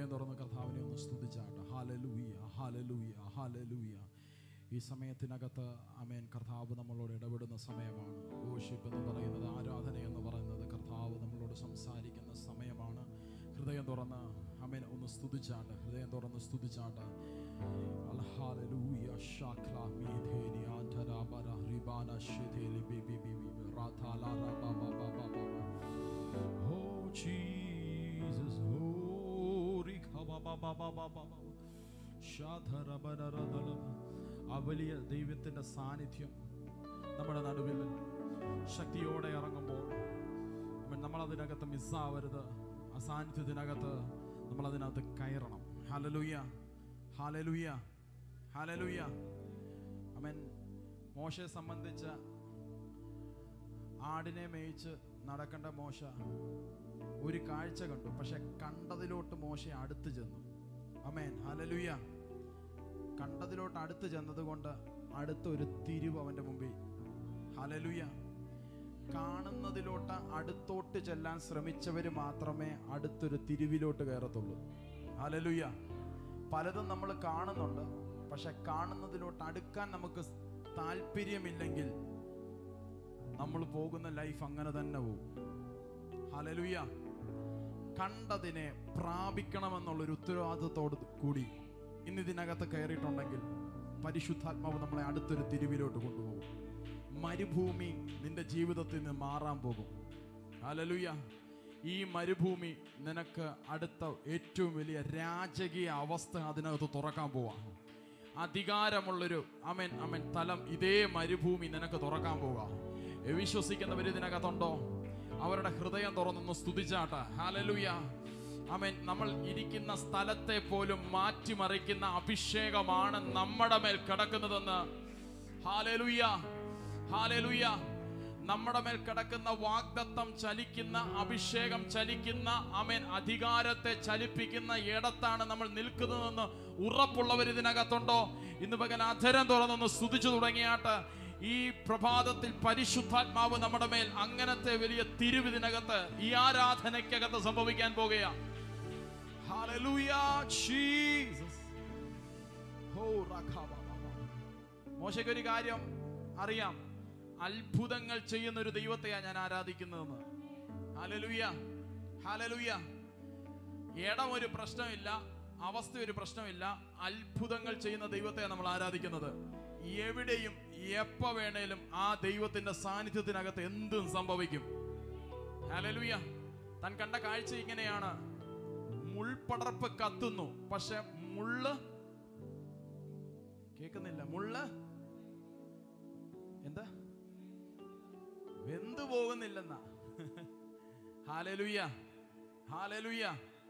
ഹൃദയം തുറന്ന് കർത്താവിനെ ഒന്ന് സ്തുതിച്ചാട്ടെ ഹാലലൂയ ഹാലലൂയ ഹാലലൂയ ഈ സമയത്തിനകത്ത് അമേൻ കർത്താവ് നമ്മളോട് ഇടപെടുന്ന സമയമാണ് worship എന്ന് പറയുന്നത് ആരാധന എന്ന് പറയുന്നത് കർത്താവ് നമ്മളോട് സംസാരിക്കുന്ന സമയമാണ് ഹൃദയം തുറന്ന് അമേൻ ഒന്ന് സ്തുതിച്ചാട്ട് ഹൃദയം തുറന്ന് സ്തുതിച്ചാട്ട് അൽഹാലലൂയ ശാഖ്ല മീഥേനി ആധരാബര റിബാന ശിഥേലി ബിബി ബിബി റാഥാല റബബ ബബ ബബ Oh Jesus, oh Rikhababababababa. ശാധരബനരദലം. ആ വലിയ ദൈവത്തിന്റെ സാന്നിധ്യം നമ്മുടെ നടുവിൽ ശക്തിയോടെ ഇറങ്ങുമ്പോൾ നമ്മൾ അതിനകത്ത് മിസ്സാവരുത് ആ സാന്നിധ്യത്തിനകത്ത് നമ്മൾ അതിനകത്ത് കയറണം ഹാലലൂയ ഹാലലൂയ ഹാലലൂയ അമൻ മോശയെ സംബന്ധിച്ച ആടിനെ മേയിച്ച് നടക്കേണ്ട മോശ ഒരു കാഴ്ച കണ്ടു പക്ഷെ കണ്ടതിലോട്ട് മോശ അടുത്ത് ചെന്നു അമേൻ ഹലലുയ കണ്ടതിലോട്ട് അടുത്ത് ചെന്നത് കൊണ്ട് അടുത്ത ഒരു തിരിവ് അവന്റെ മുമ്പിൽ ഹലലുയ കാണുന്നതിലോട്ട് അടുത്തോട്ട് ചെല്ലാൻ ശ്രമിച്ചവർ മാത്രമേ അടുത്തൊരു തിരിവിലോട്ട് കയറത്തുള്ളൂ ഹലലുയ പലതും നമ്മൾ കാണുന്നുണ്ട് പക്ഷെ കാണുന്നതിലോട്ട് അടുക്കാൻ നമുക്ക് താല്പര്യമില്ലെങ്കിൽ നമ്മൾ പോകുന്ന ലൈഫ് അങ്ങനെ തന്നെ പോകും ഹലലുയ കണ്ടതിനെ പ്രാപിക്കണമെന്നുള്ളൊരു ഉത്തരവാദിത്തത്തോട് കൂടി ഇന്ന് ഇതിനകത്ത് കയറിയിട്ടുണ്ടെങ്കിൽ പരിശുദ്ധാത്മാവ് നമ്മളെ അടുത്തൊരു തിരിവിലോട്ട് കൊണ്ടുപോകും മരുഭൂമി നിന്റെ ജീവിതത്തിൽ നിന്ന് മാറാൻ പോകും ഹലലുയ ഈ മരുഭൂമി നിനക്ക് അടുത്ത ഏറ്റവും വലിയ രാജകീയ അവസ്ഥ അതിനകത്ത് തുറക്കാൻ പോവാ അധികാരമുള്ളൊരു അമൻ അമൻ തലം ഇതേ മരുഭൂമി നിനക്ക് തുറക്കാൻ പോവാ വിശ്വസിക്കുന്നവർ ഇതിനകത്തുണ്ടോ അവരുടെ ഹൃദയം തുറന്നൊന്ന് സ്തുതിച്ചാട്ട ഹാലലുയ അമൻ നമ്മൾ ഇരിക്കുന്ന സ്ഥലത്തെ പോലും മാറ്റിമറിക്കുന്ന അഭിഷേകമാണ് നമ്മുടെ മേൽ കിടക്കുന്നതെന്ന് ഹാലലുയ ഹാലലുയ നമ്മുടെ മേൽ കിടക്കുന്ന വാഗ്ദത്തം ചലിക്കുന്ന അഭിഷേകം ചലിക്കുന്ന അമേൻ അധികാരത്തെ ചലിപ്പിക്കുന്ന ഇടത്താണ് നമ്മൾ നിൽക്കുന്നതെന്ന് ഉറപ്പുള്ളവർ ഇതിനകത്തുണ്ടോ ഇന്ന് പകൽ അധരം തുറന്നൊന്ന് സ്തുതിച്ചു തുടങ്ങിയാട്ട് ഈ പ്രഭാതത്തിൽ പരിശുദ്ധാത്മാവ് നമ്മുടെ മേൽ അങ്ങനത്തെ വലിയ തിരുവിതിനകത്ത് ഈ ആരാധനയ്ക്കകത്ത് സംഭവിക്കാൻ പോകുകയാണ് മോശയ്ക്ക് ഒരു കാര്യം അറിയാം അത്ഭുതങ്ങൾ ചെയ്യുന്ന ഒരു ദൈവത്തെയാണ് ഞാൻ ആരാധിക്കുന്നതെന്ന് ഹാലലുയ ഹാലലുയ ഇടം ഒരു പ്രശ്നമില്ല അവസ്ഥ ഒരു പ്രശ്നമില്ല അത്ഭുതങ്ങൾ ചെയ്യുന്ന ദൈവത്തെയാണ് നമ്മൾ ആരാധിക്കുന്നത് എവിടെയും എപ്പോ വേണേലും ആ ദൈവത്തിന്റെ സാന്നിധ്യത്തിനകത്ത് എന്തും സംഭവിക്കും ഹാലലുയ താൻ കണ്ട കാഴ്ച ഇങ്ങനെയാണ് മുൾപടർപ്പ് കത്തുന്നു പക്ഷെ മുള്ള് കേൾക്കുന്നില്ല മുള്ള് എന്താ വെന്തു പോകുന്നില്ലെന്ന ഹാലലുയ ഹാലലുയ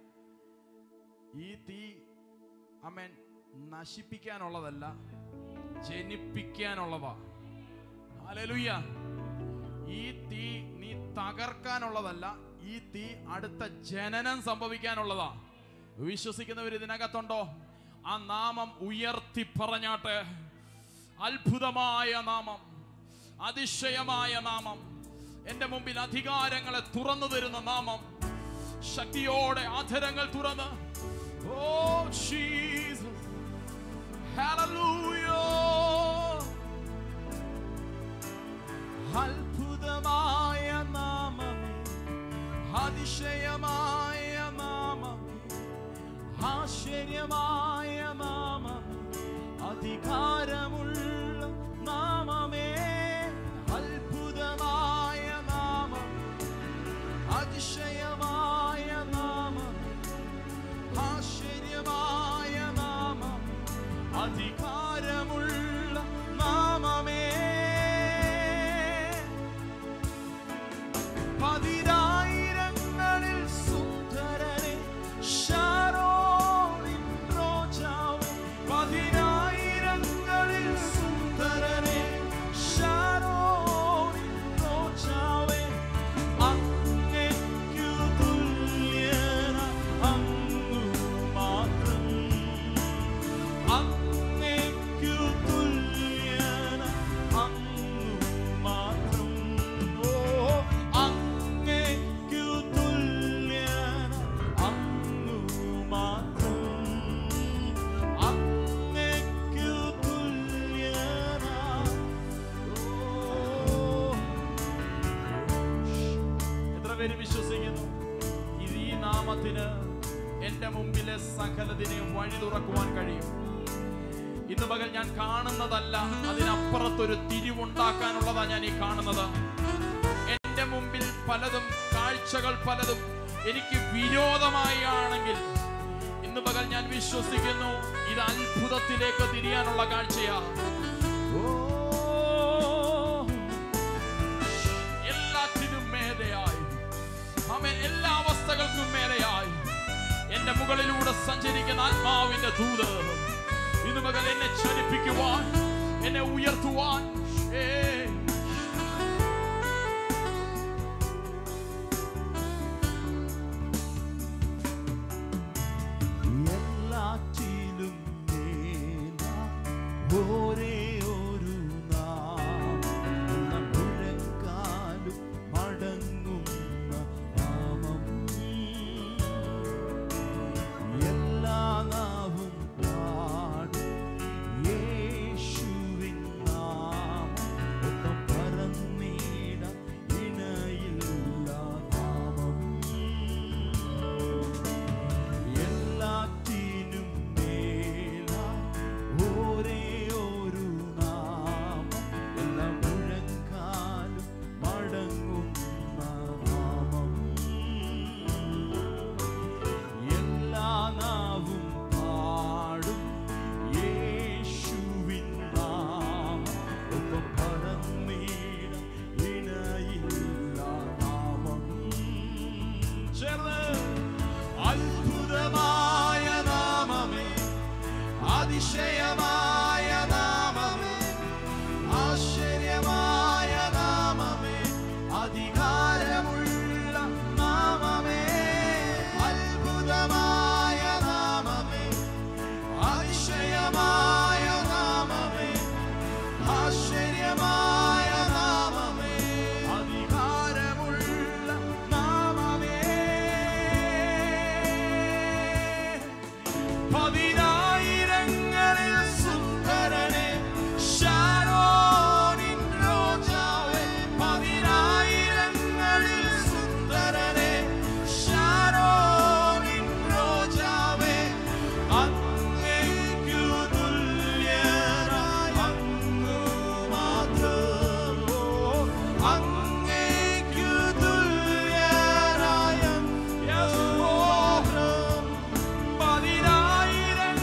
ഈ തീ അമ്മൻ നശിപ്പിക്കാനുള്ളതല്ല ജനിപ്പിക്കാനുള്ളതാ ഹാലലുയ ഈ തീ നീ തകർക്കാനുള്ളതല്ല ഈ തീ അടുത്ത ജനനം സംഭവിക്കാനുള്ളതാ വിശ്വസിക്കുന്നവർ ഇതിനകത്തുണ്ടോ ആ നാമം ഉയർത്തി പറഞ്ഞാട്ടെ അത്ഭുതമായ നാമം അതിശയമായ നാമം എന്റെ മുമ്പിൽ അധികാരങ്ങളെ തുറന്നു തരുന്ന നാമം ശക്തിയോടെ അധരങ്ങൾ തുറന്ന് ഓ ജീസസ് ഹല്ലേലൂയ അത്ഭുതമായ നാമമേ അതിശയമായ നാമമേ ആശ്ചര്യമായ നാമമേ അധികാരമുള്ള നാമമേ അത്ഭുതമായ നാമം അതിശയമായ നാമം ആശ്ചര്യമായ നാമം അധികാരമുള്ള നാമമേ പതിനായിരങ്ങളിൽ സുന്ദരനെ ഷാരോണിൻ റോജാവേ പതിനായിരങ്ങൾ പേര് വിശ്വസിക്കുന്നു ഇത് ഈ നാമത്തിന് എന്റെ മുമ്പിലെ സകലതിനെയും വഴി തുറക്കുവാൻ കഴിയും ഇന്ന് പകൽ ഞാൻ കാണുന്നതല്ല അതിനപ്പുറത്തൊരു തിരിവുണ്ടാക്കാനുള്ളതാ ഞാൻ ഈ കാണുന്നത് എന്റെ മുമ്പിൽ പലതും കാഴ്ചകൾ പലതും എനിക്ക് വിരോധമായി ആണെങ്കിൽ ഇന്ന് പകൽ ഞാൻ വിശ്വസിക്കുന്നു ഇത് അത്ഭുതത്തിലേക്ക് തിരിയാനുള്ള കാഴ്ചയാ ഓ, എല്ലാറ്റിനും മേലെയായി ആമേൻ എല്ലാ അവസ്ഥകൾക്കും മേലെയായി എന്റെ മുകളിലൂടെ സഞ്ചരിക്കുന്ന ആത്മാവിന്റെ ദൂത് ഇന്ന് മകൻ എന്നെ ചലിപ്പിക്കുവാൻ എന്നെ ഉയർത്തുവാൻ ഏ എല്ലാറ്റിലും മേലാ ഒരേ ഒരു നാമം മുഴങ്കാലും മടങ്ങുന്ന നാമം എല്ലാ നാവും പാടും യേശുവിൻ നാമം ഒപ്പം പറന്നിട ഇണയില്ല നാമം എല്ലാറ്റിനും മേലാ ഒരേ ഒരു നാമം എല്ലാ മുഴങ്കാലും മടങ്ങുന്ന നാമം എല്ലാ നാവും പാടും യേശുവിൻ നാമം ഒപ്പം പറന്നിട ഇണയില്ല നാമം ചേർന്ന് അത്ഭുതമായ നാമമേ അതിശയമായ നാമമേ ആശ്ചര്യമായ നാമമേ അധികാരമുള്ള നാമമേ അത്ഭുതമായ നാമമേ അതിശയമായ നാമമേ ആശ്ചര്യമായ നാമമേ അധികാരമുള്ള നാമമേ പതിനായിരങ്ങളിൽ സുന്ദരനെ ശാരോനിൻ രോജാവേ പതിനായിരങ്ങളിൽ സുന്ദരനെ ശാരോനിൻ രോജാവേ അങ്ങേക്കു തുല്യനായി അങ്ങു മാത്രം അങ്ങേക്കു തുല്യനായ യേശു മാത്രം പതിനായിരങ്ങളിൽ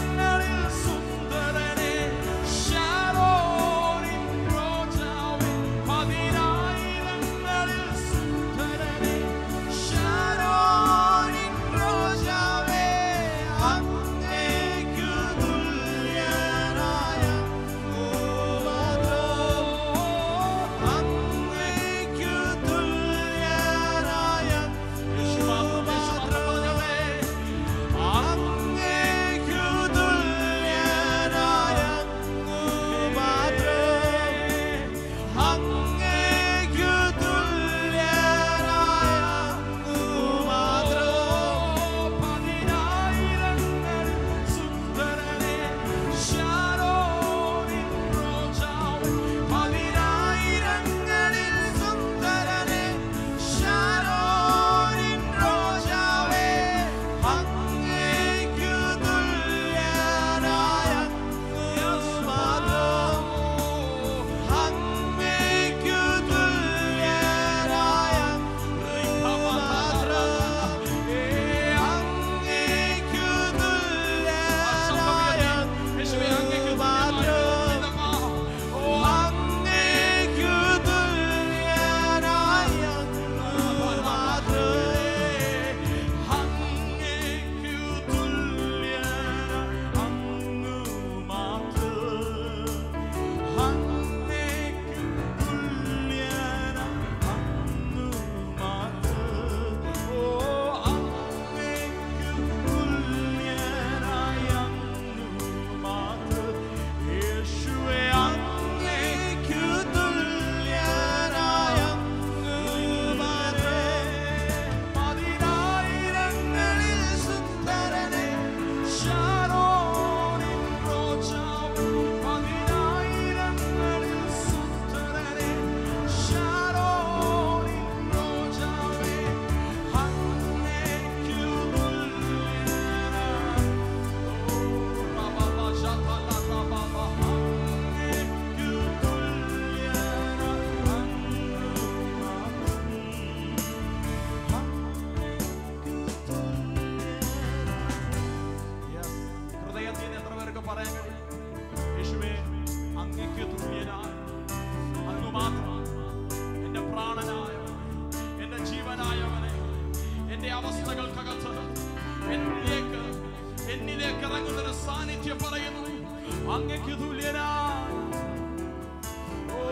പറയാൻ കഴിയും യേശുവേ അങ്ങയ്ക്ക് തുല്യനായ അങ്ങ് മാത്രം എന്റെ പ്രാണനായവൻ എന്റെ ജീവനായവനെ എന്റെ അവസ്ഥകൾക്കകത്ത് എന്നിലേക്ക് എന്നിലേക്ക് ഇറങ്ങുന്നൊരു സാന്നിധ്യം പറയുന്നു അങ്ങയ്ക്ക് തുല്യനായ ഓ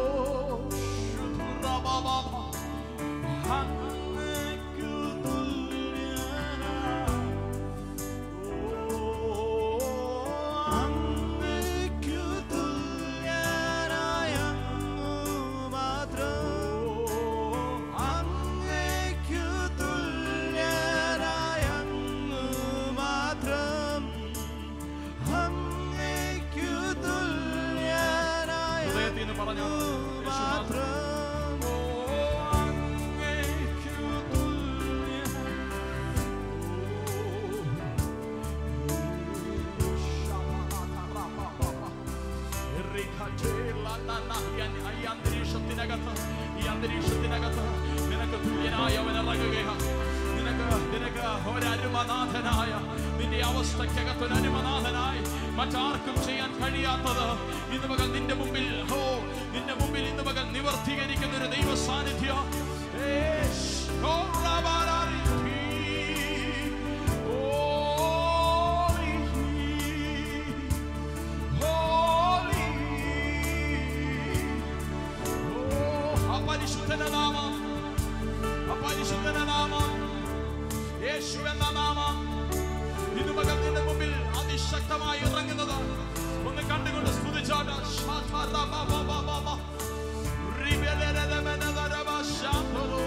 ശുദ്ധുറബബബ. അങ്ങയ്ക്ക് തുല്യനായ അങ്ങയ്ക്കു തുല്യനായ അങ്ങ് മാത്രം അങ്ങയ്ക്കു തുല്യനായ അങ്ങ് മാത്രം അങ്ങയ്ക്കു തുല്യനായ ഹൃദയത്തിൽ നിന്ന് പറഞ്ഞോ യേശു മാത്രം. മാത്രം ഓ, അങ്ങയ്ക്കു തുല്യൻ. ഓ, ശബബബബബബ. എറിഖചേലനന. ഈ അ- ഈ അന്തരീക്ഷത്തിനകത്ത് ഈ അന്തരീക്ഷത്തിനകത്ത് നിനക്ക് തുല്യനായവൻ ഇറങ്ങുകയാണ് നിനക്ക് നിനക്ക് ഒരരുമനാഥനായ നിന്റെ അവസ്ഥക്കകത്ത് ഒരു അരുമനാഥനായി മറ്റാർക്കും ചെയ്യാൻ കഴിയാത്തത് ഇന്ന് മകൾ നിന്റെ മുമ്പിൽ ഹോ നിന്റെ മുമ്പിൽ ഇന്ന് മകൾ നിവർത്തീകരിക്കുന്ന ഒരു ദൈവ സാന്നിധ്യം ഏഷ്, ഓ, റബാരാരി. Holy, holy. ഓ, അപരിശുദ്ധന്റെ നാമം അപരിശുദ്ധന്റെ നാമം യേശു എന്ന നാമം ഇത് മകൻ നിന്റെ മുമ്പിൽ അതിശക്തമായി ഇറങ്ങുന്നത് ഒന്ന് കണ്ടുകൊണ്ട് സ്തുതിച്ചാട്ട് ശാഖാരബബബബബ. റിബെലരലമെനതരബ ശാന്തരോ.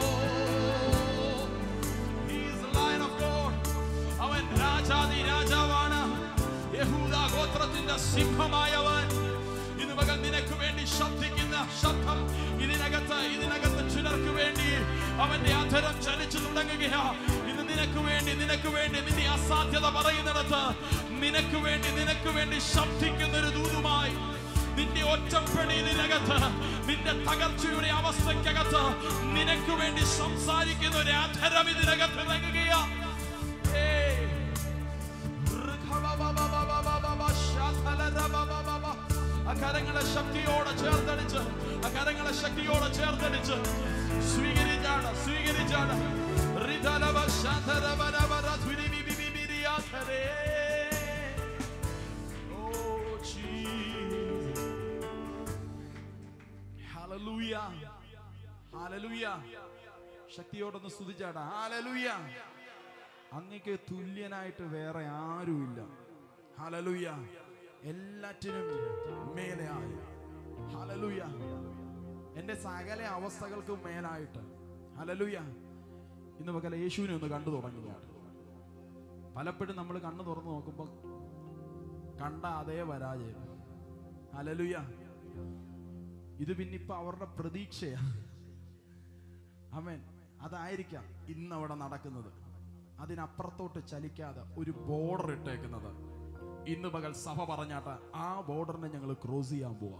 He is the Lion of God. അവൻ രാജാതി രാജാവാണ് യഹൂദ ഗോത്രത്തിന്റെ സിംഹമായവൻ ഇത് മകൻ നിനക്ക് വേണ്ടി ശബ്ദിക്കുന്ന ശബ്ദം ഇതിനകത്ത് ഇതിനകത്ത് ചിലർക്ക് വേണ്ടി അവന്റെ അധരം ചലിച്ചു തുടങ്ങുകയാ ഇത് നിനക്ക് വേണ്ടി നിനക്ക് വേണ്ടി നിന്റെ അസാധ്യത പറയുന്നിടത്ത് നിനക്ക് വേണ്ടി നിനക്ക് വേണ്ടി ശബ്ദിക്കുന്ന ഒരു ദൂതുമായി നിന്റെ ഒറ്റപ്പെടിയിലിനകത്ത് നിന്റെ തകർച്ചയുടെ അവസ്ഥക്കകത്ത് നിനക്ക് വേണ്ടി സംസാരിക്കുന്ന ഒരു അധരം ഇതിനകത്ത് ഇറങ്ങുകയാ ഏയ്. ആ കരങ്ങളെ ശക്തിയോടെ ചേർത്തടിച്ച് ആ കരങ്ങളെ ശക്തിയോടെ ചേർത്തടിച്ച് സ്വീകരിച്ചാണ് സ്വീകരിച്ചാണ് റിതലവ ശതരവരവര ധുരിബിബിബിബിരിയാധരേ. Oh, Jesus. Hallelujah. Hallelujah. ശക്തിയോടൊന്ന് സ്തുതിച്ചാടാ ഹാലലൂയ അങ്ങക്ക് തുല്യനായിട്ട് വേറെ ആരുമില്ല ഹലലുയ എല്ലാറ്റിനും മേലെയായി ഹലലുയ എൻ്റെ സകല അവസ്ഥകൾക്കും മേലായിട്ട് ഹലലുയ ഇന്ന് പകല യേശുവിനെ ഒന്ന് കണ്ടു തുടങ്ങുകയാണ് പലപ്പോഴും നമ്മൾ കണ്ണു തുറന്നു നോക്കുമ്പോൾ കണ്ട അതേ പരാജയം ഹലലുയ ഇത് പിന്നിപ്പോ അവരുടെ പ്രതീക്ഷയാ അമേൻ അതായിരിക്കാം ഇന്ന് അവിടെ നടക്കുന്നത് അതിനപ്പുറത്തോട്ട് ചലിക്കാതെ ഒരു ബോർഡർ ഇട്ടേക്കുന്നത് ഇന്ന് പകൽ സഭ പറഞ്ഞാട്ട് ആ ബോർഡറിനെ ഞങ്ങൾ ക്രോസ് ചെയ്യാൻ പോവാ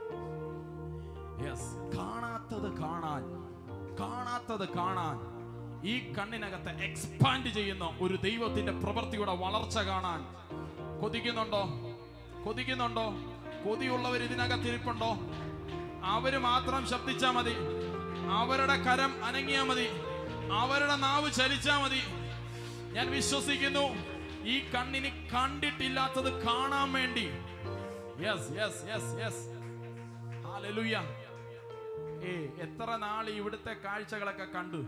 യെസ് കാണാത്തത് കാണാൻ കാണാത്തത് കാണാൻ ഈ കണ്ണിനകത്ത് എക്സ്പാൻഡ് ചെയ്യുന്ന ഒരു ദൈവത്തിന്റെ പ്രവൃത്തിയുടെ വളർച്ച കാണാൻ കൊതിക്കുന്നുണ്ടോ കൊതിക്കുന്നുണ്ടോ കൊതിയുള്ളവർ ഇതിനകത്തിരിപ്പുണ്ടോ അവര് മാത്രം ശബ്ദിച്ചാ മതി അവരുടെ കരം അനങ്ങിയാ മതി അവരുടെ നാവ് ചലിച്ചാ മതി ഞാൻ വിശ്വസിക്കുന്നു ഈ കണ്ണിന് കണ്ടിട്ടില്ലാത്തത് കാണാൻ വേണ്ടി yes yes yes yes hallelujah ഏ എത്ര നാൾ ഇവിടുത്തെ കാഴ്ചകളൊക്കെ കണ്ടു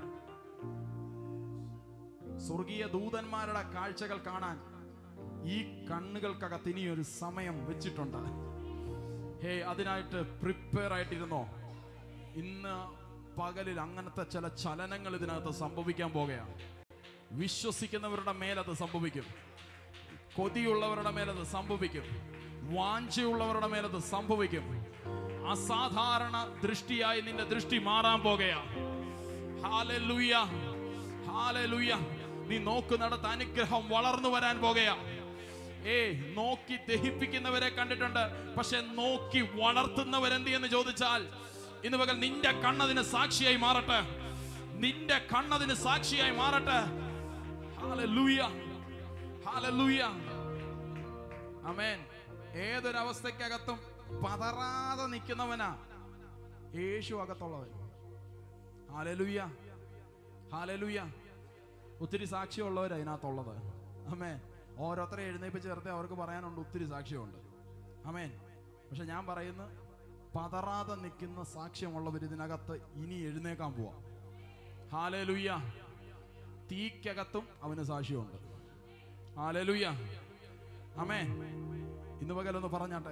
സ്വർഗീയ ദൂതന്മാരുടെ കാഴ്ചകൾ കാണാൻ ഈ കണ്ണുകൾക്കകത്ത് ഇനി ഒരു സമയം വെച്ചിട്ടുണ്ട് ഹേ അതിനായിട്ട് പ്രിപ്പയർ ആയിട്ടിരുന്നോ ഇന്ന് പകലിൽ അങ്ങനത്തെ ചില ചലനങ്ങൾ ഇതിനകത്ത് സംഭവിക്കാൻ പോകുകയാണ് വിശ്വസിക്കുന്നവരുടെ മേലത് സംഭവിക്കും കൊതിയുള്ളവരുടെ മേലത് സംഭവിക്കും വാഞ്ചയുള്ളവരുടെ മേലത് സംഭവിക്കും അസാധാരണ ദൃഷ്ടിയായി നിന്റെ ദൃഷ്ടി മാറാൻ പോകുകയാ ഹാലലുയ ഹാലലുയ നീ നോക്കുന്നിടത്ത് അനുഗ്രഹം വളർന്നു വരാൻ പോകുകയാ ഏ നോക്കി ദഹിപ്പിക്കുന്നവരെ കണ്ടിട്ടുണ്ട് പക്ഷെ നോക്കി വളർത്തുന്നവരെന്ത് എന്ന് ചോദിച്ചാൽ ഇന്ന് പകൽ നിന്റെ കണ്ണതിന് സാക്ഷിയായി മാറട്ടെ നിന്റെ കണ്ണതിന് സാക്ഷിയായി മാറട്ടെ ഹാലലൂയ ഹാലലൂയ അമേൻ ഏതൊരവസ്ഥക്കകത്തും പതറാതെ നിൽക്കുന്നവനാ യേശു അകത്തുള്ളവൻ ഹാലലുയ്യ ഹാലലുയ്യ ഒത്തിരി സാക്ഷ്യമുള്ളവരാ അതിനകത്തുള്ളത് അമേൻ ഓരോരുത്തരെ എഴുന്നേപ്പിച്ച് ചേർത്ത് അവർക്ക് പറയാനുണ്ട് ഒത്തിരി സാക്ഷ്യമുണ്ട് അമേൻ പക്ഷെ ഞാൻ പറയുന്നു പതറാതെ നിൽക്കുന്ന സാക്ഷ്യമുള്ളവർ ഇതിനകത്ത് ഇനി എഴുന്നേക്കാൻ പോവാ ഹാലലുയ്യ തീക്കകത്തും അവന് സാക്ഷ്യമുണ്ട് ഹാലലുയ്യ അമേ ഇന്ന് പകലൊന്ന് പറഞ്ഞാട്ടെ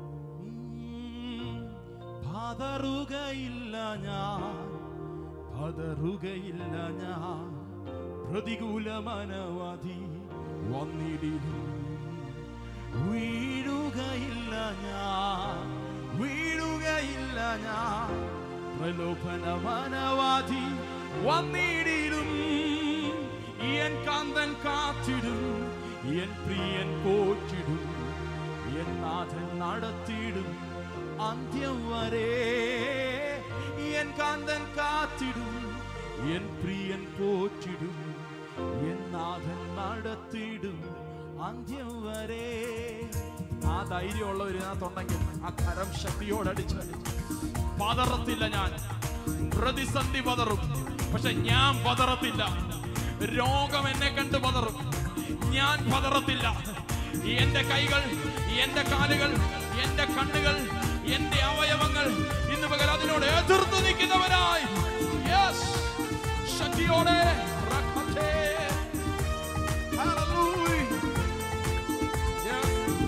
പതറുകയില്ല ഞാൻ പതറുകയില്ല ഞാൻ പ്രതികൂല മനവധി വന്നിടിലും വീഴുകയില്ല ഞാൻ വീഴുകയില്ല ഞാൻ പ്രലോഭന മനവാധി വന്നിടിലും എൻ കാന്തൻ കാത്തിടും എൻ പ്രിയൻ പോറ്റിടും എൻ നാഥൻ നടത്തിയിടും അന്ത്യം വരെ എൻ കാന്തൻ കാത്തിടും എൻ പ്രിയൻ പോറ്റിടും എൻ നാഥൻ നടത്തിയിടും അന്ത്യം വരെ ആ ധൈര്യമുള്ളവർ ഇതിനകത്തുണ്ടെങ്കിൽ ആ കരം ശക്തിയോടടിച്ച് പതറത്തില്ല ഞാൻ പ്രതിസന്ധി പതറും പക്ഷെ ഞാൻ പതറത്തില്ല രോഗം എന്നെ കണ്ട് പതറും ഞാൻ പതറത്തില്ല എന്റെ കൈകൾ എന്റെ കാലുകൾ എന്റെ കണ്ണുകൾ എന്റെ അവയവങ്ങൾ ഇന്ന് പകൽ അതിനോട് എതിർത്ത് നിൽക്കുന്നവനായി Yes. ശക്തിയോടെ റക്കത്തെ. Hallelujah. Yes.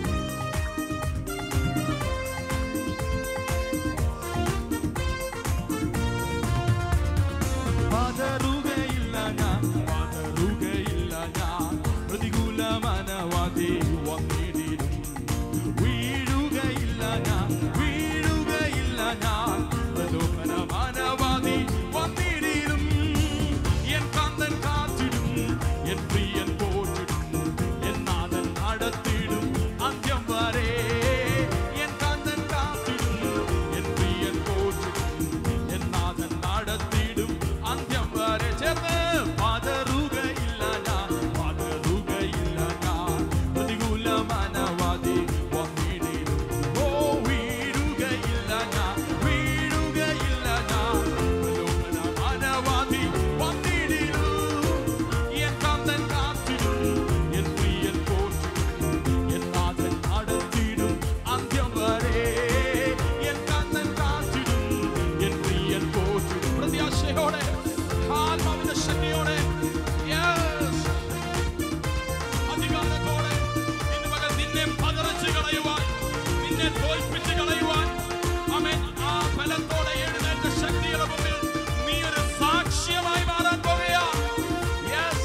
പതറുകയില്ല ഞാൻ പതറുകയില്ല ഞാൻ പ്രതികൂല മനവാദി വന്നിടിലും വീഴുകയില്ല ഞാൻ വീഴുകയില്ല ഞാൻ പ്രലോഭന മനവാദി വന്നിടിലും എൻ കാന്തൻ കാത്തിടും എൻ പ്രിയൻ പോറ്റിടും എൻ നാഥൻ നടത്തിടും അന്ത്യം വരെ എൻ കാന്തൻ കാത്തിടും എൻ പ്രിയൻ പോറ്റിടും എൻ നാഥൻ നടത്തിടും അന്ത്യം വരെ ചേർന്ന് പതറുകയില്ല ഞാൻ പതറുകയില്ല ഞാൻ പ്രതികൂല മനവാദി വന്നിടിലും ഓ വീഴുകയില്ല ഞാൻ വീഴുകയില്ല ഞാൻ പ്രലോഭന മനവാദി വന്നിടിലും എൻ കാന്തൻ കാത്തിടും എൻ പ്രിയൻ പോറ്റിടും എൻ നാഥൻ നടത്തിടും അന്ത്യം വരെ എൻ കാന്തൻ കാത്തിടും എൻ പ്രിയൻ പോറ്റിടും പ്രത്യാശയോടെ ആത്മാവിന്റെ ശക്തിയോടെ Yes. അധികാരത്തോടെ ഇന്ന് പകൽ നിന്നെ പതറിച്ച് കളയുവാൻ നിന്നെ തോൽപ്പിച്ച് കളയുവാൻ അവൻ ആ ബലത്തോടെ എഴുന്നേറ്റ ശക്തിയുടെ മുമ്പിൽ നീ ഒരു സാക്ഷ്യമായി മാറാൻ പോകുകയാ Yes.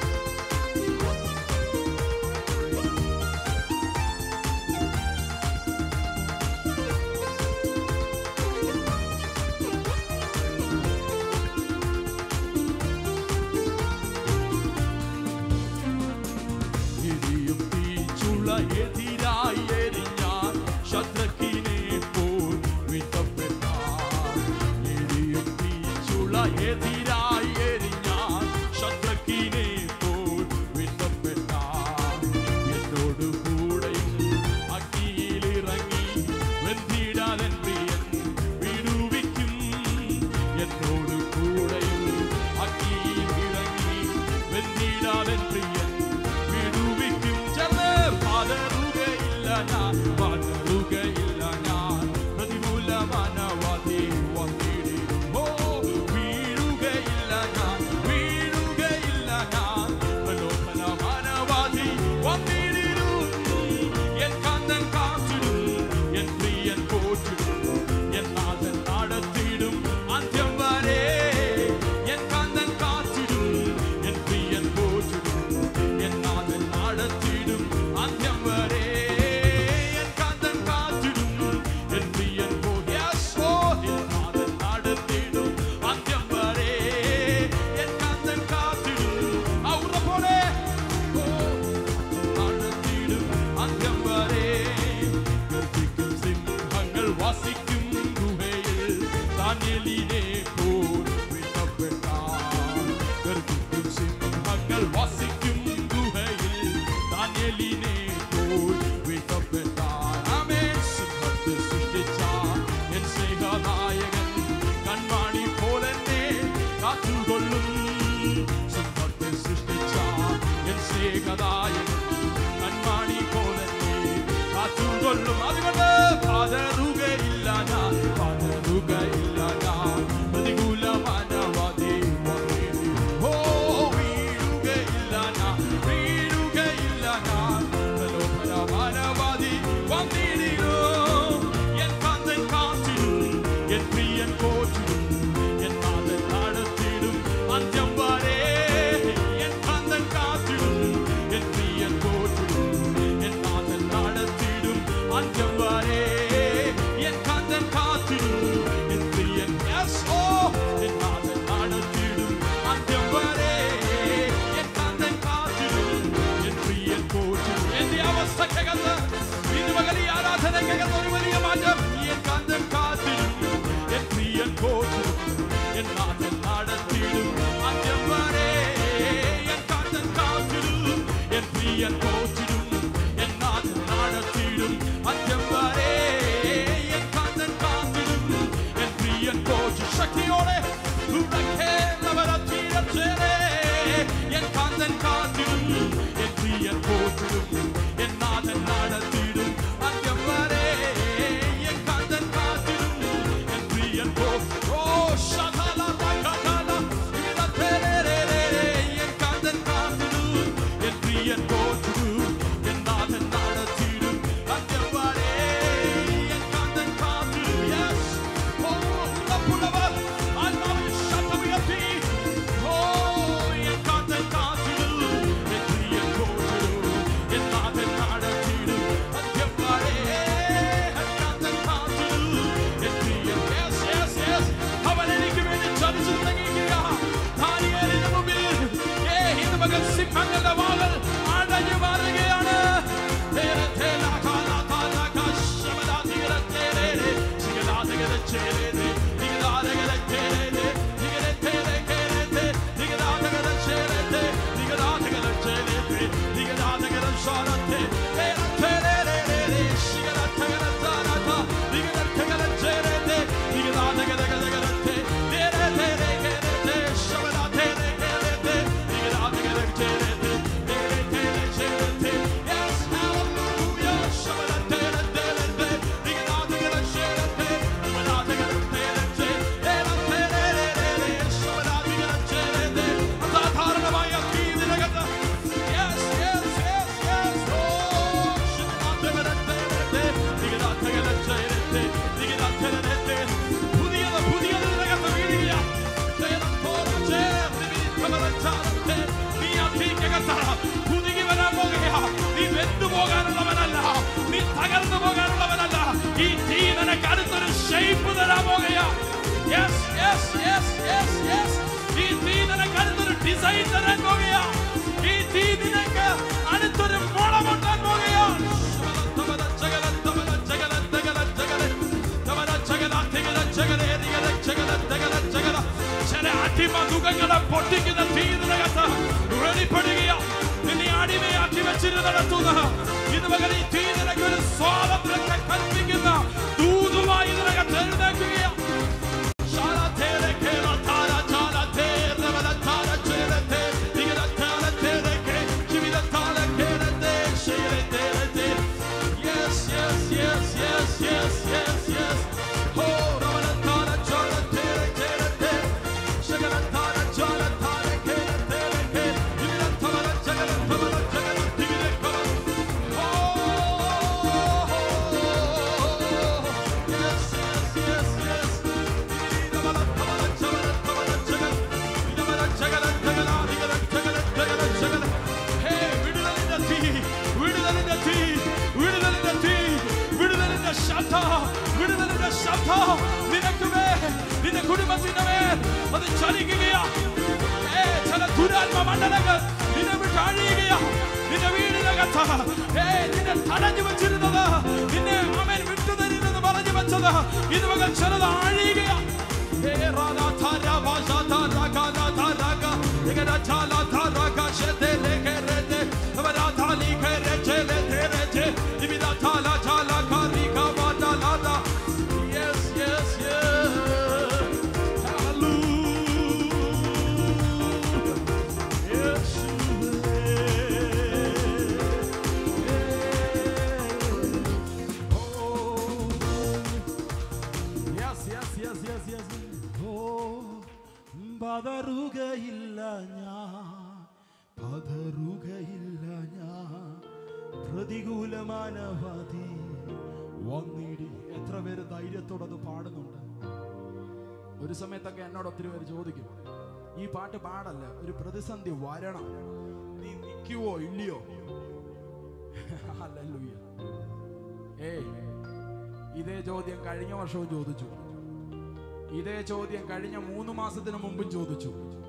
ഇടിയും തീച്ചുള എതിരായി എരിഞ്ഞാൽ ശത്രുക്കിനെ പോൽ വിധപ്പെട്ടാൽ ഇടിയും തീച്ചുള എതിരായി എരിഞ്ഞാൽ ശത്രുക്കിനെ പോൽ വിധപ്പെട്ടാൽ എന്നോട് കൂടെയും അഗ്നിയിലിറങ്ങി വെന്തിടാൻ പ്രിയൻ വിടുവിക്കും എന്നോട് കൂടെയും അഗ്നിയിൽ ഇറങ്ങി വെന്തിടാൻ പ്രിയൻ വിടുവിക്കും ചേർന്ന് പതറുകയില്ല ഞാൻ പതറുകയില്ല ഞാൻ പ്രതികൂല മനവാദി വന്നിടിലും ഓ വീഴുകയില്ല ഞാൻ വീഴുകയില്ല ഞാൻ പ്രലോഭന മനവാദി വന്നിടിലും എൻ കാന്തൻ കാത്തിടും എൻ പ്രിയൻ പോറ്റിടും എൻ നാഥൻ നടത്തിടും അന്ത്യം വരെ എൻ കാന്തൻ കാത്തിടും എൻ പ്രിയൻ പോറ്റിടും എൻ നാഥൻ നടത്തിടും അന്ത്യം വരെ എൻ കാന്തൻ കാത്തിടും എൻ പ്രിയൻ പോ- Yes, oh, എൻ നാഥൻ നടത്തിടും അന്ത്യം വരെ എൻ കാന്തൻ കാത്തിടും ആ ഉറപ്പോടെ ഓ നടത്തിടും അന്ത്യം വരെ ഗർജിക്കും സിംഹങ്ങൾ വസിക്കും ഗുഹയിൽ ദാനിയേലിനെ പോൽ വിധപ്പെട്ടാൽ ഗർജിക്കും സിംഹങ്ങൾ വസിക്കും ഗുഹയിൽ ദാനിയേലിനെ പോൽ വിധപ്പെട്ടാൽ രക്ഷകനായകൻ കൺമാണി പോലെ കാത്തുകൊള്ളും അതുകൊണ്ട് പതറുകയില്ല ഞാൻ പതറുകയില്ല ഞാൻ പ്രതികൂലമാനവാദി ഓ വീഴുകയില്ല ഞാൻ വീഴുകയില്ല ഞാൻ പ്രലോഭനമാനവാദി വന്നിടിയോ എൻ കാന്തൻ കാത്തിടും എൻ പ്രിയൻ പോറ്റിടും എൻ നാഥൻ നടത്തിടും അന്ത്യം വരെ എൻ കാന്തൻ കാത്തിടും എൻ പ്രിയൻ പോറ്റിടും എൻ നാഥൻ നടത്തിടും അന്ത്യം വരെ എൻ കാന്തൻ കാത്തിടും എൻ പ്രിയൻ yes oh എൻ നാഥൻ നടത്തിടും അന്ത്യം വരെ എൻ കാന്തൻ കാത്തിടും എൻ പ്രിയൻ പോറ്റിടും എന്റെ അവസ്ഥക്കകത്ത് ഇന്ന് പകൽ ഈ ആരാധനക്കകത്ത് ഒരു വലിയ മാറ്റം എൻ കാന്തൻ കാത്തിടും എൻ പ്രിയൻ പോറ്റിടും എൻ നാഥൻ നടത്തിടും അന്ത്യം വരെ എൻ കാന്തൻ കാത്തിടും എൻ പ്രിയൻ പോറ്റിടും എൻ നാഥൻ നടത്തിടും അന്ത്യം വരെ എൻ കാന്തൻ കാത്തിടും എൻ പ്രിയൻ പോറ്റി ശക്തിയോടെ ഉടക്കേലവരത്തീരച്ചേരെ എൻ കാന്തൻ കാത്തിടും എൻ പ്രിയൻ പോറ്റിടും എൻ നാഥൻ നടത്തിടും അന്ത്യം വരെ എൻ കാന്തൻ കാത്തിടും എൻ പ്രിയൻ പോ ഓ ശതല തകതല ഇടത്തേരേരേ എൻ കാന്തൻ കാത്തിടും എൻ പ്രിയൻ പോറ്റിടും എൻ നാഥൻ നടത്തിടും അന്ത്യം വരെ എൻ കാന്തൻ കാത്തിടും yes ഓ ഉള്ളപ്പുള്ളവർ ആത്മാവിൽ ശബ്ദമുയർത്തി ഓ എൻ കാന്തൻ കാത്തിടും എൻ പ്രിയൻ പോറ്റിടും എൻ നാഥൻ നടത്തിടും അന്ത്യം വരെ എൻ കാന്തൻ കാത്തിടും എൻ പ്രിയൻ yes yes yes അവൻ എനിക്ക് വേണ്ടി ചലിച്ചു തുടങ്ങിയിരിക്കുക ദാനിയേലിന് മുമ്പിൽ ഏ ഇന്ന് മകൻ സിംഹങ്ങളുടെ വാകൾ അടഞ്ഞു മാറുകയാണ് തേരത്തെ ലാഖാല താലാഖ ശമലാ തീരത്തേരേ ശിഖലാതകര ചേരേ നിഗദാതകര ചേരേ നിഗദത്തേരേ കേരേ നിഗദാതകര ചേരേ നിഗദാതകര ചേരേ നിഗദാതകര ശാരത്തെ തേരത്തേരേ ശിഖലാതകര താലാഖ നിഗദത്തകര ചേരേ നിഗദാതകര തേരേ തേരേ കേരേ ശമലാ തേരേ കേരേ നിഗദാതകര ചേരേ തേരേ തേരേ ചേരേ yes hallelujah ശമലാ തേരേ തേരേ നിഗദാതകര ചേരേ ശമലാതകര തേരേ തേരേ തേരേ ശമലാതകര ചേരേ അസാധാരണമായ തീവിനകത്ത് yes yes yes yes oh ശമലാതകര തേരേ നിഗദാതകര ചേരേ നിഗദാതകര തേരേ പുതിയത് പുതിയത് ഇതിനകത്ത് വീഴുകയാ ചേരത്തോട് ചേർന്ന് വിരിച്ചവരച്ചാലത്തെ നീ അധികകത്ത് പുതുകി വരാൻ പോകുകയാ നീ വെന്തു പോകാനുള്ളവനല്ല നീ തകർന്നു പോകാനുള്ളവനല്ല ഈ തീ നിനക്ക് അടുത്തൊരു ഷേപ്പ് തരാൻ പോകുകയാ yes yes yes yes yes ഈ തീ നിനക്ക് അടുത്തൊരു ഡിസൈൻ തരാൻ പോകുകയാ ഈ തീ നിനക്ക് അടുത്തൊരു മുളമുണ്ടാൻ പോകുകയാ ചില അടിമ മുഖങ്ങളെ പൊട്ടിക്കുന്ന തീരിനകത്ത് വെളിപ്പെടുകയാ നിന്നെ അടിമയാക്കി വെച്ചിട്ട് നടത്തുന്ന ഇത് മകൻ ഈ തീരിനൊക്കെ ഒരു സ്വാതന്ത്ര്യത്തെ കൽപ്പിക്കുന്ന ദൂതുമായി ഇതിനകത്ത് എഴുന്നേക്കുകയാ ശാലത്തേരെ കേറ താര ചാലത്തേരെ വലത്താര ചേരത്തെ ദിഗരത്താര തേരക്കെ ജീവിതത്താര കേരത്തെ ശൈലത്തേരത്തെ Yes, yes, yes, yes, yes, yes, yes. Oh, രവലത്താര ചാലത്തേരെ കേരത്തെ ശകലത്താര ചാലത്താര കേരത്തേരക്കെ ജീവിതത്താര ജഗലത്തവര ജഗലത്തിവിരക്കവ Yes, yes, yes, yes. Hey, വിടുതലിന്റെ തീ, വിടുതലിന്റെ തീ, വിടുതലിന്റെ തീ, വിടുതലിന്റെ ശബ്ദം, വിടുതലിന്റെ ശബ്ദം നിനക്ക് മേൽ, നിന്റെ കുടുംബത്തിന്റെ മേൽ അത് ചലിക്കുകയാ ഏ, ചില ദുരാത്മ മണ്ഡലങ്ങൾ നിന്നെ വിട്ട് അഴിയുകയാ നിന്റെ വീടിനകത്ത് ഏ, നിന്നെ തടഞ്ഞു വെച്ചിരുന്നത് നിന്നെ അവൻ വിട്ടുതരുന്നത് പറഞ്ഞു വെച്ചത് ഇത് മകൾ ചിലത് അഴിയുകയാ ഏ, റാലാ ധാരാ ഭാഷാ ധാരാ ഗാലാ ധാരാ ഗാ, ഇങ്ങനെ ചാലാ ധാരാ ഗാ, ശതേ ലേ കേ രേ ദേ, അവരാ ധാലി കേ രേ ചേ ലേ തേ രേ ചേ, ഇവിടാ ചാലാ ചാലാ കാ രീ കാ വാ ദാ ലാ ദാ. Yes, yes, yes. Hallelujah. Yes, പ്രതികൂലമാനവധി വന്നിടി എത്ര പേര് ധൈര്യത്തോടെ അത് പാടുന്നുണ്ട് ഒരു സമയത്തൊക്കെ എന്നോട് ഒത്തിരി പേര് ചോദിക്കും ഈ പാട്ട് പാടല്ല ഒരു പ്രതിസന്ധി വരണം നീ നിൽക്കുവോ ഇല്ലയോ ഹല്ലേലൂയ. ഏയ് ഇതേ ചോദ്യം കഴിഞ്ഞ വർഷവും ചോദിച്ചു ഇതേ ചോദ്യം കഴിഞ്ഞ മൂന്ന് മാസത്തിന് മുമ്പും ചോദിച്ചു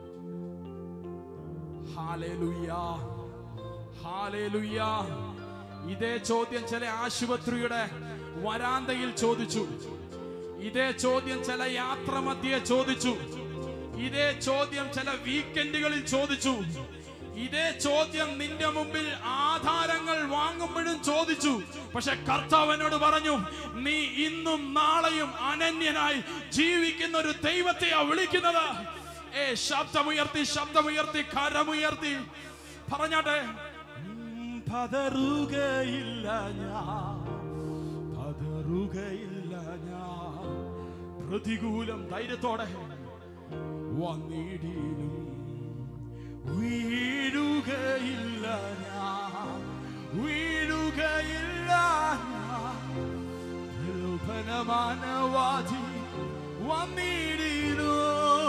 ഹാലേലുയ്യാ ഹാലേലുയ്യാ ഇതേ ചോദ്യം ചില ആശുപത്രിയുടെ വരാന്തയിൽ ചോദിച്ചു ഇതേ ചോദ്യം ചില യാത്രമധ്യേ ചോദിച്ചു ഇതേ ചോദ്യം ചില വീക്കെൻഡുകളിൽ ചോദിച്ചു ഇതേ ചോദ്യം നിന്റെ മുമ്പിൽ ആധാരങ്ങൾ വാങ്ങുമ്പോഴും ചോദിച്ചു പക്ഷെ കർത്താവനോട് പറഞ്ഞു നീ ഇന്നും നാളെയും അനന്യനായി ജീവിക്കുന്ന ഒരു ദൈവത്തെയാ വിളിക്കുന്നത് ഏ ശബ്ദമുയർത്തി ശബ്ദമുയർത്തി കരമുയർത്തി പറഞ്ഞാട്ടെ ഉം, പതറുകയില്ല ഞാൻ പതറുകയില്ല ഞാൻ പ്രതികൂലം ധൈര്യത്തോടെ വന്നിടിലും വീഴുകയില്ല ഞാൻ വീഴുകയില്ല ഞാൻ പ്രലോഭനമാനവാദി വന്നിടിലോ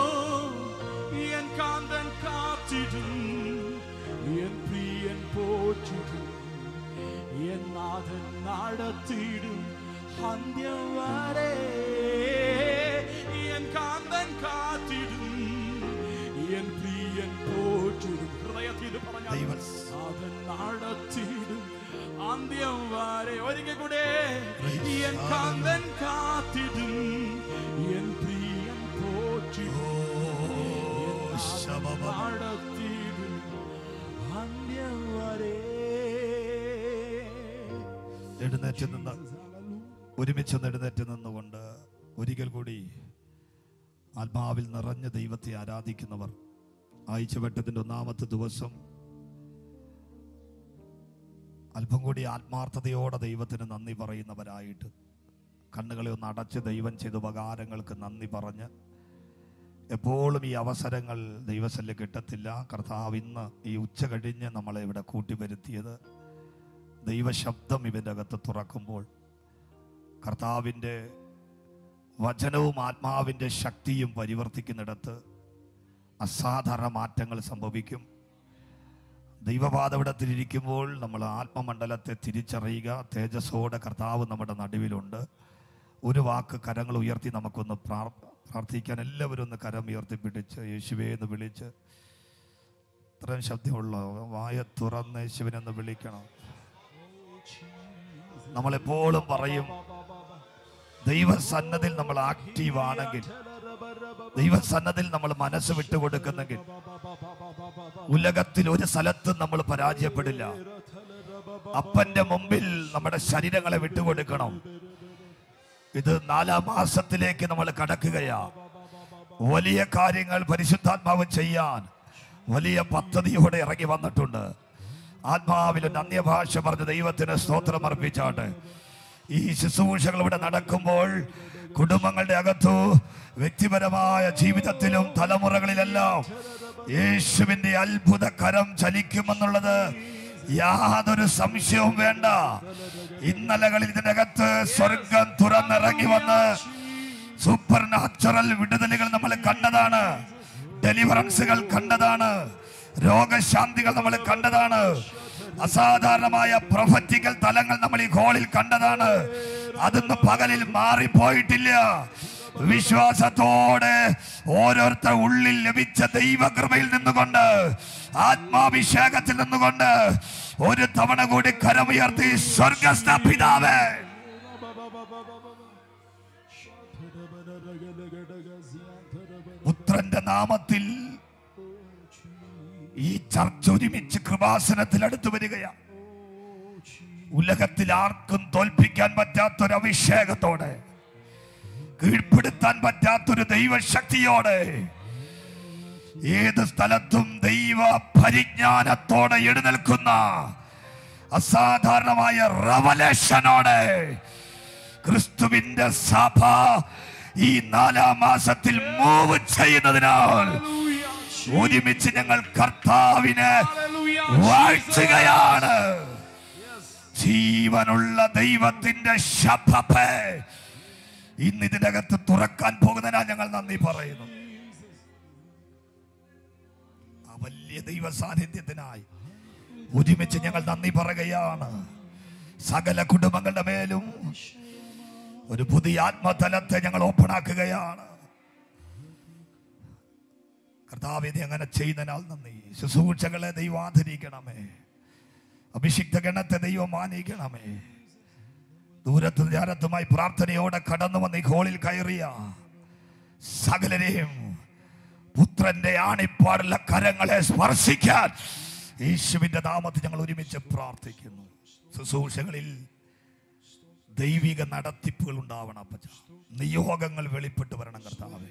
എൻ കാന്തൻ കാത്തിടും എൻ പ്രിയൻ പോറ്റിടും എൻ നാഥൻ നടത്തിടും അന്ത്യം വരെ എൻ കാന്തൻ കാത്തിടും എൻ പ്രിയൻ പോറ്റിടും ഹൃദയത്തിൽ പറഞ്ഞ ദൈവം നാഥൻ നടത്തിടും അന്ത്യം വരെ ഒരിക്കൽ കൂടെ എൻ കാന്തൻ കാത്തിടും എൻ പ്രിയൻ പോറ്റിടും ശബബ. നടത്തിടും അന്ത്യം വരെ എഴുന്നേറ്റ് നിന്ന് ഒരുമിച്ച് എഴുന്നേറ്റ് നിന്നുകൊണ്ട് ഒരിക്കൽ കൂടി ആത്മാവിൽ നിറഞ്ഞ ദൈവത്തെ ആരാധിക്കുന്നവർ ആഴ്ചവട്ടത്തിൻ്റെ ഒന്നാമത്തെ ദിവസം അല്പം കൂടി ആത്മാർത്ഥതയോടെ ദൈവത്തിന് നന്ദി പറയുന്നവരായിട്ട് കണ്ണുകളെ ഒന്ന് അടച്ച് ദൈവം ചെയ്ത ഉപകാരങ്ങൾക്ക് നന്ദി പറഞ്ഞ് എപ്പോഴും ഈ അവസരങ്ങൾ ദൈവശല്യം കിട്ടത്തില്ല കർത്താവ് ഇന്ന് ഈ ഉച്ച കഴിഞ്ഞ് നമ്മളെ ഇവിടെ കൂട്ടിവരുത്തിയത് ദൈവശബ്ദം ഇവൻ്റെ അകത്ത് തുറക്കുമ്പോൾ കർത്താവിൻ്റെ വചനവും ആത്മാവിൻ്റെ ശക്തിയും പരിവർത്തിക്കുന്നിടത്ത് അസാധാരണ മാറ്റങ്ങൾ സംഭവിക്കും ദൈവപാതവിടത്തിലിരിക്കുമ്പോൾ നമ്മൾ ആത്മമണ്ഡലത്തെ തിരിച്ചറിയുക തേജസ്സോടെ കർത്താവ് നമ്മുടെ നടുവിലുണ്ട് ഒരു വാക്ക് കരങ്ങൾ ഉയർത്തി നമുക്കൊന്ന് പ്രാർ പ്രാർത്ഥിക്കാൻ എല്ലാവരും ഒന്ന് കരം ഉയർത്തി പിടിച്ച് യേശുവേ എന്ന് വിളിച്ച് ഇത്രയും ശബ്ദമുള്ള വായ തുറന്ന് യേശുവിനെന്ന് വിളിക്കണം നമ്മളെപ്പോഴും പറയും ദൈവസന്നതിൽ നമ്മൾ ആക്റ്റീവ് ആണെങ്കിൽ ദൈവസന്നതിൽ നമ്മൾ മനസ്സ് വിട്ടുകൊടുക്കുന്നെങ്കിൽ ഉലകത്തിൽ ഒരു സ്ഥലത്തും നമ്മൾ പരാജയപ്പെടില്ല അപ്പന്റെ മുമ്പിൽ നമ്മുടെ ശരീരങ്ങളെ വിട്ടുകൊടുക്കണം ഇത് നാലാം മാസത്തിലേക്ക് നമ്മൾ കടക്കുകയാ വലിയ കാര്യങ്ങൾ പരിശുദ്ധാത്മാവ് ചെയ്യാൻ വലിയ പദ്ധതിയോടെ ഇറങ്ങി വന്നിട്ടുണ്ട് ആത്മാവിൽ ഒരു അന്യഭാഷ പറഞ്ഞ ദൈവത്തിന് സ്തോത്രം അർപ്പിച്ചാട്ടെ ഈ ശുശ്രൂഷകൾ ഇവിടെ നടക്കുമ്പോൾ കുടുംബങ്ങളുടെ അകത്തു വ്യക്തിപരമായ ജീവിതത്തിലും തലമുറകളിലെല്ലാം യേശുവിന്റെ അത്ഭുത കരം ചലിക്കുമെന്നുള്ളത് യാതൊരു സംശയവും വേണ്ട ഇന്നലകളിൽ ഇതിനകത്ത് സ്വർഗം തുറന്നിറങ്ങി വന്ന് സൂപ്പർ നാച്ചുറൽ വിടുതലുകൾ നമ്മൾ കണ്ടതാണ് ഡെലിവറൻസുകൾ കണ്ടതാണ് രോഗശാന്തികൾ നമ്മൾ കണ്ടതാണ് അസാധാരണമായ പ്രൊഫറ്റിക്കൽ തലങ്ങൾ നമ്മൾ ഈ ഹോളിൽ കണ്ടതാണ് അതൊന്ന് പകലിൽ മാറിപ്പോയിട്ടില്ല വിശ്വാസത്തോടെ ഓരോരുത്തർ ഉള്ളിൽ ലഭിച്ച ദൈവകൃപയിൽ നിന്നുകൊണ്ട് ആത്മാഭിഷേകത്തിൽ നിന്നുകൊണ്ട് ഒരു തവണ കൂടി കരമുയർത്തി സ്വർഗസ്ഥ പിതാവേ പുത്രന്റെ നാമത്തിൽ ഈ ചർച്ച ഒരുമിച്ച് കൃപാസനത്തിൽ അടുത്തു വരികയാണ് ഉലകത്തിൽ ആർക്കും തോൽപ്പിക്കാൻ പറ്റാത്തൊരു അഭിഷേകത്തോടെ കീഴ്പ്പെടുത്താൻ പറ്റാത്തൊരു ദൈവശക്തിയോടെ ഏത് സ്ഥലത്തും ദൈവ പരിജ്ഞാനത്തോടെ എഴുന്നേൽക്കുന്ന അസാധാരണമായ റവലേഷനോടെ ക്രിസ്തുവിന്റെ സഭ ഈ നാലാം മാസത്തിൽ മൂവ് ചെയ്യുന്നതിനാൽ ഒരുമിച്ച് ഞങ്ങൾ കർത്താവിനെ വാഴ്ത്തുകയാണ് ജീവനുള്ള ദൈവത്തിന്റെ ശബ്ദത്തെ ഇന്ന് ഇതിന്റെ അകത്ത് തുറക്കാൻ പോകുന്നതിനാ ഞങ്ങൾ നന്ദി പറയുന്നു ആ വലിയ ദൈവ സാന്നിധ്യത്തിനായി ഒരുമിച്ച് ഞങ്ങൾ നന്ദി പറയുകയാണ് സകല കുടുംബങ്ങളുടെ മേലും ഒരു പുതിയ ആത്മതലത്തെ ഞങ്ങൾ ഓപ്പൺ ആക്കുകയാണ് കർത്താവിനെ അങ്ങനെ ചെയ്യുന്നതിനാൽ നന്ദി ശുശ്രൂഷകളെ ദൈവം ആദരിക്കണമേ അഭിഷിക്ത ഗണത്തെ ദൈവം മാനിക്കണമേ ദൂരത്തും ജാരത്തുമായി പ്രാർത്ഥനയോടെ കടന്നു വന്ന് ഈ ഹോളിൽ കയറിയ സകലരെയും പുത്രന്റെ ആണിപ്പാടുള്ള കരങ്ങളെ സ്പർശിക്കാൻ യേശുവിന്റെ നാമത്തിൽ ഞങ്ങൾ ഒരുമിച്ച് പ്രാർത്ഥിക്കുന്നു ശുശ്രൂഷകളിൽ ദൈവിക നടത്തിപ്പുകൾ ഉണ്ടാവണം അപ്പച്ച നിയോഗങ്ങൾ വെളിപ്പെട്ട് വരണം കർത്താവേ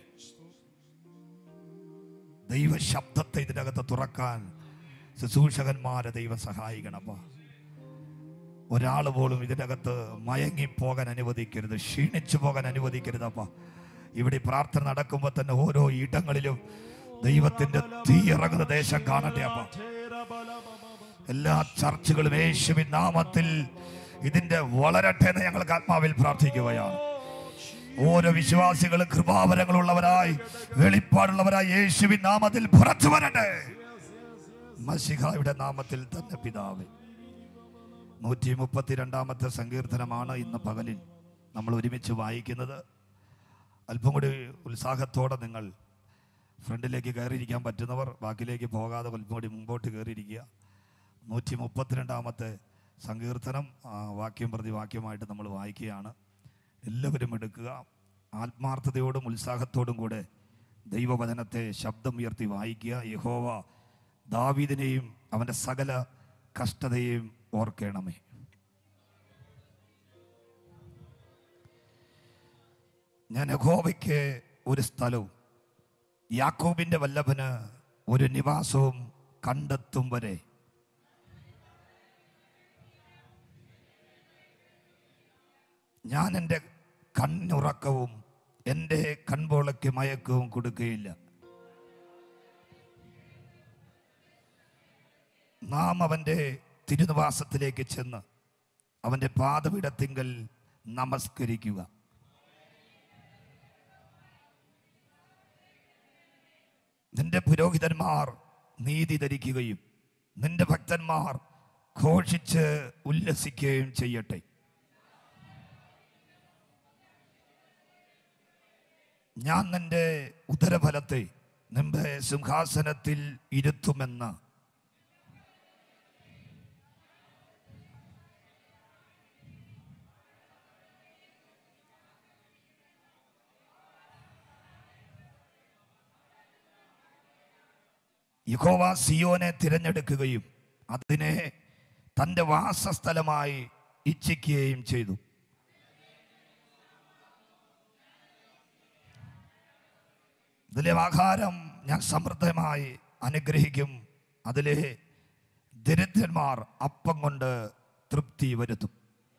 ദൈവ ശബ്ദത്തെ ഇതിനകത്ത് തുറക്കാൻ ശുശ്രൂഷകന്മാരെ ദൈവം സഹായിക്കണപ്പ ഒരാൾ പോലും ഇതിനകത്ത് മയങ്ങിപ്പോകാൻ അനുവദിക്കരുത് ക്ഷീണിച്ചു പോകാൻ അനുവദിക്കരുതപ്പ ഇവിടെ ഈ പ്രാർത്ഥന നടക്കുമ്പോൾ തന്നെ ഓരോ ഇടങ്ങളിലും ദൈവത്തിന്റെ തീ ഇറങ്ങുന്ന ദേശം കാണട്ടെ അപ്പ എല്ലാ ചർച്ചകളും യേശുവിൻ നാമത്തിൽ ഇതിന്റെ വളരട്ടെ എന്ന് ഞങ്ങൾക്ക് ആത്മാവിൽ പ്രാർത്ഥിക്കുകയാണ് ഓരോ വിശ്വാസികളും കൃപാവരങ്ങളുള്ളവരായി വെളിപ്പാടുള്ളവരായി യേശുവിൻ നാമത്തിൽ പുറത്തു വരട്ടെ മസിഹായുടെ നാമത്തിൽ തന്നെ പിതാവേ നൂറ്റി മുപ്പത്തിരണ്ടാമത്തെ സങ്കീർത്തനമാണ് ഇന്ന് പകലിൽ നമ്മൾ ഒരുമിച്ച് വായിക്കുന്നത് അല്പം കൂടി ഉത്സാഹത്തോടെ നിങ്ങൾ ഫ്രണ്ടിലേക്ക് കയറിയിരിക്കാൻ പറ്റുന്നവർ ബാക്കിലേക്ക് പോകാതെ അല്പം കൂടി മുമ്പോട്ട് കയറിയിരിക്കുക നൂറ്റി മുപ്പത്തിരണ്ടാമത്തെ സങ്കീർത്തനം ആ, വാക്യം പ്രതി വാക്യമായിട്ട് നമ്മൾ വായിക്കുകയാണ് എല്ലാവരും എടുക്കുക ആത്മാർത്ഥതയോടും ഉത്സാഹത്തോടും കൂടെ ദൈവവചനത്തെ ശബ്ദം ഉയർത്തി വായിക്കുക യഹോവ ദാവീദിനെയും അവൻ്റെ സകല കഷ്ടതയെയും ഓർക്കണമേ ഞാൻ യഹോവയ്ക്ക് ഒരു സ്ഥലവും യാക്കോബിന്റെ വല്ലഭന് ഒരു നിവാസവും കണ്ടെത്തും വരെ ഞാൻ എൻ്റെ കണ്ണുറക്കവും എൻ്റെ കൺപോളയ്ക്ക് മയക്കവും കൊടുക്കുകയില്ല നാം അവൻ്റെ തിരുനിവാസത്തിലേക്ക് ചെന്ന് അവൻ്റെ പാദപീഠത്തിങ്കൽ നമസ്കരിക്കുക നിന്റെ പുരോഹിതന്മാർ നീതി ധരിക്കുകയും നിന്റെ ഭക്തന്മാർ ഘോഷിച്ച് ഉല്ലസിക്കുകയും ചെയ്യട്ടെ ഞാൻ നിന്റെ ഉദരഫലത്തെ നിന്റെ സിംഹാസനത്തിൽ ഇരുത്തുമെന്ന് യഹോവ സിയോനെ തിരഞ്ഞെടുക്കുകയും അതിനെ തൻ്റെ വാസസ്ഥലമായി ഇച്ഛിക്കുകയും ചെയ്തു ഇതിലെ ആഹാരം ഞാൻ സമൃദ്ധമായി അനുഗ്രഹിക്കും അതിലെ ദരിദ്രന്മാർ അപ്പം കൊണ്ട് തൃപ്തി വരുത്തും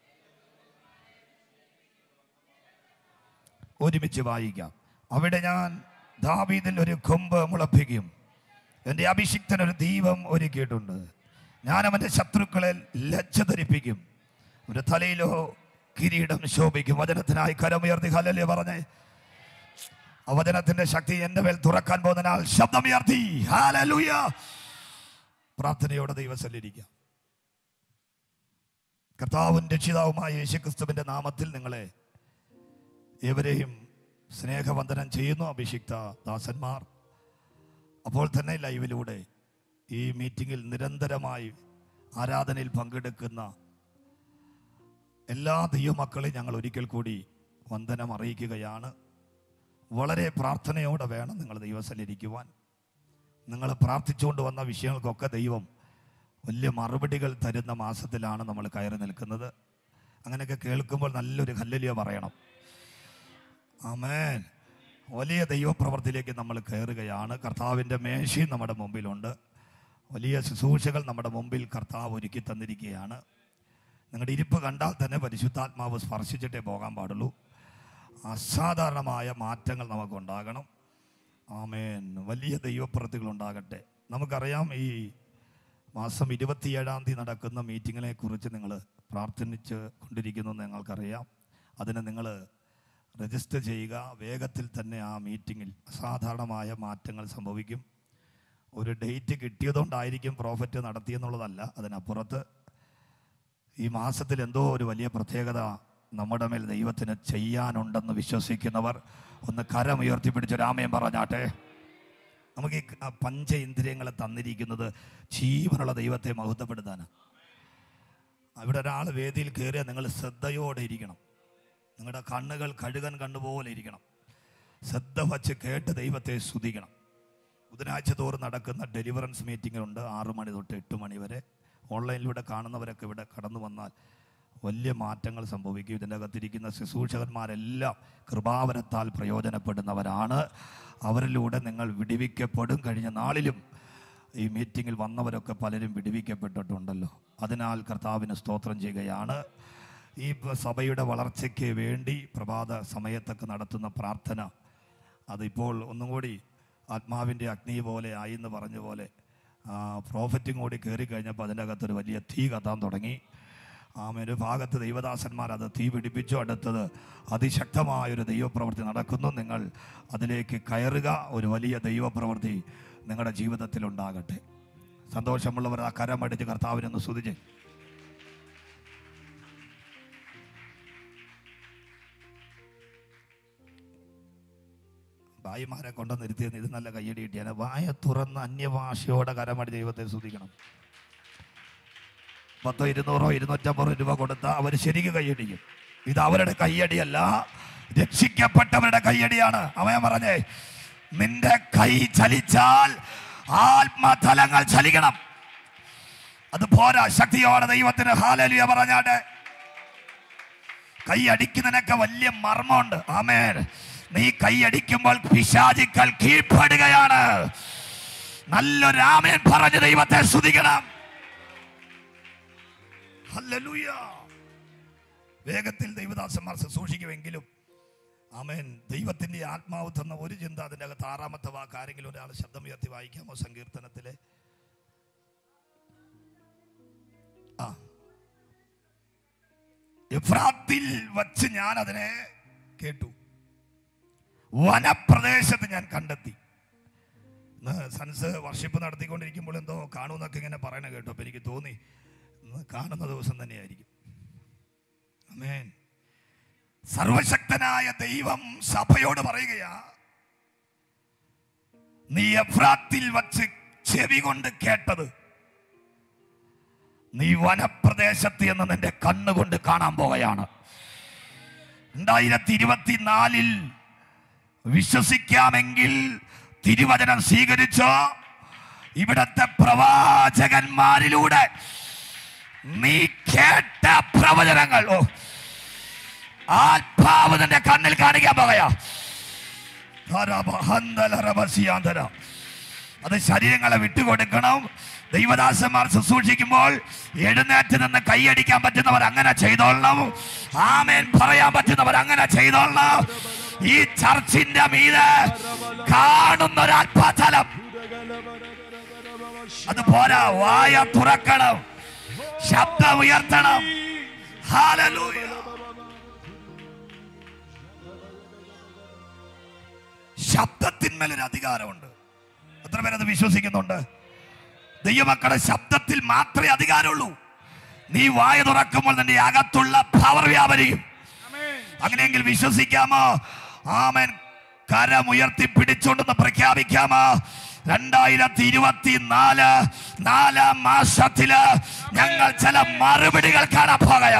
ഒരുമിച്ച് വായിക്കാം അവിടെ ഞാൻ ദാവീദിൽ ഒരു കൊമ്പ് മുളപ്പിക്കും എൻ്റെ അഭിഷിക്തൻ ഒരു ദീപം ഒരുക്കിയിട്ടുണ്ട് ഞാൻ അവൻ്റെ ശത്രുക്കളെ ലജ്ജ ധരിപ്പിക്കും ഒരു തലയിലോ കിരീടം ശോഭിക്കും വചനത്തിനായി കരമുയർത്തി ഹലല്ലേ പറഞ്ഞേ ആ വചനത്തിന്റെ ശക്തി എൻ്റെ മേൽ തുറക്കാൻ പോകുന്നതിനാൽ ശബ്ദമുയർത്തി ഹാലലൂയ പ്രാർത്ഥനയോടെ ദൈവസല്ലിരിക്കാം കർത്താവും രക്ഷിതാവുമായ യേശുക്രിസ്തുവിന്റെ നാമത്തിൽ നിങ്ങളെ ഏവരെയും സ്നേഹവന്ദനം ചെയ്യുന്നു അഭിഷിക്ത ദാസന്മാർ അപ്പോൾ തന്നെ ലൈവിലൂടെ ഈ മീറ്റിങ്ങിൽ നിരന്തരമായി ആരാധനയിൽ പങ്കെടുക്കുന്ന എല്ലാ ദൈവമക്കളെയും ഞങ്ങൾ ഒരിക്കൽ കൂടി വന്ദനം അറിയിക്കുകയാണ് വളരെ പ്രാർത്ഥനയോടെ വേണം നിങ്ങൾ ദൈവസലിരിക്കുവാൻ നിങ്ങൾ പ്രാർത്ഥിച്ചുകൊണ്ട് വന്ന വിഷയങ്ങൾക്കൊക്കെ ദൈവം വലിയ മറുപടികൾ തരുന്ന മാസത്തിലാണ് നമ്മൾ കയറി നിൽക്കുന്നത് അങ്ങനെയൊക്കെ കേൾക്കുമ്പോൾ നല്ലൊരു ഹല്ലലിയ പറയണം ആമേൻ വലിയ ദൈവപ്രവർത്തിയിലേക്ക് നമ്മൾ കയറുകയാണ് കർത്താവിൻ്റെ മേശയും നമ്മുടെ മുമ്പിലുണ്ട് വലിയ ശുശ്രൂഷകൾ നമ്മുടെ മുമ്പിൽ കർത്താവ് ഒരുക്കി തന്നിരിക്കുകയാണ് നിങ്ങളുടെ ഇരിപ്പ് കണ്ടാൽ തന്നെ പരിശുദ്ധാത്മാവ് സ്പർശിച്ചിട്ടേ പോകാൻ പാടുള്ളൂ അസാധാരണമായ മാറ്റങ്ങൾ നമുക്കുണ്ടാകണം ആമേൻ വലിയ ദൈവപ്രവൃത്തികൾ ഉണ്ടാകട്ടെ നമുക്കറിയാം ഈ മാസം ഇരുപത്തിയേഴാം തീയതി നടക്കുന്ന മീറ്റിങ്ങിനെ കുറിച്ച് നിങ്ങൾ പ്രാർത്ഥിച്ച് കൊണ്ടിരിക്കുന്നു എന്ന് ഞങ്ങൾക്കറിയാം അതിന് നിങ്ങൾ രജിസ്റ്റർ ചെയ്യുക വേഗത്തിൽ തന്നെ ആ മീറ്റിങ്ങിൽ അസാധാരണമായ മാറ്റങ്ങൾ സംഭവിക്കും ഒരു ഡേറ്റ് കിട്ടിയതുകൊണ്ടായിരിക്കും പ്രോഫറ്റ് നടത്തിയെന്നുള്ളതല്ല അതിനപ്പുറത്ത് ഈ മാസത്തിൽ എന്തോ ഒരു വലിയ പ്രത്യേകത നമ്മുടെ മേൽ ദൈവത്തിന് ചെയ്യാനുണ്ടെന്ന് വിശ്വസിക്കുന്നവർ ഒന്ന് കരമുയർത്തി പിടിച്ച് രാമയം പറഞ്ഞാട്ടെ നമുക്ക് ഈ ക- പഞ്ച ഇന്ദ്രിയങ്ങളെ തന്നിരിക്കുന്നത് ജീവനുള്ള ദൈവത്തെ മഹത്വപ്പെടുത്താനാണ് അവിടെ ഒരാൾ വേദിയിൽ കയറിയാൽ നിങ്ങൾ ശ്രദ്ധയോടെ ഇരിക്കണം നിങ്ങളുടെ കണ്ണുകൾ കഴുകൻ കണ്ണുപോലെ ഇരിക്കണം ശ്രദ്ധ വച്ച് കേട്ട് ദൈവത്തെ സ്തുതിക്കണം ബുധനാഴ്ച തോറും നടക്കുന്ന ഡെലിവറൻസ് മീറ്റിംഗ് ആറു മണി തൊട്ട് എട്ട് മണി വരെ ഓൺലൈനിലൂടെ കാണുന്നവരൊക്കെ ഇവിടെ കടന്നു വന്നാൽ വലിയ മാറ്റങ്ങൾ സംഭവിക്കും ഇതിൻ്റെ അകത്തിരിക്കുന്ന ശുശ്രൂഷകന്മാരെല്ലാം കൃപാവരത്താൽ പ്രയോജനപ്പെടുന്നവരാണ് അവരിലൂടെ നിങ്ങൾ വിടിവിക്കപ്പെടും കഴിഞ്ഞ നാളിലും ഈ മീറ്റിങ്ങിൽ വന്നവരൊക്കെ പലരും വിടുവിക്കപ്പെട്ടിട്ടുണ്ടല്ലോ അതിനാൽ കർത്താവിന് സ്തോത്രം ചെയ്യുകയാണ് ഈ സഭയുടെ വളർച്ചയ്ക്ക് വേണ്ടി പ്രഭാത സമയത്തൊക്കെ നടത്തുന്ന പ്രാർത്ഥന അതിപ്പോൾ ഒന്നും കൂടി ആത്മാവിൻ്റെ അഗ്നി പോലെ ആയി എന്ന് പറഞ്ഞ പോലെ പ്രോഫറ്റും കൂടി കയറി കഴിഞ്ഞപ്പോൾ അതിൻ്റെ അകത്തൊരു വലിയ തീ കത്താൻ തുടങ്ങി ആമ ഒരു ഭാഗത്ത് ദൈവദാസന്മാർ അത് തീ പിടിപ്പിച്ചു അടുത്തത് അതിശക്തമായൊരു ദൈവപ്രവൃത്തി നടക്കുന്നു നിങ്ങൾ അതിലേക്ക് കയറുക ഒരു വലിയ ദൈവപ്രവൃത്തി നിങ്ങളുടെ ജീവിതത്തിൽ ഉണ്ടാകട്ടെ സന്തോഷമുള്ളവർ ആ കരമടിച്ച് കർത്താവിനൊന്ന് സ്തുതിച്ച് ഭായിമാരെ കൊണ്ടുവന്ന് ഇരുത്തിയെന്ന് ഇത് നല്ല കയ്യടി കിട്ടിയാണ് വായ തുറന്ന് അന്യഭാഷയോടെ കരമടി ദൈവത്തെ സ്തുതിക്കണം പത്തോ ഇരുന്നൂറോ ഇരുന്നൂറ്റമ്പതോ രൂപ കൊടുത്താൽ അവർ ശരിക്കും കൈയടിക്കും ഇത് അവരുടെ കൈയടിയല്ല രക്ഷിക്കപ്പെട്ടവരുടെ കൈയടിയാണ് അവൻ പറഞ്ഞേ നിന്റെ കൈ ചലിച്ചാൽ ആത്മതലങ്ങൾ ചലിക്കണം അത് പോരാ ശക്തിയോടെ ദൈവത്തിന് ഹാലലിയ പറഞ്ഞാട്ടെ കൈ അടിക്കുന്നതിനൊക്കെ വലിയ മർമ്മമുണ്ട് ആമേൻ നീ കൈ അടിക്കുമ്പോൾ പിശാചിക്കൽ കീഴ്പ്പെടുകയാണ് നല്ലൊരു ആമേൻ പറഞ്ഞ് ദൈവത്തെ സ്തുതിക്കണം ഹല്ലേലൂയ. വേഗത്തിൽ ദൈവദാസന്മാർ ശുശ്രൂഷിക്കുമെങ്കിലും ആമേൻ ദൈവത്തിന്റെ ആത്മാവ് തന്ന ഒരു ചിന്ത അതിൻ്റെ അകത്ത് ആറാമത്തെ വാക്ക് ആരെങ്കിലും ഒരാൾ ശബ്ദം ഉയർത്തി വായിക്കാമോ സങ്കീർത്തനത്തിലെ ആ എഫ്രാത്തിൽ വച്ച് ഞാൻ അതിനെ കേട്ടു വനപ്രദേശത്ത് ഞാൻ കണ്ടെത്തി ഇന്ന് സൻസ് വർഷിപ്പ് നടത്തിക്കൊണ്ടിരിക്കുമ്പോൾ എന്തോ കാണുമെന്നൊക്കെ ഇങ്ങനെ പറയണ കേട്ടു അപ്പൊ എനിക്ക് തോന്നി ഇന്ന് കാണുന്ന ദിവസം തന്നെയായിരിക്കും അമേൻ സർവശക്തനായ ദൈവം സഭയോട് പറയുകയാ നീ എഫ്രാത്തിൽ വച്ച് ചെവി കൊണ്ട് കേട്ടത് നീ വനപ്രദേശത്ത് എന്ന് നിന്റെ കണ്ണുകൊണ്ട് കാണാൻ പോവുകയാണ് രണ്ടായിരത്തി ഇരുപത്തിനാലിൽ വിശ്വസിക്കാമെങ്കിൽ തിരുവചനം സ്വീകരിച്ചോ ഇവിടത്തെ പ്രവാചകന്മാരിലൂടെ നീ കേട്ട പ്രവചനങ്ങൾ ഓ ആത്മാവ് നിന്റെ കണ്ണിൽ കാണിക്കാൻ പോകയാ ധരബഹന്തലറബസിയാന്തര. അത് ശരീരങ്ങളെ വിട്ടുകൊടുക്കണം ദൈവദാസന്മാർ ശുശ്രൂഷിക്കുമ്പോൾ എഴുന്നേറ്റ് നിന്ന് കൈയടിക്കാൻ പറ്റുന്നവർ അങ്ങനെ ചെയ്തോളണം ആമേൻ പറയാൻ പറ്റുന്നവർ അങ്ങനെ ചെയ്തോളണം ഈ ചർച്ചിന്റെ മീതെ കാണുന്ന ഒരു ആത്മാതലം അത് പോരാ വായ തുറക്കണം ശബ്ദം ഉയർത്തണം ഹാലലൂയ ശബ്ദത്തിന്മേലൊരു അധികാരമുണ്ട് എത്ര പേരത് വിശ്വസിക്കുന്നുണ്ട് ദൈവമക്കളുടെ ശബ്ദത്തിൽ മാത്രമേ അധികാരമുള്ളൂ നീ വായ തുറക്കുമ്പോൾ നിന്റെ അകത്തുള്ള പവർ വ്യാപരിക്കും അങ്ങനെയെങ്കിൽ വിശ്വസിക്കാമോ ആമൻ കരമുയർത്തി പിടിച്ചുകൊണ്ടെന്ന് പ്രഖ്യാപിക്കാമോ രണ്ടായിരത്തി ഇരുപത്തി നാല് നാലാം മാസത്തില് ഞങ്ങൾ ചില മറുപടികൾ കാണാൻ പോകയോ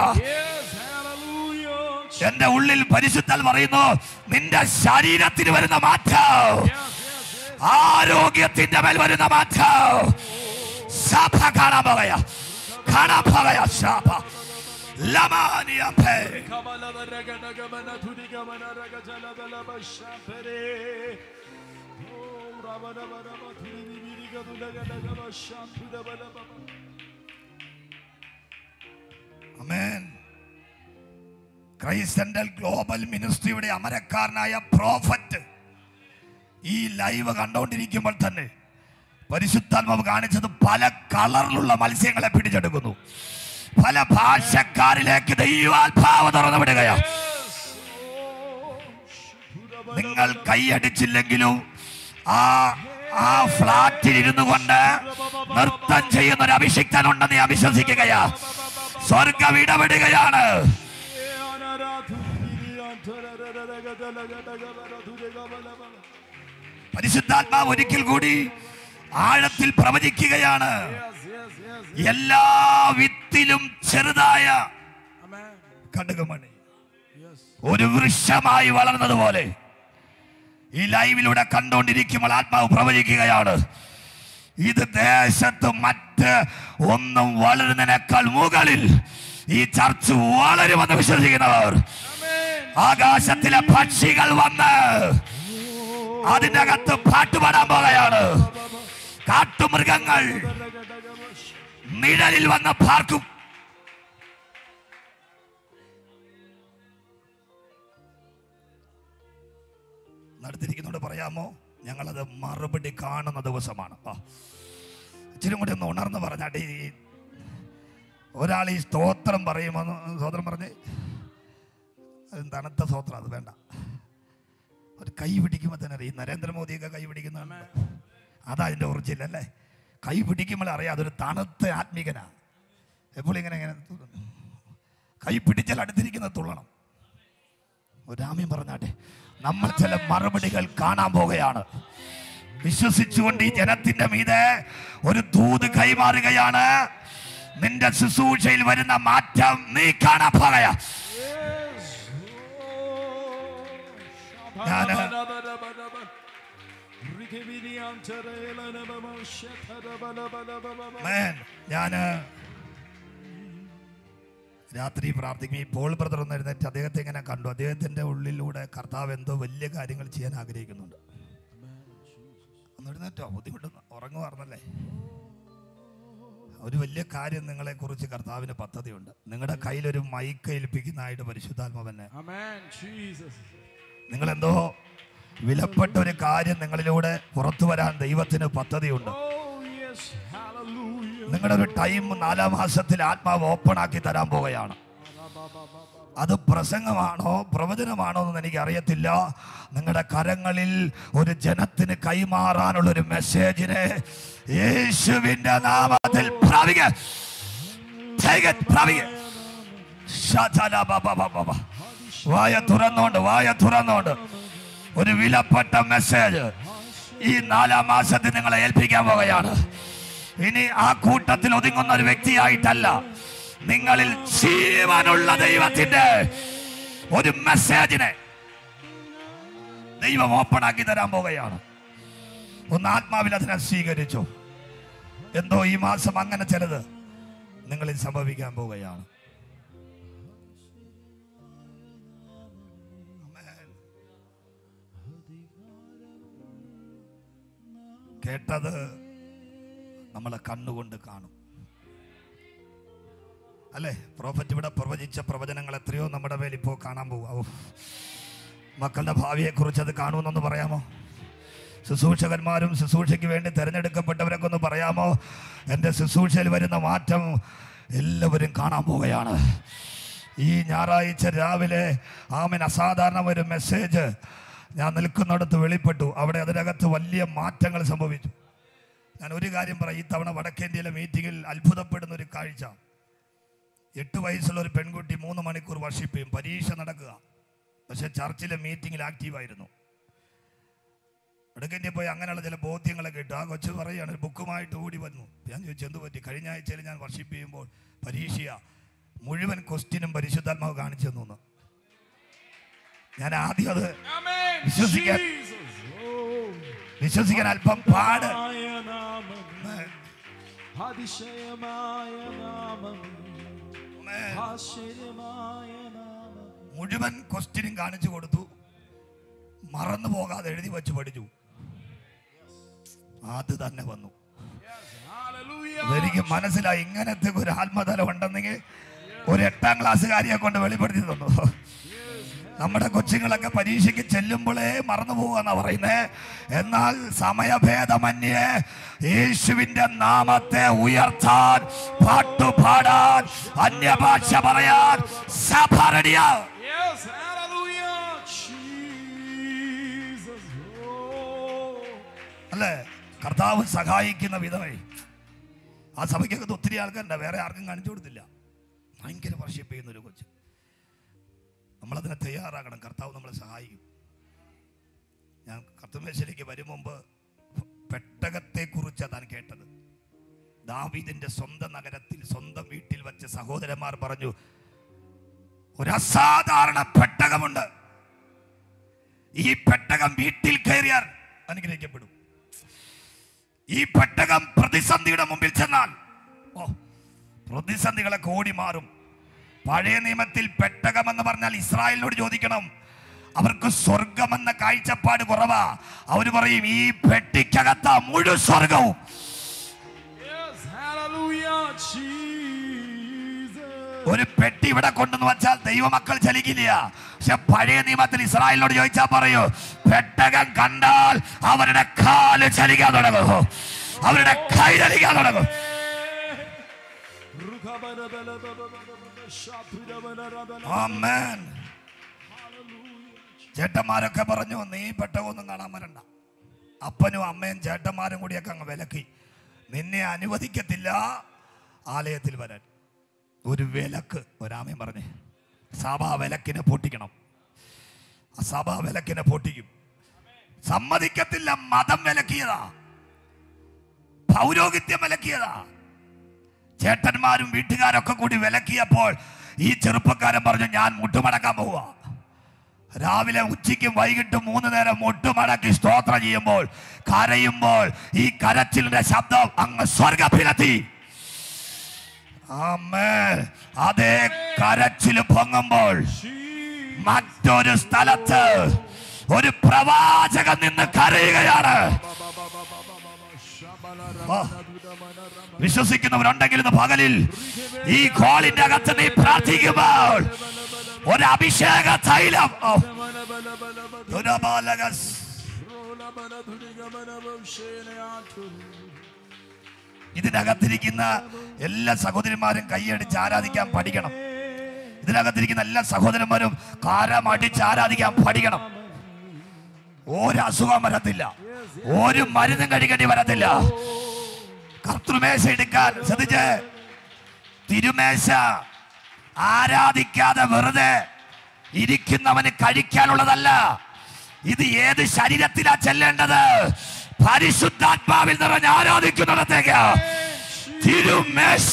എന്റെ ഉള്ളിൽ പരിശുദ്ധൽ പറയുന്നു നിന്റെ ശരീരത്തിന് വരുന്ന മാറ്റം ആരോഗ്യത്തിന്റെ മേൽ വരുന്ന മാറ്റം സഭ കാണാൻ പോകയ കാണാൻ പോകയ സഭ ലമാനിയപ്പേ അമേൻ ക്രൈസ്റ്റൻഡൽ ഗ്ലോബൽ മിനിസ്ട്രിയുടെ അമരക്കാരനായ പ്രോഫറ്റ് ഈ ലൈവ് കണ്ടുകൊണ്ടിരിക്കുമ്പോൾ തന്നെ പരിശുദ്ധാത്മാവ് കാണിച്ചത് പല കളറിലുള്ള മത്സ്യങ്ങളെ പിടിച്ചെടുക്കുന്നു പല ഭാഷക്കാരിലേക്ക് ദൈവാത്മാവ് തുറന്നു വിടുകയാണ് നിങ്ങൾ കൈയടിച്ചില്ലെങ്കിലും ആ ആ ഫ്ലാറ്റിൽ ഇരുന്നു കൊണ്ട് നൃത്തം ചെയ്യുന്ന ഒരു അഭിഷിക്തനുണ്ടെന്ന് ഞാൻ വിശ്വസിക്കുകയാ സ്വർഗം ഇടപെടുകയാണ് പരിശുദ്ധാത്മാവ് ഒരിക്കൽ കൂടി ആഴത്തിൽ പ്രവചിക്കുകയാണ് എല്ലാ വിത്തിലും ചെറുതായ Amen. കടുകുമണി Yes. ഒരു വൃക്ഷമായി വളർന്നതുപോലെ ഈ ലൈവിലൂടെ കണ്ടുകൊണ്ടിരിക്കുമ്പോൾ ആത്മാവ് പ്രവചിക്കുകയാണ് ഇത് ദേശത്ത് മറ്റ് ഒന്നും വളരുന്നതിനേക്കാൾ മുകളിൽ ഈ ചർച്ച് വളരുമെന്ന് വിശ്വസിക്കുന്നവർ ആകാശത്തിലെ പക്ഷികൾ വന്ന് അതിന്റെ അകത്ത് പാട്ടുപാടാൻ പോകുകയാണ് കാട്ടുമൃഗങ്ങൾ നിഴലിൽ വന്ന് പാർക്കും നടത്തിരിക്കുന്നോട് പറയാമോ ഞങ്ങളത് മറുപടി കാണുന്ന ദിവസമാണ് ആ ഇച്ചിരി കൂടി ഒന്ന് ഉണർന്ന് പറഞ്ഞാട്ടെ ഈ ഒരാൾ ഈ സ്തോത്രം പറയുമെന്ന് സ്തോത്രം പറഞ്ഞ് അത് തണുത്ത സ്തോത്രം അത് വേണ്ട ഒരു കൈ പിടിക്കുമ്പോൾ തന്നെ അറിയാം ഈ നരേന്ദ്രമോദിയൊക്കെ കൈ പിടിക്കുന്നതാണ് അതാ അതിൻ്റെ ഒറിജിനൽ അല്ലേ കൈ പിടിക്കുമ്പോൾ അറിയാം അതൊരു തണുത്ത ആത്മീകനാ എപ്പോഴും ഇങ്ങനെ ഇങ്ങനെ തുള്ളുന്നു. കൈ പിടിച്ചാൽ അടുത്തിരിക്കുന്ന തുള്ളണം ഒരാമ്യം പറഞ്ഞാട്ടെ നമ്മൾ ചില മറുപടികൾ കാണാൻ പോകുകയാണ് വിശ്വസിച്ചുകൊണ്ട് ഈ ജനത്തിന്റെ മീതെ ഒരു ദൂത് കൈമാറുകയാണ് നിന്റെ ശുശ്രൂഷയിൽ വരുന്ന മാറ്റം നീ കാണാൻ പോകുക ഞാന് Man, ഞാന് രാത്രി പ്രാർത്ഥിക്കും ഈ പോൾ ബ്രദർ ഒന്ന് എഴുന്നേറ്റ് അദ്ദേഹത്തെ ഇങ്ങനെ കണ്ടു അദ്ദേഹത്തിന്റെ ഉള്ളിലൂടെ കർത്താവ് എന്തോ വലിയ കാര്യങ്ങൾ ചെയ്യാൻ ആഗ്രഹിക്കുന്നുണ്ട് ഒന്ന് എഴുന്നേറ്റോ ബുദ്ധിമുട്ട് ഉറങ്ങുമായിരുന്നല്ലേ ഒരു വലിയ കാര്യം നിങ്ങളെ കുറിച്ച് കർത്താവിന് പദ്ധതിയുണ്ട് നിങ്ങളുടെ കയ്യിലൊരു മൈക്ക് ഏൽപ്പിക്കുന്നതായിട്ട് പരിശുദ്ധാത്മാവന്നെ Amen. Jesus. നിങ്ങൾ എന്തോ വിലപ്പെട്ട ഒരു കാര്യം നിങ്ങളിലൂടെ പുറത്തു വരാൻ ദൈവത്തിന് പദ്ധതിയുണ്ട് Oh, yes. Hallelujah. നിങ്ങളുടെ ഒരു ടൈം നാലാം മാസത്തിൽ ആത്മാവ് ഓപ്പൺ ആക്കി തരാൻ പോവുകയാണ് അത് പ്രസംഗമാണോ പ്രവചനമാണോ എന്ന് എനിക്ക് അറിയത്തില്ല നിങ്ങളുടെ കരങ്ങളിൽ ഒരു ജനത്തിന് കൈമാറാനുള്ള ഒരു മെസ്സേജിനെ യേശുവിന്റെ നാമത്തിൽ പ്രാപിക Take it, പ്രാപിക ശതല ബബ ബബ ബബ. വായ തുറന്നോണ്ട് വായ തുറന്നോണ്ട് ഒരു വിലപ്പെട്ട മെസ്സേജ് ഈ നാലാം മാസത്തിൽ നിങ്ങളെ ഏൽപ്പിക്കാൻ പോവുകയാണ് ഇനി ആ കൂട്ടത്തിൽ ഒതുങ്ങുന്ന ഒരു വ്യക്തിയായിട്ടല്ല നിങ്ങളിൽ ജീവനുള്ള ദൈവത്തിന്റെ ഒരു മെസ്സേജിനെ ദൈവം ഓപ്പൺ ആക്കി തരാൻ പോവുകയാണ് ഒന്ന് ആത്മാവിൽ അതിനെ സ്വീകരിച്ചു എന്തോ ഈ മാസം അങ്ങനെ ചിലത് നിങ്ങളിൽ സംഭവിക്കാൻ പോവുകയാണ് Amen. കേട്ടത് നമ്മളെ കണ്ണുകൊണ്ട് കാണും അല്ലേ പ്രോഫറ്റ് ഇവിടെ പ്രവചിച്ച പ്രവചനങ്ങൾ എത്രയോ നമ്മുടെ മേൽ ഇപ്പോൾ കാണാൻ പോവാ മക്കളുടെ ഭാവിയെ കുറിച്ച് അത് കാണുമെന്നൊന്ന് പറയാമോ ശുശ്രൂഷകന്മാരും ശുശ്രൂഷയ്ക്ക് വേണ്ടി തിരഞ്ഞെടുക്കപ്പെട്ടവരൊക്കെ ഒന്ന് പറയാമോ എൻ്റെ ശുശ്രൂഷയിൽ വരുന്ന മാറ്റം എല്ലാവരും കാണാൻ പോവുകയാണ് ഈ ഞായറാഴ്ച രാവിലെ ആമൻ അസാധാരണ ഒരു മെസ്സേജ് ഞാൻ നിൽക്കുന്നിടത്ത് വെളിപ്പെട്ടു അവിടെ അതിനകത്ത് വലിയ മാറ്റങ്ങൾ സംഭവിച്ചു ഞാൻ ഒരു കാര്യം പറയാം ഈ തവണ വടക്കേന്ത്യയിലെ മീറ്റിങ്ങിൽ അത്ഭുതപ്പെടുന്ന ഒരു കാഴ്ച എട്ട് വയസ്സുള്ള ഒരു പെൺകുട്ടി മൂന്ന് മണിക്കൂർ വർഷിപ്പ് ചെയ്യും പരീക്ഷ നടക്കുക പക്ഷെ ചർച്ചിലെ മീറ്റിങ്ങിൽ ആക്റ്റീവായിരുന്നു വടക്കേന്ത്യ പോയി അങ്ങനെയുള്ള ചില ബോധ്യങ്ങളൊക്കെ ഇട്ടു ആ കൊച്ചു പറയുകയാണ് ഒരു ബുക്കുമായിട്ട് ഓടി വന്നു ഞാൻ ചോദിച്ചു എന്ത് പറ്റി കഴിഞ്ഞ ആഴ്ചയിൽ ഞാൻ വർഷിപ്പ് ചെയ്യുമ്പോൾ പരീക്ഷയ മുഴുവൻ ക്വസ്റ്റ്യനും പരിശുദ്ധാത്മാവ് കാണിച്ചു തന്നു എന്ന്. ഞാൻ ആദ്യം അത് Amen. വിശ്വസിക്കാൻ Jesus. Oh. വിശ്വസിക്കാൻ അല്പം പാട് മായ നാമം അതിശയമായ നാമം ആശ്ചര്യമായ നാമം മുഴുവൻ ക്വസ്റ്റ്യനും കാണിച്ചു കൊടുത്തു മറന്നു പോകാതെ എഴുതി വെച്ച് പഠിച്ചു അത് തന്നെ വന്നു Hallelujah. അതെനിക്ക് മനസ്സിലായി ഇങ്ങനത്തെ ഒരു ആത്മതലം ഉണ്ടെന്നെങ്കിൽ ഒരു എട്ടാം ക്ലാസ്സുകാരിയെ കൊണ്ട് വെളിപ്പെടുത്തി തന്നു നമ്മുടെ കൊച്ചുങ്ങളൊക്കെ പരീക്ഷയ്ക്ക് ചെല്ലുമ്പോഴേ മറന്നു പോവാന്നാ പറയുന്നേ എന്നാൽ സമയഭേദമന്യേ യേശുവിന്റെ നാമത്തെ ഉയർത്താൻ പാട്ടുപാടാൻ അന്യഭാഷ പറയാൻ സഭ റെഡിയാ Yes, hallelujah. Jesus. Oh. അല്ലേ കർത്താവ് സഹായിക്കുന്ന വിധമേ ആ സഭയ്ക്കകത്ത് ഒത്തിരി ആൾക്കാരുണ്ട് വേറെ ആർക്കും കാണിച്ചു കൊടുത്തില്ല ഭയങ്കര വർഷിപ്പ് ചെയ്യുന്ന ഒരു കൊച്ച് നമ്മളതിനെ തയ്യാറാകണം കർത്താവ് നമ്മളെ സഹായിക്കും ഞാൻ കർത്തമേശ്വരിക്ക് വരും മുമ്പ് പെട്ടകത്തെക്കുറിച്ചാണ് താൻ കേട്ടത് ദാവീദിന്റെ സ്വന്തം നഗരത്തിൽ സ്വന്തം വീട്ടിൽ വെച്ച് സഹോദരന്മാർ പറഞ്ഞു ഒരു അസാധാരണ പെട്ടകമുണ്ട് ഈ പെട്ടകം വീട്ടിൽ കയറിയാൽ അനുഗ്രഹിക്കപ്പെടും ഈ പെട്ടകം പ്രതിസന്ധിയുടെ മുമ്പിൽ ചെന്നാൽ ഓ പ്രതിസന്ധികളൊക്കെ ഓടി മാറും പഴയ നിയമത്തിൽ പെട്ടകം എന്ന് പറഞ്ഞാൽ ഇസ്രായേലിനോട് ചോദിക്കണം അവർക്ക് സ്വർഗമെന്ന കാഴ്ചപ്പാട് കുറവാ അവർ പറയും ഈ പെട്ടിക്കകത്ത മുഴു സ്വർഗവും Yes, hallelujah. Jesus. ഒരു പെട്ടി ഇവിടെ കൊണ്ടെന്ന് വെച്ചാൽ ദൈവമക്കൾ ചലിക്കില്ല പക്ഷെ പഴയ നിയമത്തിൽ ഇസ്രായേലിനോട് ചോദിച്ചാൽ പറയൂ പെട്ടകം കണ്ടാൽ അവരുടെ കാല് ചലിക്കാൻ തുടങ്ങും അവരുടെ കൈ ചലിക്കാൻ തുടങ്ങും ആമേൻ. ചേട്ടന്മാരൊക്കെ പറഞ്ഞു നീ പെട്ടകമൊന്നും കാണാൻ വരണ്ട അപ്പനും അമ്മയും ചേട്ടന്മാരും കൂടിയൊക്കെ അങ്ങ് വിലക്കി നിന്നെ അനുവദിക്കത്തില്ല ആലയത്തിൽ വരാൻ ഒരു വിലക്ക് ഒരാമയും പറഞ്ഞേ സഭാ വിലക്കിനെ പൊട്ടിക്കണം ആ സഭാ വിലക്കിനെ പൊട്ടിക്കും സമ്മതിക്കത്തില്ല മതം വിലക്കിയതാ പൗരോഹിത്യം വിലക്കിയതാ ചേട്ടന്മാരും വീട്ടുകാരൊക്കെ കൂടി വിലക്കിയപ്പോൾ ഈ ചെറുപ്പക്കാരൻ പറഞ്ഞു ഞാൻ മുട്ടുമടക്കാൻ പോവുക രാവിലെ ഉച്ചയ്ക്കും വൈകിട്ടും മൂന്ന് നേരം മുട്ടുമടക്കി സ്തോത്രം ചെയ്യുമ്പോൾ കരയുമ്പോൾ ഈ കരച്ചിലിന്റെ ശബ്ദം അങ്ങ് സ്വർഗത്തിലെത്തി ആമേൻ. അതേ കരച്ചിൽ പൊങ്ങുമ്പോൾ മറ്റൊരു സ്ഥലത്ത് ഒരു പ്രവാചകൻ നിന്ന് കരയുകയാണ് ഓ, വിശ്വസിക്കുന്നവരുണ്ടെങ്കിൽ ഇന്ന് പകലിൽ ഈ കോളിന്റെ അകത്ത് നീ പ്രാർത്ഥിക്കുമ്പോൾ ഒരു അഭിഷേക തൈലം ഓ, ദുരബാലകസ്. ഇതിനകത്തിരിക്കുന്ന എല്ലാ സഹോദരിമാരും കൈയടിച്ച് ആരാധിക്കാൻ പഠിക്കണം ഇതിനകത്തിരിക്കുന്ന എല്ലാ സഹോദരന്മാരും കാരമടിച്ച് ആരാധിക്കാൻ പഠിക്കണം ഒരു അസുഖം വരത്തില്ല ഒരു മരുന്നും കഴിക്കേണ്ടി വരത്തില്ല കർത്തൃമേശ എടുക്കാൻ ശ്രദ്ധിച്ച് തിരുമേശ ആരാധിക്കാതെ വെറുതെ ഇരിക്കുന്നവന് കഴിക്കാനുള്ളതല്ല ഇത് ഏത് ശരീരത്തിലാ ചെല്ലേണ്ടത് പരിശുദ്ധാത്മാവിൽ നിറഞ്ഞ് ആരാധിക്കുന്നിടത്തേക്ക് തിരുമേശ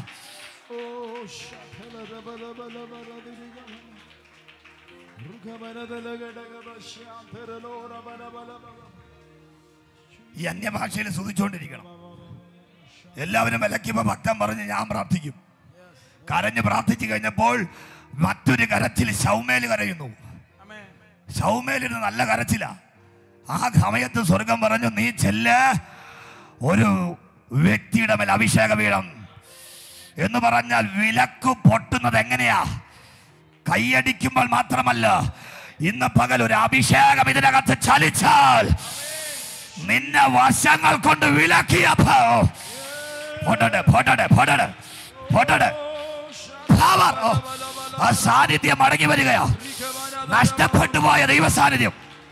ഈ അന്യഭാഷയിൽ സ്തുതിച്ചുകൊണ്ടിരിക്കണം എല്ലാവരും വിലക്കുമ്പോ ഭക്തൻ പറഞ്ഞ് ഞാൻ പ്രാർത്ഥിക്കും കരഞ്ഞ് പ്രാർത്ഥിച്ചു കഴിഞ്ഞപ്പോൾ മറ്റൊരു കരച്ചിൽ ശൗമേല് കരയുന്നു Amen. ശൗമേലിന് നല്ല കരച്ചില ആ സമയത്ത് സ്വർഗം പറഞ്ഞു നീ ചെല്ല് ഒരു വ്യക്തിയുടെ മേൽ അഭിഷേക വീണം എന്ന് പറഞ്ഞാൽ വിലക്ക് പൊട്ടുന്നത് എങ്ങനെയാ കൈയടിക്കുമ്പോൾ മാത്രമല്ല ഇന്ന് പകൽ ഒരു അഭിഷേകം ഇതിനകത്ത് ചലിച്ചാൽ നിന്നെ വശങ്ങൾ കൊണ്ട് വിലക്കിയപ്പോ പൊട്ടടെ പൊട്ടടെ പൊട്ടടെ പൊട്ടടെ പവർ ഓ, ആ സാന്നിധ്യം മടങ്ങി വരികയാ നഷ്ടപ്പെട്ടു പോയ ദൈവ സാന്നിധ്യം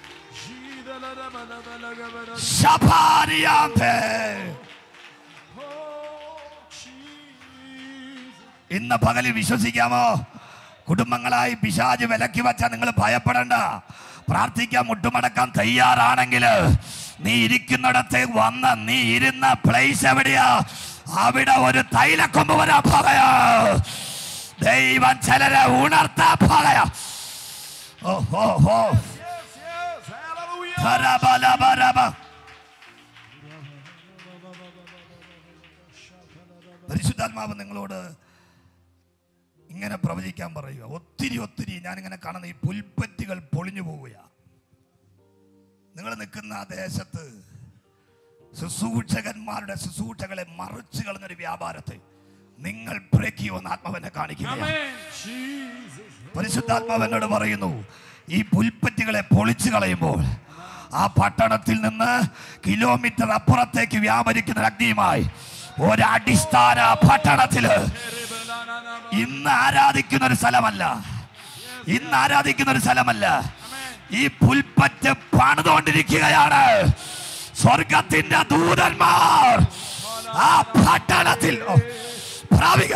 ശപാരിയാമ്പേ. ഇന്ന് പകലിൽ വിശ്വസിക്കാമോ കുടുംബങ്ങളായി പിശാജ് വിലക്കി വച്ചാൽ നിങ്ങൾ ഭയപ്പെടണ്ട പ്രാർത്ഥിക്കാൻ മുട്ടുമടക്കാൻ തയ്യാറാണെങ്കിൽ നീ ഇരിക്കുന്നിടത്ത് വന്ന് നീ ഇരുന്ന പ്ലേസ് എവിടെയാ അവിടെ ഒരു തൈലക്കൊമ്പ് വരാൻ പറയാ ദൈവം ചിലരെ ഉണർത്താ പറയാ ഓ ഓ ഓ Yes, yes, hallelujah. ധരബലബരബ. പരിശുദ്ധാത്മാവ് നിങ്ങളോട് ഇങ്ങനെ പ്രവചിക്കാൻ പറയുക ഒത്തിരി ഒത്തിരി ഞാനിങ്ങനെ കാണുന്ന ഈ പുൽപ്പറ്റുകൾ പൊളിഞ്ഞു പോവുക നിങ്ങൾ നിൽക്കുന്ന ആ ദേശത്ത് ശുശ്രൂഷകന്മാരുടെ ശുശ്രൂഷകളെ മറിച്ചു കളഞ്ഞൊരു വ്യാപാരത്തെ നിങ്ങൾ ബ്രേക്ക് ചെയ്യുമെന്ന് ആത്മാവെന്നെ കാണിക്കുക Amen. Jesus. പരിശുദ്ധാത്മാവ് എന്നോട് പറയുന്നു ഈ പുൽപ്പറ്റുകളെ പൊളിച്ചു കളയുമ്പോൾ ആ പട്ടണത്തിൽ നിന്ന് കിലോമീറ്റർ അപ്പുറത്തേക്ക് വ്യാപരിക്കുന്ന ഒരു അഗ്നിയുമായി ഒരടിസ്ഥാന പട്ടണത്തില് ഇന്ന് ആരാധിക്കുന്ന ഒരു സ്ഥലമല്ല ഇന്ന് ആരാധിക്കുന്ന ഒരു സ്ഥലമല്ല ഈ പുൽപ്പറ്റ് പണിതുകൊണ്ടിരിക്കുകയാണ് സ്വർഗത്തിന്റെ ദൂതന്മാർ ആ പട്ടണത്തിൽ ഓ, പ്രാപിക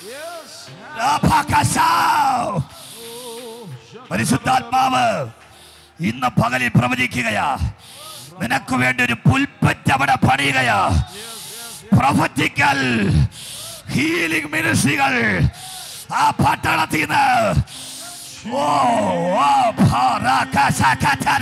രാഭാകശാവ്. പരിശുദ്ധാത്മാവ് ഇന്ന് പകലിൽ പ്രവചിക്കുകയാ നിനക്ക് വേണ്ടി ഒരു പുൽപ്പറ്റ് അവിടെ പണിയുകയാ പ്രൊഫറ്റിക്കൽ ഹീലിംഗ് മിനിസ്ട്രികൾ ആ പട്ടണത്തിൽ നിന്ന് ഓ ഓ ഭാരാകശകതര.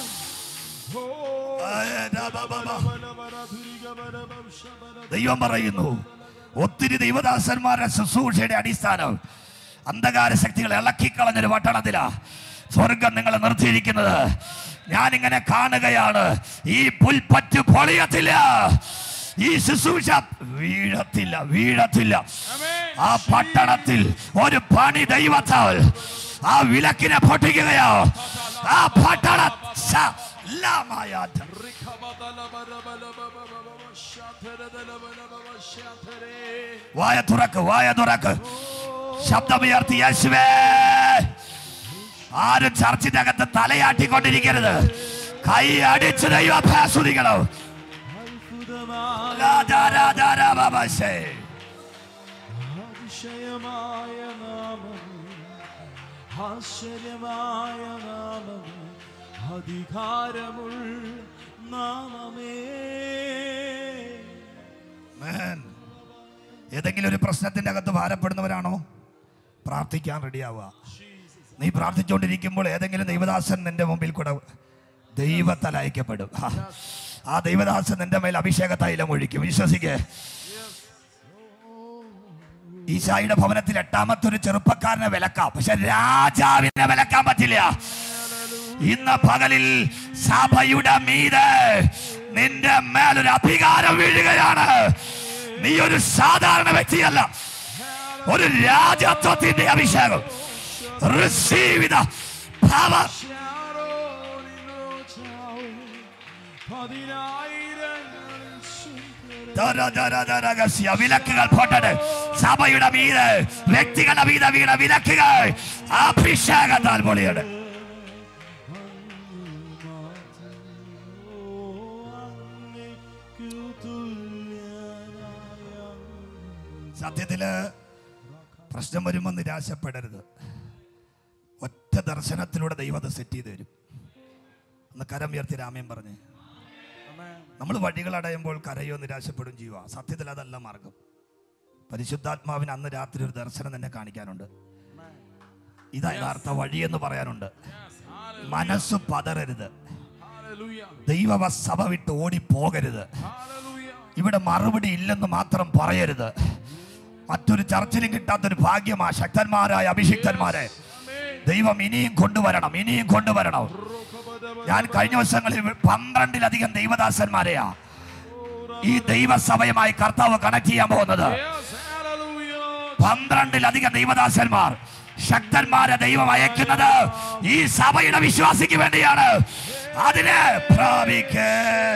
ദൈവം പറയുന്നു ഒത്തിരി ദൈവദാസന്മാരുടെ ശുശ്രൂഷയുടെ അടിസ്ഥാനം അന്ധകാര ശക്തികളെ ഇളക്കിക്കളഞ്ഞൊരു പട്ടണത്തിലാ സ്വർഗം നിങ്ങളെ നിർത്തിയിരിക്കുന്നത് ഞാനിങ്ങനെ കാണുകയാണ് ഈ പുൽപ്പറ്റ് പൊളിയത്തില്ല ഈ ശുശ്രൂഷ വീഴത്തില്ല വീഴത്തില്ല ആ പട്ടണത്തിൽ ഒരു പണി ദൈവത്താൽ ആ വിലക്കിനെ പൊട്ടിക്കുകയോ ആ പട്ടണ ശ- ലാമായാത്ത. വായ തുറക്ക് വായ തുറക്ക് ശബ്ദമുയർത്തി യേശുവേ ആരും ചർച്ചിന്റെ അകത്ത് തലയാട്ടിക്കൊണ്ടിരിക്കരുത് കൈ അടിച്ച് ദൈവഭ്യാസുതിക്കണം അതിശയമായ നാമം ആശ്ചര്യമായ നാമം അധികാരമുള്ള നാമമേ ഏതെങ്കിലും ഒരു പ്രശ്നത്തിന്റെ അകത്ത് ഭാരപ്പെടുന്നവരാണോ പ്രാർത്ഥിക്കാൻ റെഡിയാവുക നീ പ്രാർത്ഥിച്ചുകൊണ്ടിരിക്കുമ്പോൾ ഏതെങ്കിലും ദൈവദാസൻ നിന്റെ മുമ്പിൽ കൂടെ ദൈവത്താൽ അയക്കപ്പെടും ഹാ. ആ ദൈവദാസൻ നിന്റെ മേൽ അഭിഷേക തൈലം ഒഴിക്കും വിശ്വസിക്കേ ഈശായിയുടെ ഭവനത്തിൽ എട്ടാമത്തെ ഒരു ചെറുപ്പക്കാരനെ വിലക്കാം പക്ഷെ രാജാവിനെ വിലക്കാൻ പറ്റില്ല ഇന്ന് പകലിൽ സഭയുടെ മീതെ നിന്റെ മേലൊരു അധികാരം വീഴുകയാണ് നീ ഒരു സാധാരണ വ്യക്തിയല്ല ഒരു രാജത്വത്തിന്റെ അഭിഷേകം റിസീവ് ദ പവർ വിലക്കുകൾ പോട്ടത് സഭയുടെ മീത് വ്യക്തികളുടെ മീത വീണ വിലക്കുകൾ അഭിഷേകത്താൽ പൊളിയാണ് സത്യത്തില് പ്രശ്നം വരുമ്പോൾ നിരാശപ്പെടരുത് ഒറ്റ ദർശനത്തിലൂടെ ദൈവം അത് സെറ്റ് ചെയ്ത് തരും ഒന്ന് കരം ഉയർത്തി രാമയം പറഞ്ഞ് നമ്മൾ വഴികൾ അടയുമ്പോൾ കരയോ നിരാശപ്പെടും ചെയ്യുക സത്യത്തിൽ അതല്ല മാർഗം പരിശുദ്ധാത്മാവിന് അന്ന് രാത്രി ഒരു ദർശനം തന്നെ കാണിക്കാനുണ്ട് ഇതാ യഥാർത്ഥ വഴി എന്ന് പറയാനുണ്ട് മനസ്സ് പതറരുത് ദൈവ സഭ വിട്ട് ഓടി പോകരുത് ഇവിടെ മറുപടി ഇല്ലെന്ന് മാത്രം പറയരുത് മറ്റൊരു ചർച്ചിലും കിട്ടാത്തൊരു ഭാഗ്യമാ ശക്തന്മാരായ അഭിഷിക്തന്മാരെ ദൈവം ഇനിയും കൊണ്ടുവരണം ഇനിയും കൊണ്ടുവരണം ഞാൻ കഴിഞ്ഞ വർഷങ്ങളിൽ പന്ത്രണ്ടിലധികം ദൈവദാസന്മാരെയാ ഈ ദൈവസഭയുമായി കർത്താവ് കണക്ട് ചെയ്യാൻ പോകുന്നത് പന്ത്രണ്ടിലധികം ദൈവദാസന്മാർ ശക്തന്മാരെ ദൈവം അയക്കുന്നത് ഈ സഭയുടെ വിശ്വാസിക്ക് വേണ്ടിയാണ് അതിനെ പ്രാപിക്കേ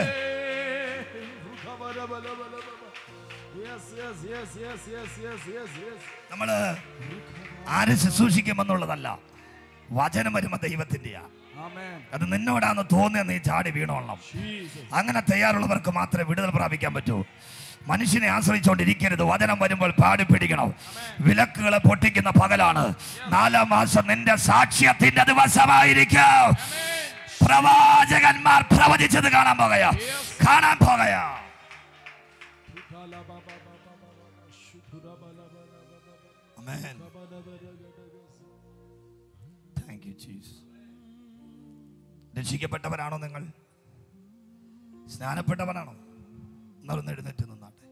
നമ്മള് ആര് ശുശ്രൂഷിക്കുമെന്നുള്ളതല്ല വചനം വരുമ്പോ ദൈവത്തിന്റെയാ അത് നിന്നോടാന്ന് തോന്നിയ നീ ചാടി വീണോളണം അങ്ങനെ തയ്യാറുള്ളവർക്ക് മാത്രമേ വിടുതൽ പ്രാപിക്കാൻ പറ്റൂ മനുഷ്യനെ ആശ്രയിച്ചുകൊണ്ടിരിക്കരുത് വചനം വരുമ്പോൾ പാടി പിടിക്കണം വിലക്കുകളെ പൊട്ടിക്കുന്ന പകലാണ് നാലാം മാസം നിന്റെ സാക്ഷ്യത്തിന്റെ ദിവസമായിരിക്കും പ്രവാചകന്മാർ പ്രവചിച്ചത് കാണാൻ പോകയാ കാണാൻ പോകയാ Amen. Thank you, Jesus. രക്ഷിക്കപ്പെട്ടവരാണോ നിങ്ങൾ സ്നാനപ്പെട്ടവനാണോ എന്നൊന്ന് എഴുന്നേറ്റ് നിന്നാട്ടെ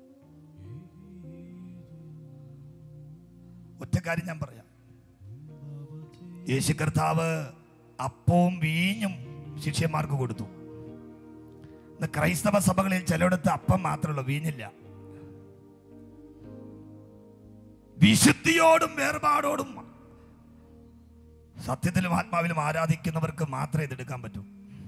ഒറ്റ കാര്യം ഞാൻ പറയാം യേശു കർത്താവ് അപ്പവും വീഞ്ഞും ശിഷ്യന്മാർക്ക് കൊടുത്തു ഇന്ന് ക്രൈസ്തവ സഭകളിൽ ചിലയിടത്ത് അപ്പം മാത്രമല്ല വീഞ്ഞില്ല വിശുദ്ധിയോടും വേർപാടോടും സത്യത്തിലും ആത്മാവിലും ആരാധിക്കുന്നവർക്ക് മാത്രമേ ഇതെടുക്കാൻ പറ്റൂ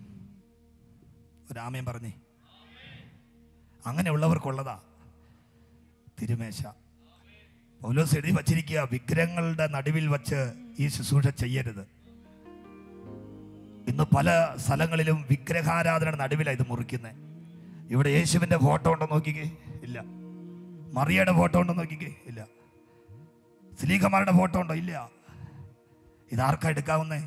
ഒരാമയം പറഞ്ഞേ അങ്ങനെയുള്ളവർക്കുള്ളതാ തിരുമേശ പൗലോസ് എഴുതി വച്ചിരിക്കുക വിഗ്രഹങ്ങളുടെ നടുവിൽ വച്ച് ഈ ശുശ്രൂഷ ചെയ്യരുത് ഇന്ന് പല സ്ഥലങ്ങളിലും വിഗ്രഹാരാധനയുടെ നടുവിലാണ് ഇത് മുറിക്കുന്നത് ഇവിടെ യേശുവിന്റെ ഫോട്ടോ ഉണ്ടോ നോക്കിക്കേ ഇല്ല മറിയയുടെ ഫോട്ടോ ഉണ്ടോ നോക്കിക്കേ ഇല്ല സ്ലീഹമാരുടെ ഫോട്ടോ ഉണ്ടോ ഇല്ല ഇതാർക്കാ എടുക്കാവുന്നേ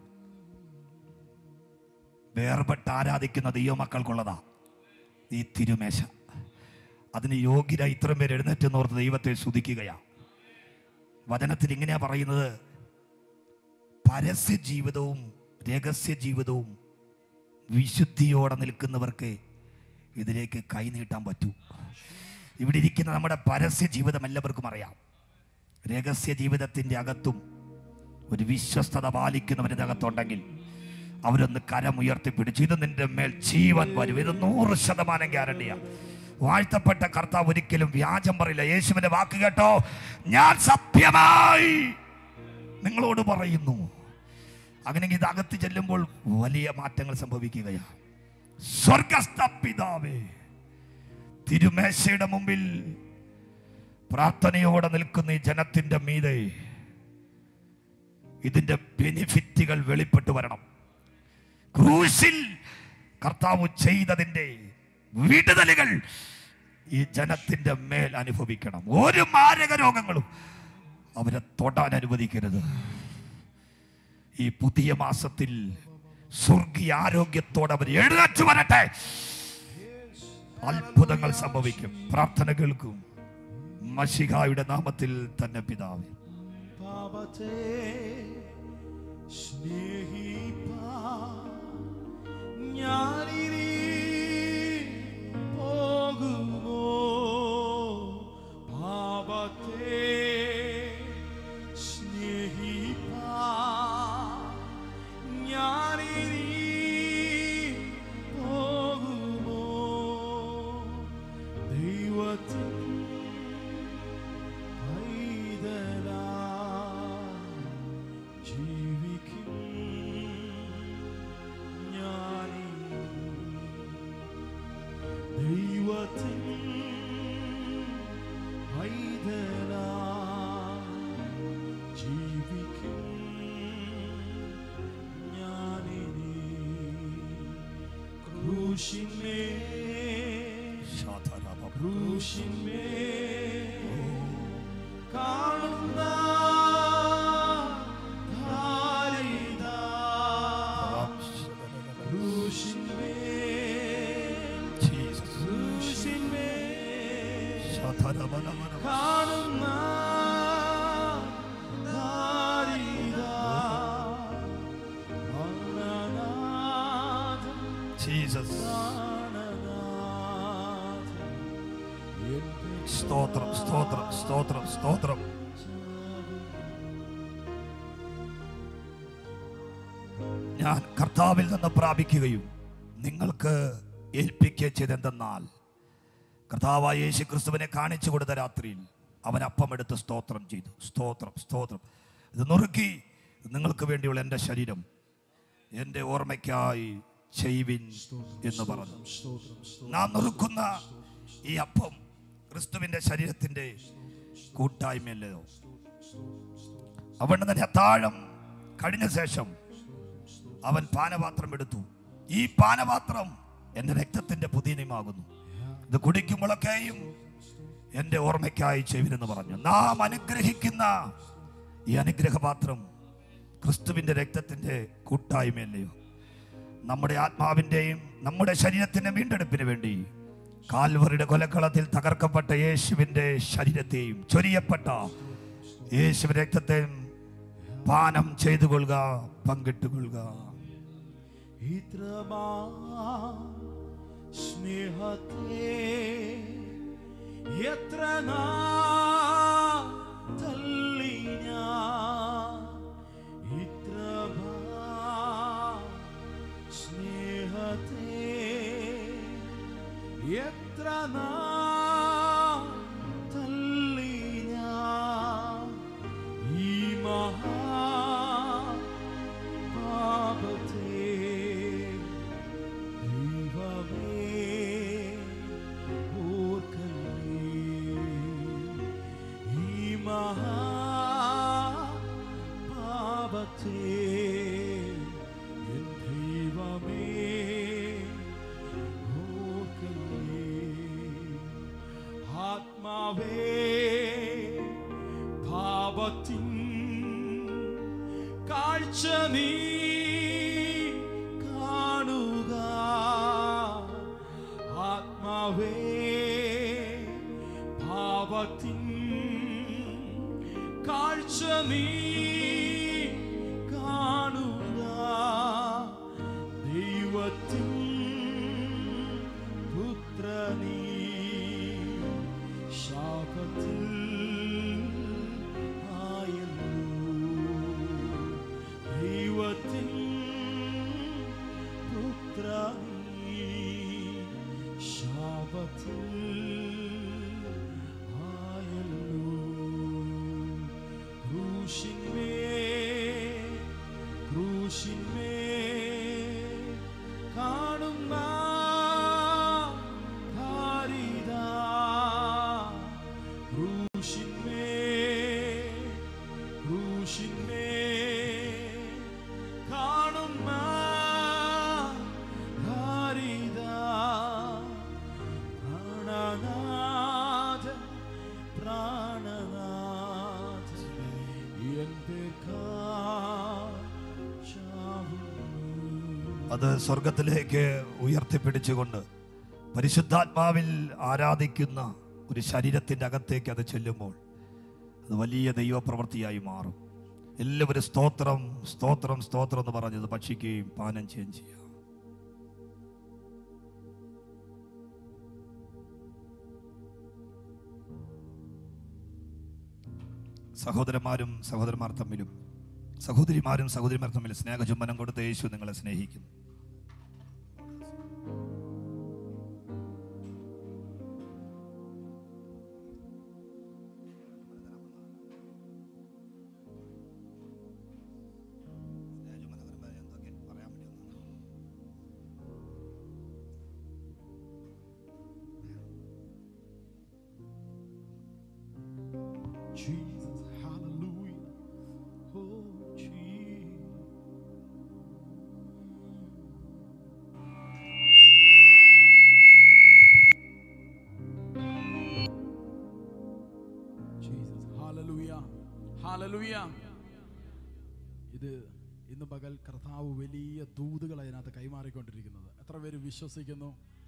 വേർപെട്ട് ആരാധിക്കുന്ന ദൈവമക്കൾക്കുള്ളതാ ഈ തിരുമേശ അതിന് യോഗ്യര ഇത്രയും പേര് എഴുന്നേറ്റ് നോർത്ത് ദൈവത്തെ സ്തുതിക്കുകയാ വചനത്തിൽ ഇങ്ങനെയാ പറയുന്നത് പരസ്യ ജീവിതവും രഹസ്യ ജീവിതവും വിശുദ്ധിയോടെ നിൽക്കുന്നവർക്ക് ഇതിലേക്ക് കൈനീട്ടാൻ പറ്റൂ ഇവിടെ ഇരിക്കുന്ന നമ്മുടെ പരസ്യ ജീവിതം എല്ലാവർക്കും അറിയാം രഹസ്യ ജീവിതത്തിൻ്റെ അകത്തും ഒരു വിശ്വസ്തത പാലിക്കുന്നവരുടെ അകത്തുണ്ടെങ്കിൽ അവരൊന്ന് കരമുയർത്തി പിടിച്ചു ഇത് നിന്റെ മേൽ ജീവൻ വരും ഇത് നൂറ് ശതമാനം ഗ്യാരണ്ടിയാ വാഴ്ത്തപ്പെട്ട കർത്താവ് ഒരിക്കലും വ്യാജം പറയില്ല യേശുവിന്റെ വാക്ക് കേട്ടോ ഞാൻ സത്യമായി നിങ്ങളോട് പറയുന്നു അങ്ങനെങ്കിൽ ഇത് അകത്ത് ചെല്ലുമ്പോൾ വലിയ മാറ്റങ്ങൾ സംഭവിക്കുകയാണ് സ്വർഗസ്ഥ പിതാവേ തിരുമേശയുടെ മുമ്പിൽ പ്രാർത്ഥനയോടെ നിൽക്കുന്ന ഈ ജനത്തിന്റെ മീതെ ഇതിന്റെ ബെനിഫിറ്റുകൾ വെളിപ്പെട്ടു വരണം ക്രൂശിൽ കർത്താവ് ചെയ്തതിന്റെ വിടുതലുകൾ ഈ ജനത്തിന്റെ മേൽ അനുഭവിക്കണം ഒരു മാരക രോഗങ്ങളും അവരെ തൊടാൻ അനുവദിക്കരുത് ഈ പുതിയ മാസത്തിൽ സ്വർഗീയ ആരോഗ്യത്തോടെ അവർ എഴുന്നേറ്റ് വരട്ടെ അത്ഭുതങ്ങൾ സംഭവിക്കും പ്രാർത്ഥന കേൾക്കും മഷിഹായുടെ നാമത്തിൽ തന്നെ പിതാവേ പാപത്തെ സ്നേഹിപ്പാ ഞാനിനി പോകുമോ പാപത്തെ സ്നേഹിപ്പാ ഞാനിനി പോകുമോ ദൈവത്തിൻ പൈതലാ ജീവിക്കും ഞാനിനി. ദൈവത്തിൻ പൈതലാ ജീവിക്കും ഞാനിനി. ക്രൂശിന്മേൽ ക്രൂശിന്മേൽ കാണുന്ന ധാരിതാ. ക്രൂശിന്മേൽ ക്രൂശിന്മേൽ കാണുന്ന ധാരിതാ. പ്രാണനാഥൻ, ജീസസ് പ്രാണനാഥൻ, എന്റെ സ്തോത്രം സ്തോത്രം സ്തോത്രം സ്തോത്രം ഞാൻ കർത്താവിൽ നിന്ന് പ്രാപിക്കുകയും നിങ്ങൾക്ക് ഏൽപ്പിക്കുകയും ചെയ്തെന്തെന്നാൽ കർത്താവായ യേശു ക്രിസ്തുവിനെ കാണിച്ചു കൊടുത്ത രാത്രിയിൽ അവൻ അപ്പമെടുത്ത് സ്തോത്രം ചെയ്തു സ്തോത്രം സ്തോത്രം ഇത് നുറുക്കി ഇത് നിങ്ങൾക്ക് വേണ്ടിയുള്ള എൻ്റെ ശരീരം എൻ്റെ ഓർമ്മയ്ക്കായി ചെയ്വിൻ എന്ന് പറഞ്ഞു സ്തോത്രം സ്തോത്രം നാം നുറുക്കുന്ന ഈ അപ്പം ക്രിസ്തുവിന്റെ ശരീരത്തിന്റെ കൂട്ടായ്മയല്ലയോ അവിടെ തന്നെ താഴം കഴിഞ്ഞ ശേഷം അവൻ പാനപാത്രം എടുത്തു ഈ പാനപാത്രം എൻ്റെ രക്തത്തിന്റെ പുതിയനിമാകുന്നു ഇത് കുടിക്കുമ്പോഴൊക്കെയും എൻ്റെ ഓർമ്മയ്ക്കായി ചെവിനെന്ന് പറഞ്ഞു നാം അനുഗ്രഹിക്കുന്ന ഈ അനുഗ്രഹപാത്രം ക്രിസ്തുവിന്റെ രക്തത്തിന്റെ കൂട്ടായ്മയല്ലയോ നമ്മുടെ ആത്മാവിൻ്റെയും നമ്മുടെ ശരീരത്തിന്റെ വീണ്ടെടുപ്പിന് വേണ്ടി കാൽവറിയുടെ കൊലക്കളത്തിൽ തകർക്കപ്പെട്ട യേശുവിൻ്റെ ശരീരത്തെയും ചൊരിയപ്പെട്ട യേശു രക്തത്തെയും പാനം ചെയ്തു കൊള്ളുക പങ്കിട്ടുകൊള്ളുക ഇത്രമാ സ്നേഹത്തെ എത്ര നാൾ തള്ളി ഞാൻ ഇത്രമാ സ്നേഹത്തെ എത്ര നാൾ തള്ളി ഞാൻ ഈ മഹാ പാപത്തെ എൻ ദൈവമേ ഓർക്കല്ലേ ആത്മാവേ പാപത്തിൻ കാഴ്ച നീ കാണുക ആത്മാവേ പാപത്തിൻ കാഴ്ച നീ കാണുക ദൈവത്തിൻ പുത്രനീ ശാപത്തിൽ ആയല്ലോ ദൈവത്തിൻ പുത്രനീ ശാപത്തിൽ ആയല്ലോ ക്രൂശിന്മേ ക്രൂശിന്മേ കാണുന്ന ഭാരിതാ ക്രൂശിന്മേ ക്രൂശിന്മേ കാണുന്ന ഭാരിതാ പ്രാണനാഥൻ പ്രാണനാഥൻ അത് സ്വർഗത്തിലേക്ക് ഉയർത്തിപ്പിടിച്ചുകൊണ്ട് പരിശുദ്ധാത്മാവിൽ ആരാധിക്കുന്ന ഒരു ശരീരത്തിൻ്റെ അകത്തേക്ക് അത് ചെല്ലുമ്പോൾ അത് വലിയ ദൈവപ്രവൃത്തിയായി മാറും എല്ലാവരും സ്തോത്രം സ്തോത്രം സ്തോത്രം എന്ന് പറഞ്ഞത് ഭക്ഷിക്കുകയും പാനം ചെയ്യുകയും ചെയ്യാം സഹോദരന്മാരും സഹോദരന്മാർ തമ്മിലും സഹോദരിമാരും സഹോദരിമാർ തമ്മിൽ സ്നേഹചുംബനം കൊടുത്ത് യേശു നിങ്ങളെ സ്നേഹിക്കുന്നു Jesus, hallelujah. Oh, Jesus. Jesus, hallelujah. Hallelujah. ഇത് ഇന്ന് പകൽ കർത്താവ് വലിയ ദൂതുകൾ അതിനകത്ത് കൈമാറിക്കൊണ്ടിരിക്കുന്നത് എത്ര പേര് വിശ്വസിക്കുന്നു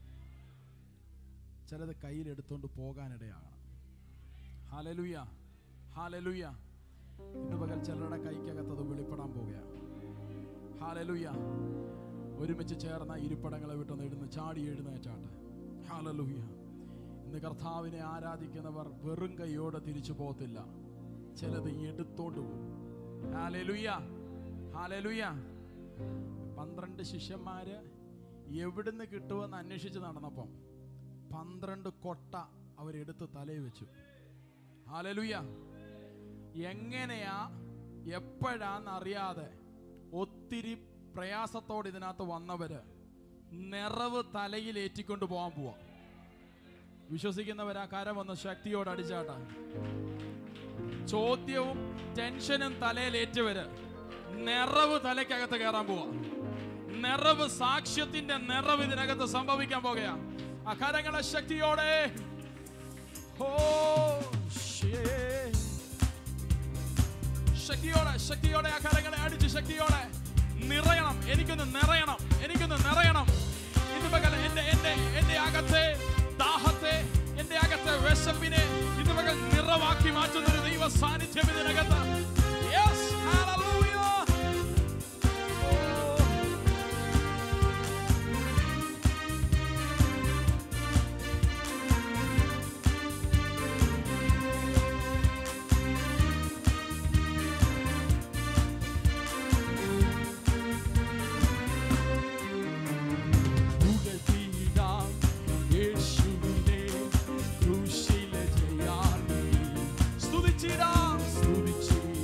ചിലത് കയ്യിലെടുത്തുകൊണ്ട് പോകാനിടയാണ് ഹാലലുയ ഹാലലുയ ഇന്ന് പകൽ ചിലരുടെ കൈക്കകത്ത് അത് വെളിപ്പെടാൻ പോകുകയാണ് ഹാലലുയ ഒരുമിച്ച് ചേർന്ന ഇരിപ്പിടങ്ങളെ വിട്ടൊന്ന് ഇടുന്ന് ചാടി എഴുന്നേറ്റാട്ടെ ഹാലലുയ ഇന്ന് കർത്താവിനെ ആരാധിക്കുന്നവർ വെറും കൈയോടെ തിരിച്ചു പോകത്തില്ല ചിലത് എടുത്തോണ്ട് പോകും ഹാലലുയ ഹാലലുയ പന്ത്രണ്ട് ശിഷ്യന്മാര് എവിടുന്ന് കിട്ടുമെന്ന് അന്വേഷിച്ച് നടന്നപ്പം പന്ത്രണ്ട് കൊട്ട അവരെടുത്ത് തലയിൽ വെച്ചു ഹാലലുയ എങ്ങനെയാ എപ്പോഴാന്ന് അറിയാതെ ഒത്തിരി പ്രയാസത്തോടെ ഇതിനകത്ത് വന്നവര് നിറവ് തലയിൽ ഏറ്റിക്കൊണ്ട് പോകാൻ പോവാ വിശ്വസിക്കുന്നവർ ആ കരം ഒന്ന് ശക്തിയോട് അടിച്ചാട്ടാ ചോദ്യവും ടെൻഷനും തലയിലേറ്റവര് നിറവ് തലയ്ക്കകത്ത് കയറാൻ പോവാ നിറവ് സാക്ഷ്യത്തിന്റെ നിറവ് ഇതിനകത്ത് സംഭവിക്കാൻ പോകുകയാ ആ കരങ്ങളെ ശക്തിയോടെ ഓ shit. ശക്തിയോടെ ശക്തിയോടെ ആ കരങ്ങളെ അടിച്ച് ശക്തിയോടെ നിറയണം എനിക്കൊന്ന് നിറയണം എനിക്കൊന്ന് നിറയണം ഇന്ന് പകൽ എന്റെ എന്റെ എന്റെ അകത്തെ ദാഹത്തെ എന്റെ അകത്തെ വിശപ്പിനെ ഇന്ന് പകൽ നിറവാക്കി മാറ്റുന്ന ഒരു ദൈവ സാന്നിധ്യം ഇതിനകത്ത് Yes, hallelujah. Oh. പുകഴ്ത്തിയിടാം യേശുവിനെ ക്രൂശിലെ ജയാളി. സ്തുതിച്ചിടാം, സ്തുതിച്ചിടാം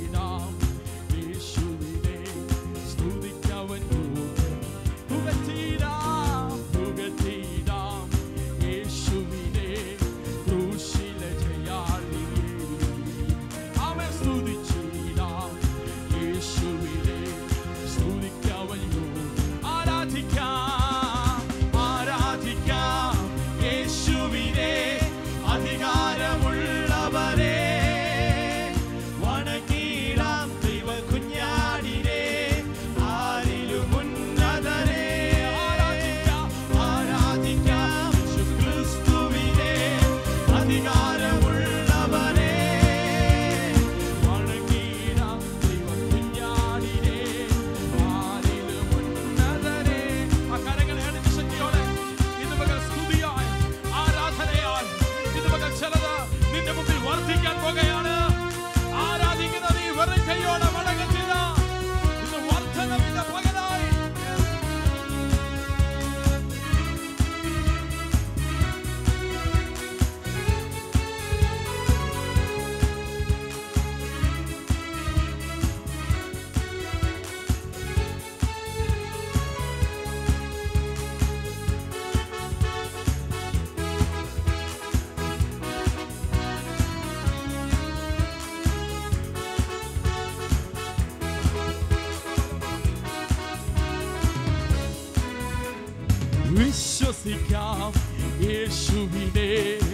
വിശ്വസിക്കാം യേശുവിനെ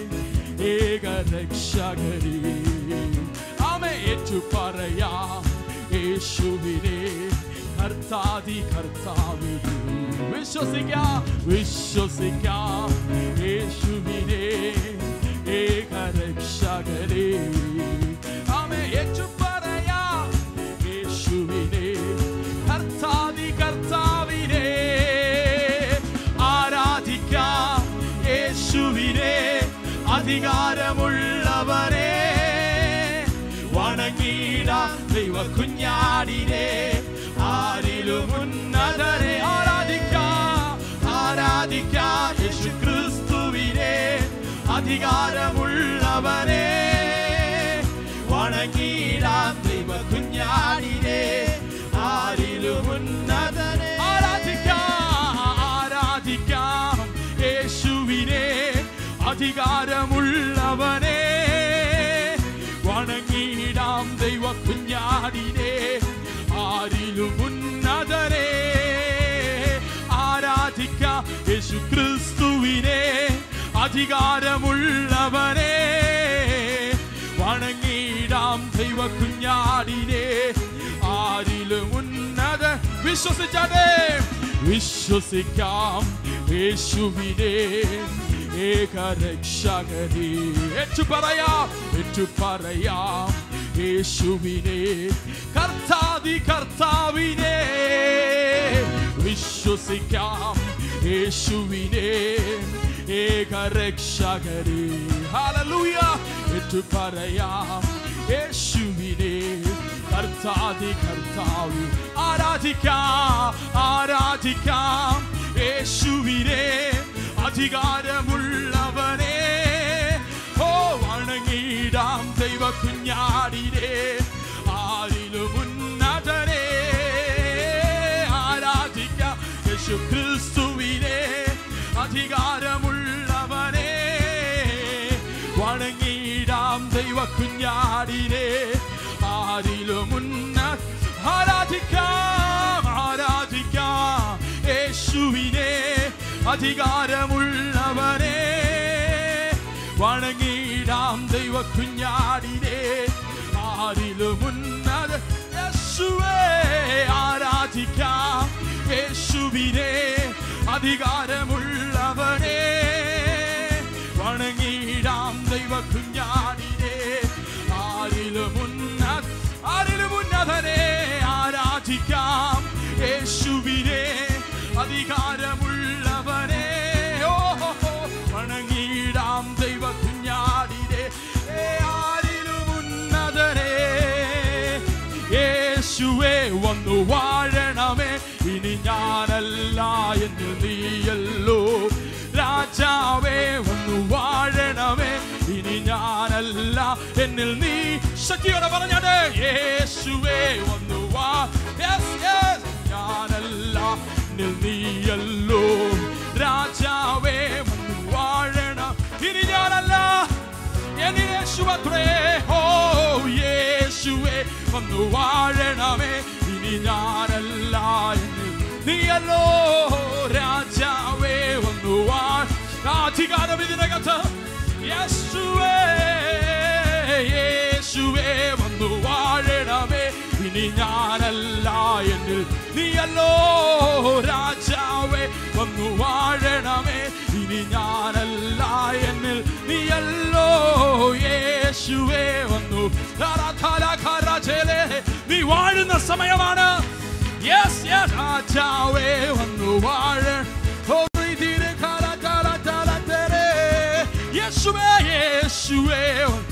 ഏകരക്ഷകരെ ആമേ ഏറ്റു പറയാം യേശുവിനെ കർത്താതി കർത്താവിനെ വിശ്വസിക്കാം വിശ്വസിക്കാം യേശുവിനെ ഏകരക്ഷകരെ ആമേ ഏറ്റു പറയാം യേശുവിനെ കർത്താതി കർത്താവിനെ ആരാധിക്കാം യേശുവിനെ അധികാരമുള്ളവനെ വണങ്ങിടാം ദൈവ കുഞ്ഞാടിനെ ആരിലും ഉന്നതരെ ആരാധിക്കാം ആരാധിക്കാം യേശു ക്രിസ്തുവിനെ അധികാരമുള്ളവനെ വണങ്ങിടാം ദൈവ കുഞ്ഞാടിനെ ആരിലും ഉന്നതനെ ആരാധിക്കാം ആരാധിക്കാം യേശുവിനെ അധികാരമുള്ളവനെ വണങ്ങിടാം ദൈവ കുഞ്ഞാടിനെ ആരിലും ഉന്നതരെ ആരാധിക്കാം യേശു ക്രിസ്തുവിനെ അധികാരമുള്ളവനെ വണങ്ങിടാം ദൈവ കുഞ്ഞാടിനെ ആരിലും ഉന്നത വിശ്വസിച്ചാട്ടെ വിശ്വസിക്കാം യേശുവിനെ ഏകരക്ഷകരെ ഏറ്റു പറയാം ഏറ്റു പറയാം യേശുവിനെ കർത്താതി കർത്താവിനെ വിശ്വസിക്കാം യേശുവിനെ ഏകരക്ഷകരെ ഹല്ലേലൂയ ഏറ്റു പറയാം യേശുവിനെ കർത്താതി കർത്താവി ആരാധിക്കാം ആരാധിക്കാം യേശുവിനെ അധികാരമുള്ളവനെ ഓ വണങ്ങിടാം ദൈവ കുഞ്ഞാടിനെ ആരിലും ഉന്നതനെ ആരാധിക്കാം യേശു ക്രിസ്തുവിനെ അധികാരമുള്ളവനെ വണങ്ങിടാം ദൈവ കുഞ്ഞാടിനെ ആരിലും ഉന്ന ആരാധിക്കാം ആരാധിക്കാം യേശുവിനെ അധികാരമുള്ളവനെ വണങ്ങിടാം ദൈവ കുഞ്ഞാടിനെ ആരിലും ഉന്നത യേശുവേ ആരാധിക്കാം യേശുവിനെ അധികാരമുള്ളവനെ വണങ്ങിടാം ദൈവ കുഞ്ഞാടിനെ ആരിലും ഉന്നത ആരിലും ഉന്നതനെ ആരാധിക്കാം യേശുവിനെ അധികാരമുള്ളവനെ ഓ ഹോ, ഹോ, വണങ്ങിടാം ദൈവ കുഞ്ഞാടിനെ ഏ, ആരിലും ഉന്നതനെ യേശുവേ വന്നു വാഴണമേ ഇനി ഞാനല്ല എന്ന് നീയല്ലോ രാജാവേ വന്നു വാഴണമേ ഇനി ഞാനല്ല എന്നിൽ നീ ശക്തിയോടെ പറഞ്ഞത് യേശുവേ വന്നു വാ yes, yes. ഞാനല്ല എന്നിൽ നീയല്ലോ രാജാവേ വന്നു വാഴണം ഇനി ഞാനല്ല എന്നിൽ യേശുവത്രേ ഓ യേശുവേ വന്നു വാഴണമേ ഇനി ഞാനല്ല എന്നിൽ നീയല്ലോ രാജാവേ വന്നു വാ അധികാരം ഇതിനകത്ത് യേശുവേ യേശുവേ വന്നു വാഴണമേ ഇനി ഞാനല്ല എന്നിൽ നീയല്ലോ രാജാവേ വന്നു വാഴണമേ ഇനി ഞാനല്ല എന്നിൽ നീയല്ലോ യേശുവേ വന്നു ധാരാധാരാഖാരാചേലേ, നീ വാഴുന്ന സമയമാണ് യെസ് യെസ് രാജാവേ വന്നു വാഴ ഓ, പ്രീതിയിലെ ഖാരാഖാരാചാരാചേലേ, യേശുവേ യേശുവേ വന്നു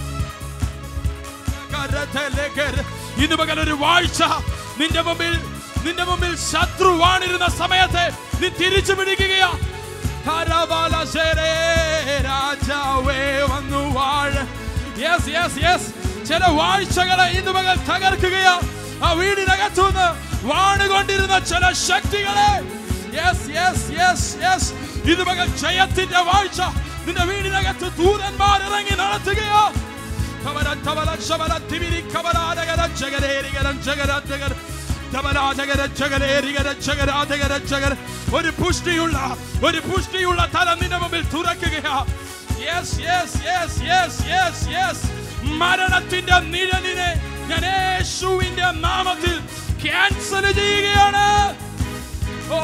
കരതലകര. ഇന്ന് പകൽ ഒരു വാഴ്ച നിന്റെ മുമ്പിൽ നിന്റെ മുമ്പിൽ ശത്രു വാണിരുന്ന സമയത്ത് നീ തിരിച്ചു പിടിക്കുകയാ കരബലശരേ, രാജാവേ വന്നു വാഴ യെസ് യെസ് യെസ് ചില വാഴ്ചകളെ ഇന്ന് പകൽ തകർക്കുകയാ ആ വീടിനകത്തുനിന്ന് വാണുകൊണ്ടിരുന്ന ചില ശക്തികളെ യെസ് യെസ് യെസ് യെസ് ഇത് പകൽ ജയത്തിന്റെ വാഴ്ച നിന്റെ വീടിനകത്ത് ദൂതന്മാർ ഇറങ്ങി നടത്തുകയോ ധബലാജകരക്ഷകരേരികരക്ഷകരാജകരക്ഷകര ഒരു പുഷ്ടിയുള്ള ഒരു പുഷ്ടിയുള്ള തല നിന്റെ മുമ്പിൽ തുറക്കുകയാ yes yes yes yes yes yes മരണത്തിന്റെ നിഴലിനെ ഞാൻ യേശുവിന്റെ നാമത്തിൽ ക്യാൻസൽ ചെയ്യുകയാണ് ഓ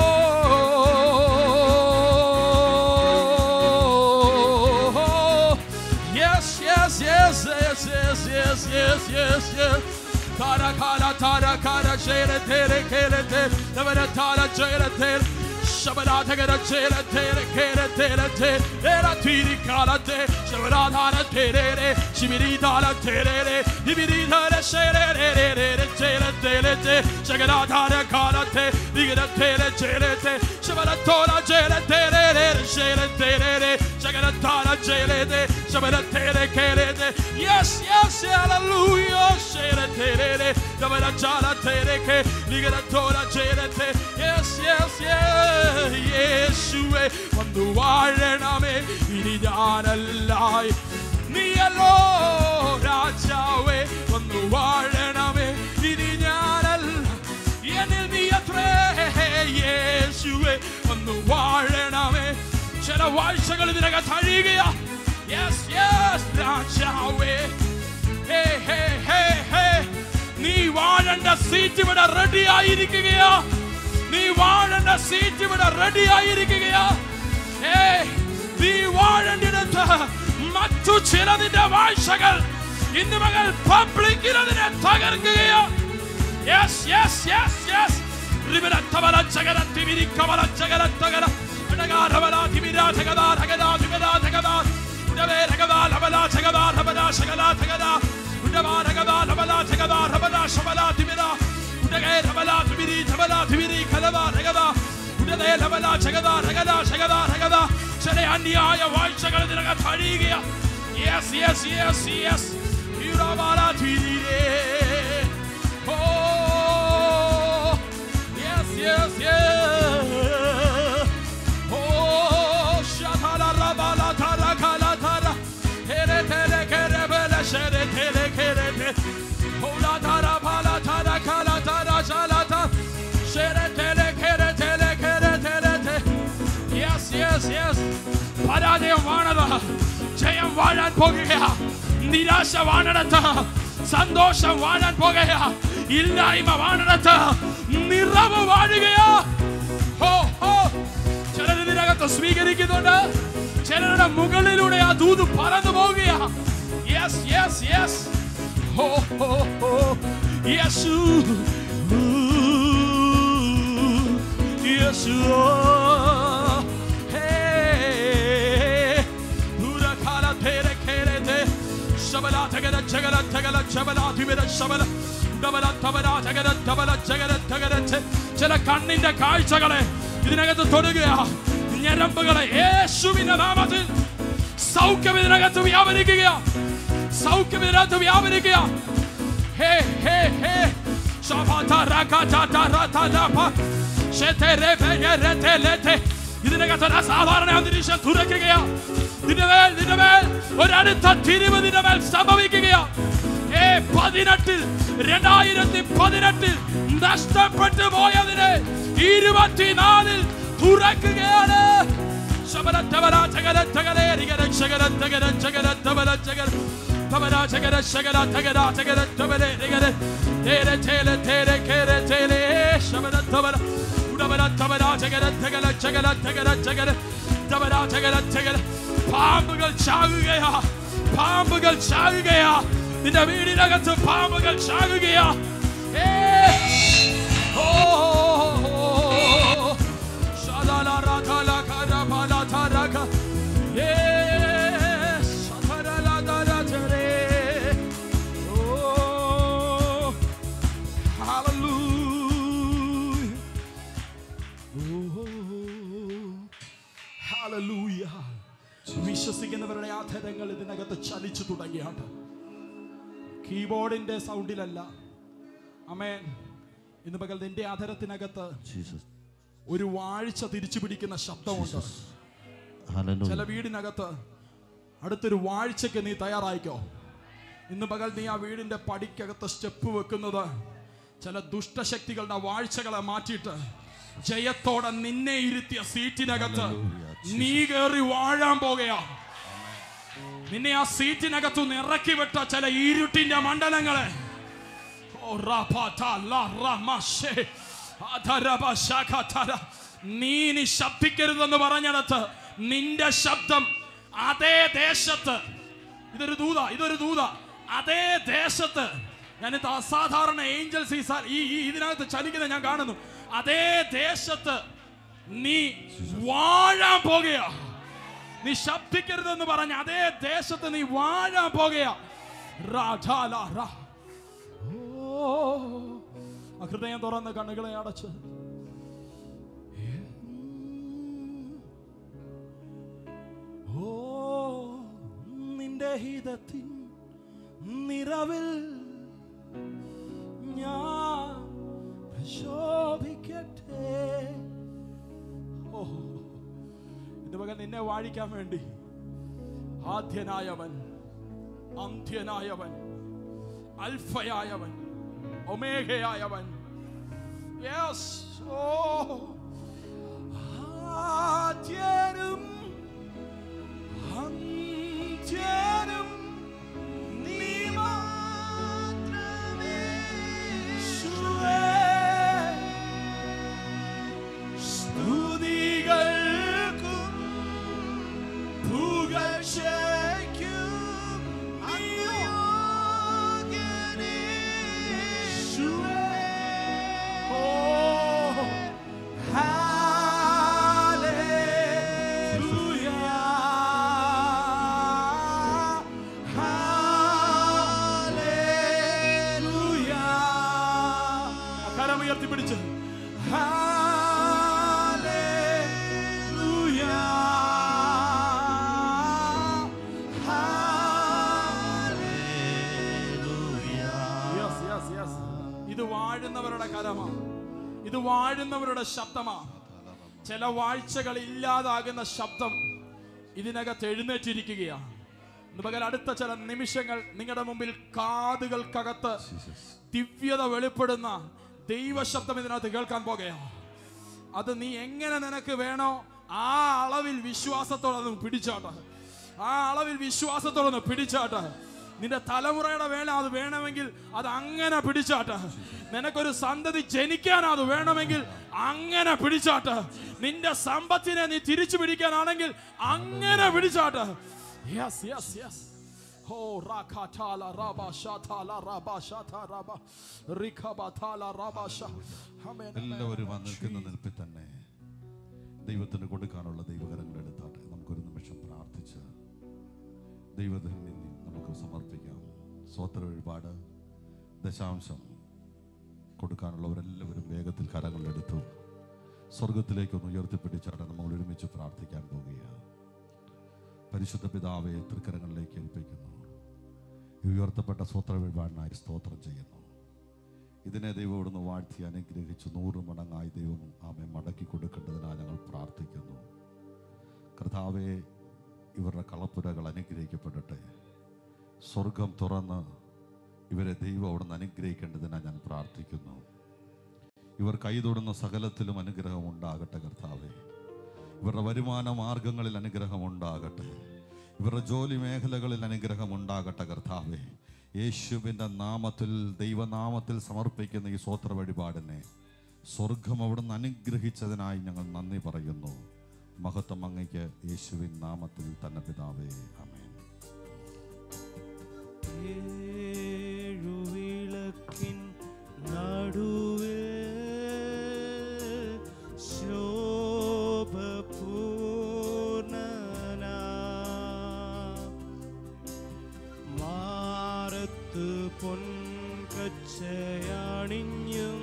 Yes, yes, yes, yes, yes, yes, yes, yes, yes. Tara kara tara kara shere tere kere te. Tara tara shere tere. Shabara tegera shere tere kere tere te. Era tiri kara te. Shabara tara tere re. Shibiri tara tere re. Ibiri tara shere re re re re tere tere te. Shagara tara kara te. Digera tere shere te. Shabara tora shere tere re re shere tere re. Shagara tara shere te. Shabara tere kere te. Yes, yes, hallelujah. Shere tere re. Shabara tara tere ke. Digera tora shere te. Yes, yes, yes. യേശുവേ വന്നു വാഴണമേ ഇനി ഞാനല്ലായി നീയല്ലോ രാജാവേ വന്നു വാഴണമേ ഇനി ഞാനല്ല എന്നിൽ നീ അത്രേ യേശുവേ വന്നു വാഴണമേ ചില വാഴ്ചകൾ ഇതിനകം കഴിയുകയാ യെസ് യെസ് രാജാവേ ഹേ ഹേ ഹേ ഹേ നീ വാഴേണ്ട സീറ്റ് ഇവിടെ റെഡി ആയിരിക്കുകയാ നീ വാഴേണ്ട സീറ്റ് ഇവിടെ റെഡി ആയിരിക്കുകയാ ഏ നീ വാഴേണ്ടിടത്ത് മറ്റു ചിലതിന്റെ വാഴ്ചകൾ ഇന്ന് മകൾ പബ്ലിക്കിൽ അതിനെ തകർക്കുകയാ യെസ് യെസ് യെസ് യെസ് റിബരത്തവല ചകര തിമിരി കവല ചകര തകര ഇടകാരവല തിമിരാ തകദാ തകദാ തികദാ തകദാ ഉടവേ തകദാ ലവല തകദാ രബദാ ശകല തകദാ ഉടവാ തകദാ ലവല തകദാ രബദാ ശബല തിമിരാ ഉടകേ രബല തിമിരി തബല തിമിരി കലവ രഗദ ഉടതേ ലവല ചകദ രഗദ ശകദ രഗദ ചില അന്യായ വാഴ്ചകൾ ഇതിനകം കഴിയുകയാ യെസ് യെസ് യെസ് യെസ് യുറവാല തിരിരേ ഓ യെസ് യെസ് യെസ് ഓ ശതല റബല തര കല തര ഹെരെ തെരെ കെരെ ബല ശരെ തെരെ കെരെ തെ ഓല തര ബല തര കല തര ശല തര ശരെ തെരെ കെരെ തെരെ കെരെ തെരെ തെ യെസ് യെസ് യെസ് പരാജയം വാണത് ജയം വാഴാൻ പോകുകയാ നിരാശ വാണിടത്ത് സന്തോഷം വാഴാൻ പോകുകയാ ഇല്ലായ്മ വാണിടത്ത് നിറവ് വാഴുകയാ ഹോ ഹോ ചിലർ ഇതിനകത്ത് സ്വീകരിക്കുന്നുണ്ട് ചിലരുടെ മുകളിലൂടെ ആ ദൂത് പറന്നു പോവുകയാ യെസ് യെസ് യെസ് ഹോ ഹോ ഹോ യേശു യേശു ഹേ ഉരകാല തേരെ കേരെ തേ ശബല തകര ജഗല തകല ശബല തിമിര ശബല ഡബല തബല തകര തബല ജഗല തകര ഛെ. ചില കണ്ണിന്റെ കാഴ്ചകളെ ഇതിനകത്ത് തൊടുകയാ ഞരമ്പുകളെ യേശുവിന്റെ നാമത്തിൽ സൗഖ്യം ഇതിനകത്ത് വ്യാപരിക്കുക സൗഖ്യം ഇതിനകത്ത് വ്യാപരിക്കുക ഹേ ഹേ ഹേ ശബത രകത രതദപ ശതരെ ബയരതലതെ ഇതിനകത്ത് ഒരു അസാധാരണ അന്തരീക്ഷം തുറക്കുകയാ നിന്റെ മേൽ നിന്റെ മേൽ ഒരടുത്ത തിരിവ് നിന്റെ മേൽ സംഭവിക്കുകയാ ഏ പതിനെട്ടിൽ രണ്ടായിരത്തി പതിനെട്ടിൽ നഷ്ടപ്പെട്ടു പോയതിന് ഇരുപത്തിനാലിൽ തുറക്കുകയാണ് ശബര തബര ചകര ചകരേ രികര ശകര ചകര ചകര തബര ചകര തബര ചകര ശകര ചകര ചകര തബര രികര തേരെ തേരെ തേരെ കേരെ തേരെ ശബര തബര ഉടബര തബര ചകര ചകര ചകര ചകര ചകര തബര ചകര ചകര പാമ്പുകൾ ചാകുകയാ പാമ്പുകൾ ചാകുകയാ നിന്റെ വീടിനകത്ത് പാമ്പുകൾ ചാകുകയാ ഏ ഓ Shalala rakala kara bala taraka. Yes, shatarala dara tere. Oh, hallelujah. Oh, hallelujah. വിശ്വസിക്കുന്നവരുടെ ആധാരങ്ങൾ ഇതിനകത്ത് ചലിച്ചു തുടങ്ങിയാണ് കീബോർഡിന്റെ സൗണ്ടിലല്ല അമേൻ ഇന്ന് പകൽ നിന്റെ ആധാരത്തിനകത്ത് Jesus. ഒരു വാഴ്ച തിരിച്ചു പിടിക്കുന്ന ശബ്ദമുണ്ട് ചില Hallelujah. വീടിനകത്ത് അടുത്തൊരു വാഴ്ചക്ക് നീ തയ്യാറായിക്കോ ഇന്ന് പകൽ നീ ആ വീടിന്റെ പടിക്കകത്ത് സ്റ്റെപ്പ് വെക്കുന്നത് ചില ദുഷ്ടശക്തികളുടെ വാഴ്ചകളെ മാറ്റിയിട്ട് ജയത്തോടെ നിന്നെ ഇരുത്തിയ സീറ്റിനകത്ത് നീ കയറി വാഴാൻ പോകുകയാ നിന്നെ ആ സീറ്റിനകത്തു ഇറക്കി വിട്ട ചില ഇരുട്ടിന്റെ മണ്ഡലങ്ങളെ ഓ റാപാ ലാ റമശേ അധരബ ശഖധര. നീ ഇനി ശബ്ദിക്കരുതെന്ന് പറഞ്ഞിടത്ത് നിന്റെ ശബ്ദം അതേ ദേശത്ത് ഇതൊരു ദൂത ഇതൊരു ദൂത അതേ ദേശത്ത് ഞാനിത് അസാധാരണ ഏഞ്ചൽസ് ഈ സ- ഈ ഈ ഇതിനകത്ത് ചലിക്കുന്നത് ഞാൻ കാണുന്നു അതേ ദേശത്ത് നീ വാഴാൻ പോകുകയാ നീ ശബ്ദിക്കരുതെന്ന് പറഞ്ഞ അതേ ദേശത്ത് നീ വാഴാൻ പോകുകയാ രാജാല റാ ഓ ആ ഹൃദയം തുറന്ന് കണ്ണുകളെ അടച്ച് ഓ നിന്റെ ഹിതത്തിൻ നിറവിൽ ഞാൻ പ്രശോഭിക്കട്ടെ ഓ ഇത് മകൻ നിന്നെ വാഴിക്കാൻ വേണ്ടി ആദ്യനായവൻ അന്ത്യനായവൻ അൽഫയായവൻ ഒമേഘയായവൻ യെസ് ഓ ആദ്യനും അന്ത്യനും നീ മാത്രമേ യേശുവേ. സ്തുതികൾക്കും പുകഴ്ചയ്ക്കും നീ യോഗ്യനേശുവേ. ഓ, കരമുയർത്തി പിടിച്ച് Yes, yes, yes. ഇത് വാഴുന്നവരുടെ കരമാണ് ഇത് വാഴുന്നവരുടെ ശബ്ദമാണ് ചില വാഴ്ചകൾ ഇല്ലാതാകുന്ന ശബ്ദം ഇതിനകത്ത് എഴുന്നേറ്റിരിക്കുകയാണ് ഇന്ന് പകൽ അടുത്ത ചില നിമിഷങ്ങൾ നിങ്ങളുടെ മുമ്പിൽ കാതുകൾക്കകത്ത് ദിവ്യത വെളിപ്പെടുന്ന ദൈവശബ്ദം ഇതിനകത്ത് കേൾക്കാൻ പോകുകയാണ് അത് നീ എങ്ങനെ നിനക്ക് വേണോ ആ അളവിൽ വിശ്വാസത്തോടെ ഒന്ന് പിടിച്ചോട്ടെ ആ അളവിൽ വിശ്വാസത്തോടെ ഒന്ന് പിടിച്ചാട്ടെ നിന്റെ തലമുറയുടെ വേല അത് വേണമെങ്കിൽ അത് അങ്ങനെ പിടിച്ചാട്ടെ നിനക്കൊരു സന്തതി ജനിക്കാൻ അത് വേണമെങ്കിൽ അങ്ങനെ പിടിച്ചാട്ടെ നിന്റെ സമ്പത്തിനെ നീ തിരിച്ചു പിടിക്കാനാണെങ്കിൽ അങ്ങനെ പിടിച്ചാട്ടെ യെസ് യെസ് യെസ് ഓ റാഖാഥാല റാബാ ഷാഥാല റാബാ ഷാഥാ റാബാ റിഖബാഥാല റാബാ ഷാ ആമേൻ എല്ലാവരും ആ നിൽക്കുന്ന നിൽപ്പിൽ തന്നെ ദൈവത്തിന് കൊടുക്കാനുള്ള ദൈവകരങ്ങൾ എടുത്താട്ടെ നമുക്കൊരു നിമിഷം പ്രാർത്ഥിച്ച് ദൈവത്തിന് നമുക്ക് സമർപ്പിക്കാം സ്വോത്ര വഴിപാട് ദശാംശം കൊടുക്കാനുള്ളവരെല്ലാവരും വേഗത്തിൽ കരങ്ങളെടുത്തു സ്വർഗത്തിലേക്കൊന്ന് ഉയർത്തിപ്പിടിച്ചാട്ടെ നമ്മൾ ഒരുമിച്ച് പ്രാർത്ഥിക്കാൻ പോകുകയാണ് പരിശുദ്ധ പിതാവെ തൃക്കരങ്ങളിലേക്ക് ഏൽപ്പിക്കുന്നു ഈ ഉയർത്തപ്പെട്ട സ്വോത്ര വഴിപാടിനായി സ്തോത്രം ചെയ്യുന്നു ഇതിനെ ദൈവം ഇവിടുന്ന് വാഴ്ത്തി അനുഗ്രഹിച്ച് നൂറ് മടങ്ങായി ദൈവം ആമെ മടക്കി കൊടുക്കേണ്ടതിനായി ഞങ്ങൾ പ്രാർത്ഥിക്കുന്നു കർത്താവെ ഇവരുടെ കളപ്പുരകൾ അനുഗ്രഹിക്കപ്പെടട്ടെ സ്വർഗം തുറന്ന് ഇവരെ ദൈവം അവിടുന്ന് അനുഗ്രഹിക്കേണ്ടതിനായി ഞാൻ പ്രാർത്ഥിക്കുന്നു ഇവർ കൈതൊടുന്ന സകലത്തിലും അനുഗ്രഹം ഉണ്ടാകട്ടെ കർത്താവെ ഇവരുടെ വരുമാന മാർഗങ്ങളിൽ അനുഗ്രഹം ഉണ്ടാകട്ടെ ഇവരുടെ ജോലി മേഖലകളിൽ അനുഗ്രഹം ഉണ്ടാകട്ടെ കർത്താവെ യേശുവിൻ്റെ നാമത്തിൽ ദൈവനാമത്തിൽ സമർപ്പിക്കുന്ന ഈ സ്വോത്ര വഴിപാടിനെ സ്വർഗം അവിടുന്ന് അനുഗ്രഹിച്ചതിനായി ഞങ്ങൾ നന്ദി പറയുന്നു മഹത്വം അങ്ങയ്ക്ക് യേശുവിൻ നാമത്തിൽ തന്നെ പിതാവേ അമേൻ ഏഴുവിളക്കിൻ നടുവിൽ ശോഭപൂർണനാ മാറത്ത് പൊൻകച്ചയണിഞ്ഞും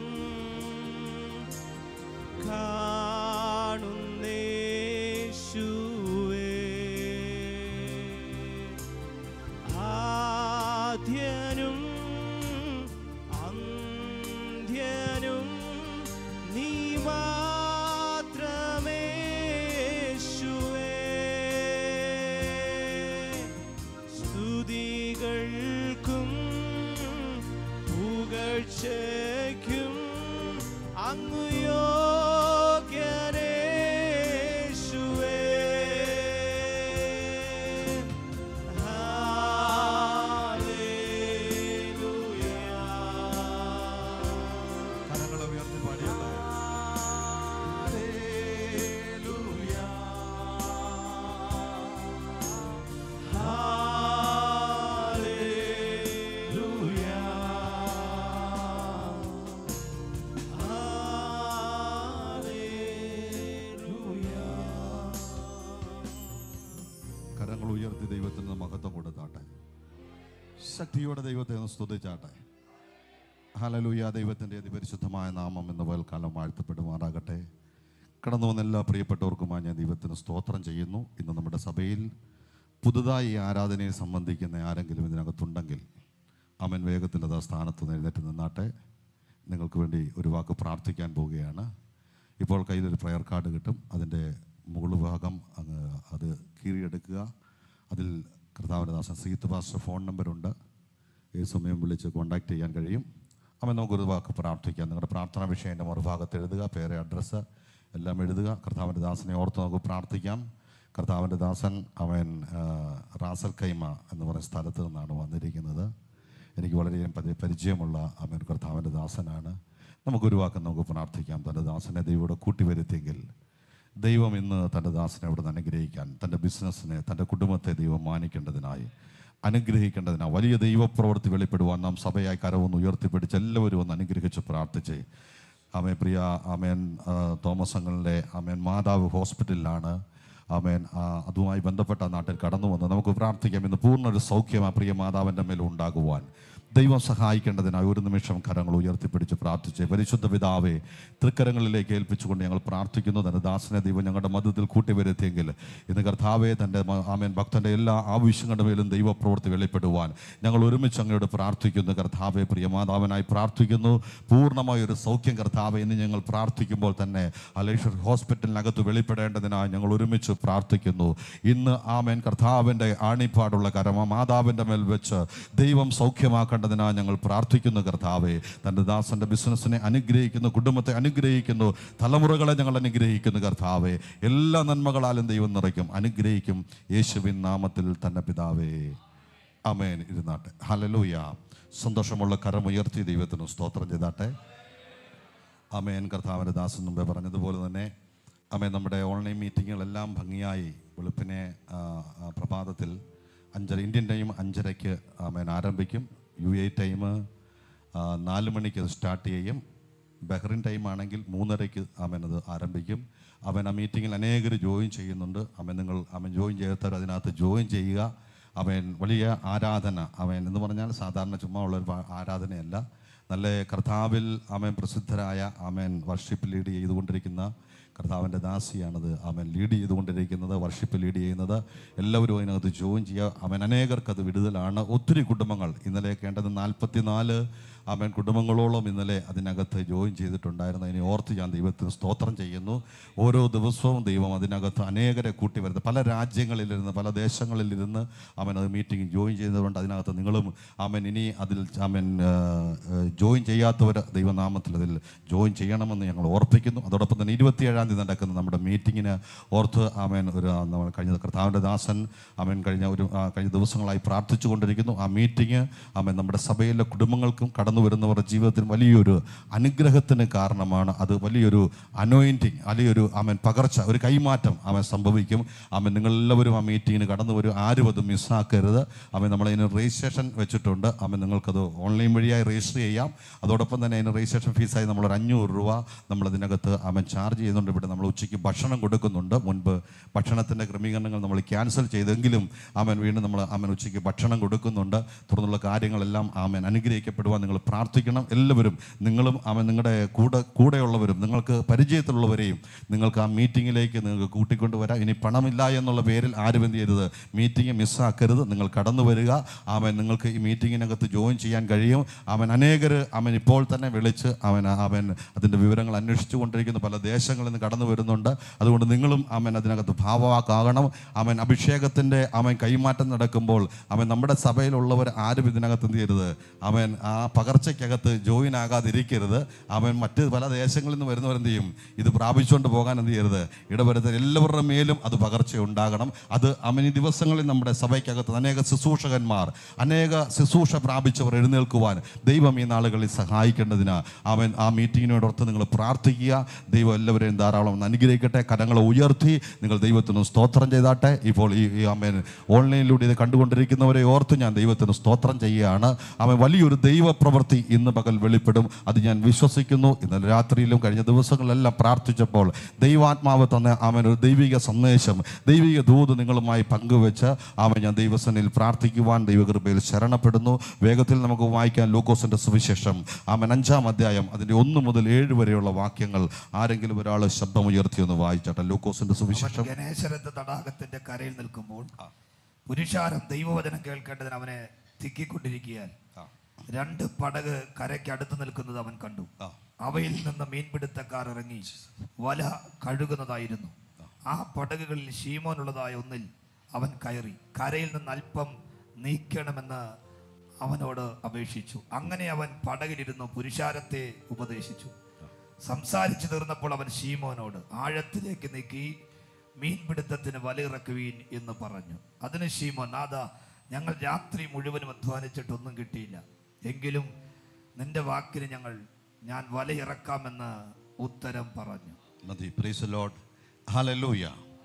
കാണുന്നേശുവേ ആദ്യ അങ്ങു യോഗ്യനേശുവേ ഹല്ലേലൂയ കരങ്ങൾ ഉയർത്തി പാടിയല്ലേ കരങ്ങൾ ഉയർത്തി ദൈവത്തിന് മഹത്വം കൊടുത്താട്ടെ ശക്തിയോടെ ദൈവത്തെ ഒന്ന് സ്തുതിച്ചാട്ടെ ഹലലൂയ ദൈവത്തിൻ്റെ അതിപരിശുദ്ധമായ നാമം എന്ന പോൽക്കാലം വാഴ്ത്തപ്പെടുമാറാകട്ടെ കടന്നു വന്ന എല്ലാ പ്രിയപ്പെട്ടവർക്കുമായി ഞാൻ ദൈവത്തിന് സ്തോത്രം ചെയ്യുന്നു ഇന്ന് നമ്മുടെ സഭയിൽ പുതുതായി ഈ ആരാധനയെ സംബന്ധിക്കുന്ന ആരെങ്കിലും ഇതിനകത്തുണ്ടെങ്കിൽ അവൻ വേഗത്തിൽ അത് ആ സ്ഥാനത്ത് നിന്ന് എഴുന്നേറ്റ് നിന്നാട്ടെ നിങ്ങൾക്ക് വേണ്ടി ഒരു വാക്ക് പ്രാർത്ഥിക്കാൻ പോവുകയാണ് ഇപ്പോൾ കയ്യിലൊരു പ്രയർ കാർഡ് കിട്ടും അതിൻ്റെ മുകൾ ഭാഗം അങ്ങ് അത് കീറിയെടുക്കുക അതിൽ കർത്താവിൻ്റെ ദാസൻ സീത്ത് പാസ്റ്റർ ഫോൺ നമ്പറുണ്ട് ഏത് സമയം വിളിച്ച് കോൺടാക്ട് ചെയ്യാൻ കഴിയും അവൻ നമുക്കൊരു വാക്ക് പ്രാർത്ഥിക്കാം നിങ്ങളുടെ പ്രാർത്ഥനാ വിഷയം എൻ്റെ മറുഭാഗത്ത് എഴുതുക പേര് അഡ്രസ്സ് എല്ലാം എഴുതുക കർത്താവിൻ്റെ ദാസനെ ഓർത്ത് നമുക്ക് പ്രാർത്ഥിക്കാം കർത്താവിൻ്റെ ദാസൻ അവൻ ആ, റാസൽ കൈമ എന്ന് പറയുന്ന സ്ഥലത്ത് നിന്നാണ് വന്നിരിക്കുന്നത് എനിക്ക് വളരെയധികം പരി- പരിചയമുള്ള അവൻ കർത്താവിൻ്റെ ദാസനാണ് നമുക്കൊരു വാക്ക് നമുക്ക് പ്രാർത്ഥിക്കാം തൻ്റെ ദാസനെ ദൈവം കൂട്ടി വരുത്തിയെങ്കിൽ ദൈവം ഇന്ന് തൻ്റെ ദാസനെ അവിടെ നിന്ന് അനുഗ്രഹിക്കാൻ തൻ്റെ ബിസിനസ്സിനെ തൻ്റെ കുടുംബത്തെ ദൈവം മാനിക്കേണ്ടതിനായി അനുഗ്രഹിക്കേണ്ടതിനായി വലിയ ദൈവപ്രവൃത്തി വെളിപ്പെടുവാൻ നാം സഭയായി കരവൊന്ന് ഉയർത്തിപ്പിടിച്ച് എല്ലാവരും ഒന്ന് അനുഗ്രഹിച്ച് പ്രാർത്ഥിച്ച് ആമേൻ പ്രിയ ആമേൻ ആ, തോമസ് അങ്ങളുടെ ആമേൻ മാതാവ് ഹോസ്പിറ്റലിലാണ് ആമേൻ ആ, അതുമായി ബന്ധപ്പെട്ട ആ നാട്ടിൽ കടന്നു വന്ന് നമുക്ക് പ്രാർത്ഥിക്കാം ഇന്ന് പൂർണ്ണ ഒരു സൗഖ്യം ആ പ്രിയ മാതാവിൻ്റെ മേൽ ഉണ്ടാകുവാൻ ദൈവം സഹായിക്കേണ്ടതിനായി ഒരു നിമിഷം കരങ്ങൾ ഉയർത്തിപ്പിടിച്ച് പ്രാർത്ഥിച്ച് പരിശുദ്ധ പിതാവെ തൃക്കരങ്ങളിലേക്ക് ഏൽപ്പിച്ചുകൊണ്ട് ഞങ്ങൾ പ്രാർത്ഥിക്കുന്നു തൻ്റെ ദാസനെ ദൈവം ഞങ്ങളുടെ മധ്യത്തിൽ കൂട്ടിവരുത്തിയെങ്കിൽ ഇന്ന് കർത്താവെ തൻ്റെ മ- ആമേൻ ഭക്തൻ്റെ എല്ലാ ആവശ്യങ്ങളുടെ മേലും ദൈവപ്രവൃത്തി വെളിപ്പെടുവാൻ ഞങ്ങൾ ഒരുമിച്ച് അങ്ങോട്ട് പ്രാർത്ഥിക്കുന്നു കർത്താവെ പ്രിയ മാതാവിനായി പ്രാർത്ഥിക്കുന്നു പൂർണ്ണമായ ഒരു സൗഖ്യം കർത്താവെ എന്ന് ഞങ്ങൾ പ്രാർത്ഥിക്കുമ്പോൾ തന്നെ അലേഷർ ഹോസ്പിറ്റലിനകത്ത് വെളിപ്പെടേണ്ടതിനായി ഞങ്ങൾ ഒരുമിച്ച് പ്രാർത്ഥിക്കുന്നു ഇന്ന് ആമേൻ കർത്താവിൻ്റെ ആണിപ്പാടുള്ള കരമ മാതാവിൻ്റെ മേൽ വെച്ച് ദൈവം സൗഖ്യമാക്കേണ്ടതിനായി ഞങ്ങൾ പ്രാർത്ഥിക്കുന്നു കർത്താവെ തൻ്റെ ദാസൻ്റെ ബിസിനസ്സിനെ അനുഗ്രഹിക്കുന്നു കുടുംബത്തെ അനുഗ്രഹിക്കുന്നു തലമുറകളെ ഞങ്ങൾ അനുഗ്രഹിക്കുന്നു കർത്താവെ എല്ലാ നന്മകളാലും ദൈവം നിറയ്ക്കും അനുഗ്രഹിക്കും യേശുവിൻ നാമത്തിൽ തന്നെ പിതാവേ അമേൻ ഇരുന്നാട്ടെ ഹലലൂയ സന്തോഷമുള്ള കരമുയർത്തി ദൈവത്തിന് സ്തോത്രം ചെയ്താട്ടെ അമേൻ കർത്താവിൻ്റെ ദാസൻ മുമ്പേ പറഞ്ഞതുപോലെ തന്നെ അമേൻ നമ്മുടെ ഓൺലൈൻ മീറ്റിങ്ങുകളെല്ലാം ഭംഗിയായി വെളുപ്പിനെ ആ, ആ, പ്രഭാതത്തിൽ അഞ്ചര ഇന്ത്യൻ ടൈം അഞ്ചരയ്ക്ക് അമേൻ ആരംഭിക്കും യു എ ടൈം ആ, നാല് മണിക്ക് അത് സ്റ്റാർട്ട് ചെയ്യും ബഹ്റിൻ ടൈം ആണെങ്കിൽ മൂന്നരയ്ക്ക് അവൻ അത് ആരംഭിക്കും അവൻ ആ മീറ്റിങ്ങിൽ അനേകർ ജോയിൻ ചെയ്യുന്നുണ്ട് അവൻ നിങ്ങൾ അവൻ ജോയിൻ ചെയ്യാത്തവർ അതിനകത്ത് ജോയിൻ ചെയ്യുക അവൻ വലിയ ആരാധന അവൻ എന്ന് പറഞ്ഞാൽ സാധാരണ ചുമ്മാ ഉള്ള ഒരു പാ- ആരാധനയല്ല നല്ല കർത്താവിൽ അവൻ പ്രസിദ്ധരായ അവൻ വർഷിപ്പ് ലീഡ് ചെയ്തുകൊണ്ടിരിക്കുന്ന കർത്താവിൻ്റെ ദാസിയാണത് അവൻ ലീഡ് ചെയ്തുകൊണ്ടിരിക്കുന്നത് വർഷിപ്പ് ലീഡ് ചെയ്യുന്നത് എല്ലാവരും അതിനകത്ത് ജോയിൻ ചെയ്യുക അവൻ അനേകർക്ക് അത് വിടുതലാണ് ഒത്തിരി കുടുംബങ്ങൾ ഇന്നലെ കേണ്ടത് നാൽപ്പത്തി നാല് അവൻ കുടുംബങ്ങളോളം ഇന്നലെ അതിനകത്ത് ജോയിൻ ചെയ്തിട്ടുണ്ടായിരുന്നു അതിനെ ഓർത്ത് ഞാൻ ദൈവത്തിന് സ്തോത്രം ചെയ്യുന്നു ഓരോ ദിവസവും ദൈവം അതിനകത്ത് അനേകരെ കൂട്ടി വരുന്നത് പല രാജ്യങ്ങളിലിരുന്ന് പല ദേശങ്ങളിലിരുന്ന് അവൻ അത് മീറ്റിംഗ് ജോയിൻ ചെയ്തതുകൊണ്ട് അതിനകത്ത് നിങ്ങളും അവൻ ഇനി അതിൽ അവൻ ജോയിൻ ചെയ്യാത്തവർ ദൈവനാമത്തിൽ അതിൽ ജോയിൻ ചെയ്യണമെന്ന് ഞങ്ങൾ ഓർപ്പിക്കുന്നു അതോടൊപ്പം തന്നെ ഇരുപത്തിയേഴാം തീയതി നടക്കുന്ന നമ്മുടെ മീറ്റിങ്ങിന് ഓർത്ത് അവൻ ഒരു ആ, നമ്മൾ കഴിഞ്ഞ കർത്താവിൻ്റെ ദാസൻ അവൻ കഴിഞ്ഞ ഒരു ആ, കഴിഞ്ഞ ദിവസങ്ങളായി പ്രാർത്ഥിച്ചു കൊണ്ടിരിക്കുന്നു ആ മീറ്റിംഗ് അവൻ നമ്മുടെ സഭയിലെ കുടുംബങ്ങൾക്കും കടന്നു വരുന്നവരുടെ ജീവിതത്തിൽ വലിയൊരു അനുഗ്രഹത്തിന് കാരണമാണ് അത് വലിയൊരു അനോയിൻറ്റിങ് വലിയൊരു അവൻ പകർച്ച ഒരു കൈമാറ്റം അവൻ സംഭവിക്കും അവൻ നിങ്ങളെല്ലാവരും ആ മീറ്റിങ്ങിന് കടന്നു വരും ആരും അത് മിസ്സാക്കരുത് അവൻ നമ്മളതിന് രജിസ്ട്രേഷൻ വെച്ചിട്ടുണ്ട് അവൻ നിങ്ങൾക്കത് ഓൺലൈൻ വഴിയായി രജിസ്റ്റർ ചെയ്യാം അതോടൊപ്പം തന്നെ അതിന് രജിസ്ട്രേഷൻ ഫീസായി നമ്മളൊരു അഞ്ഞൂറ് രൂപ നമ്മളതിനകത്ത് അവൻ ചാർജ് ചെയ്യുന്നുണ്ട് ഇവിടെ നമ്മൾ ഉച്ചയ്ക്ക് ഭക്ഷണം കൊടുക്കുന്നുണ്ട് മുൻപ് ഭക്ഷണത്തിൻ്റെ ക്രമീകരണങ്ങൾ നമ്മൾ ക്യാൻസൽ ചെയ്തെങ്കിലും അവൻ വീണ്ടും നമ്മൾ അവൻ ഉച്ചയ്ക്ക് ഭക്ഷണം കൊടുക്കുന്നുണ്ട് തുടർന്നുള്ള കാര്യങ്ങളെല്ലാം അവൻ അനുഗ്രഹിക്കപ്പെടുവാൻ നിങ്ങൾ പ്രാർത്ഥിക്കണം എല്ലാവരും നിങ്ങളും അവൻ നിങ്ങളുടെ കൂടെ കൂടെയുള്ളവരും നിങ്ങൾക്ക് പരിചയത്തിലുള്ളവരെയും നിങ്ങൾക്ക് ആ മീറ്റിങ്ങിലേക്ക് നിങ്ങൾക്ക് കൂട്ടിക്കൊണ്ടുവരാം ഇനി പണമില്ല എന്നുള്ള പേരിൽ ആരും എന്ത് ചെയ്യരുത് മീറ്റിംഗ് മിസ്സാക്കരുത് നിങ്ങൾ കടന്നു വരിക അവൻ നിങ്ങൾക്ക് ഈ മീറ്റിങ്ങിനകത്ത് ജോയിൻ ചെയ്യാൻ കഴിയും അവൻ അനേകർ അവൻ ഇപ്പോൾ തന്നെ വിളിച്ച് അവൻ അവൻ അതിൻ്റെ വിവരങ്ങൾ അന്വേഷിച്ചു കൊണ്ടിരിക്കുന്ന പല ദേശങ്ങളിൽ നിന്ന് ദൈവസന്നിധി കടന്നു വരുന്നുണ്ട് അതുകൊണ്ട് നിങ്ങളും ആമൻ അതിനകത്ത് ഭാവവാക്കാകണം അവൻ അഭിഷേകത്തിൻ്റെ അവൻ കൈമാറ്റം നടക്കുമ്പോൾ അവൻ നമ്മുടെ സഭയിലുള്ളവർ ആരും ഇതിനകത്ത് എന്ത് ചെയ്യരുത് അവൻ ആ പകർച്ചയ്ക്കകത്ത് ജോയിൻ ആകാതിരിക്കരുത് അവൻ മറ്റ് പല ദേശങ്ങളിൽ നിന്ന് വരുന്നവരെന്ത് ചെയ്യും ഇത് പ്രാപിച്ചുകൊണ്ട് പോകാൻ എന്ത് ചെയ്യരുത് ഇടവരുത്തൽ എല്ലാവരുടെ മേലും അത് പകർച്ച ഉണ്ടാകണം അത് അവൻ ഈ ദിവസങ്ങളിൽ നമ്മുടെ സഭയ്ക്കകത്ത് അനേക ശുശ്രൂഷകന്മാർ അനേക ശുശ്രൂഷ പ്രാപിച്ചവർ എഴുന്നേൽക്കുവാൻ ദൈവം ഈ നാളുകളിൽ സഹായിക്കേണ്ടതിന് അവൻ ആ മീറ്റിങ്ങിനോടൊത്ത് നിങ്ങൾ പ്രാർത്ഥിക്കുക ദൈവം എല്ലാവരെയും ധാരാളം ഒന്ന് അനുഗ്രഹിക്കട്ടെ കരങ്ങളെ ഉയർത്തി നിങ്ങൾ ദൈവത്തിന് സ്തോത്രം ചെയ്താട്ടെ ഇപ്പോൾ ഈ ഈ അമ്മേൻ ഓൺലൈനിലൂടെ ഇത് കണ്ടുകൊണ്ടിരിക്കുന്നവരെ ഓർത്ത് ഞാൻ ദൈവത്തിന് സ്തോത്രം ചെയ്യുകയാണ് അവൻ വലിയൊരു ദൈവപ്രവൃത്തി ഇന്ന് പകൽ വെളിപ്പെടും അത് ഞാൻ വിശ്വസിക്കുന്നു ഇന്നലെ രാത്രിയിലും കഴിഞ്ഞ ദിവസങ്ങളിലെല്ലാം പ്രാർത്ഥിച്ചപ്പോൾ ദൈവാത്മാവ് തന്ന അവൻ ഒരു ദൈവിക സന്ദേശം ദൈവിക ദൂത് നിങ്ങളുമായി പങ്കുവെച്ച് അവൻ ഞാൻ ദൈവസനിൽ പ്രാർത്ഥിക്കുവാൻ ദൈവകൃപയിൽ ശരണപ്പെടുന്നു വേഗത്തിൽ നമുക്ക് വായിക്കാൻ ലൂക്കോസിന്റെ സുവിശേഷം അവൻ അഞ്ചാം അധ്യായം അതിന്റെ ഒന്ന് മുതൽ ഏഴ് വരെയുള്ള വാക്യങ്ങൾ ആരെങ്കിലും ഒരാൾ ശബ്ദം ഉയർത്തി ഒന്ന് വായിച്ചട്ടെ ലൂക്കോസിന്റെ സുവിശേഷം ഗണേശരത്ത് തടാകത്തിന്റെ കരയിൽ നിൽക്കുമ്പോൾ പുരുഷാരം ദൈവവചനം കേൾക്കേണ്ടതിന് അവനെ തിക്കിക്കൊണ്ടിരിക്കുകയാൽ രണ്ട് പടക് കരയ്ക്ക് അടുത്ത് നിൽക്കുന്നത് അവൻ കണ്ടു അവയിൽ നിന്ന് മീൻപിടുത്തക്കാർ ഇറങ്ങി വല കഴുകുന്നതായിരുന്നു ആ പടകുകളിൽ ശീമോനുള്ളതായ ഒന്നിൽ അവൻ കയറി കരയിൽ നിന്ന് അല്പം നീക്കണമെന്ന് അവനോട് അപേക്ഷിച്ചു അങ്ങനെ അവൻ പടകിലിരുന്നു പുരുഷാരത്തെ ഉപദേശിച്ചു സംസാരിച്ചു തീർന്നപ്പോൾ അവൻ ശീമോനോട് ആഴത്തിലേക്ക് നീക്കി മീൻപിടുത്തത്തിന് വലയിറക്കുവീൻ എന്ന് പറഞ്ഞു അതിന് ശീമോൻ നാദാ ഞങ്ങൾ രാത്രി മുഴുവനും അധ്വാനിച്ചിട്ടൊന്നും കിട്ടിയില്ല എങ്കിലും നിന്റെ വാക്കിന് ഞങ്ങൾ ഞാൻ വലയിറക്കാമെന്ന് ഉത്തരം പറഞ്ഞു മതി പ്രൈസ് ലോഡ് ഹാലലൂയ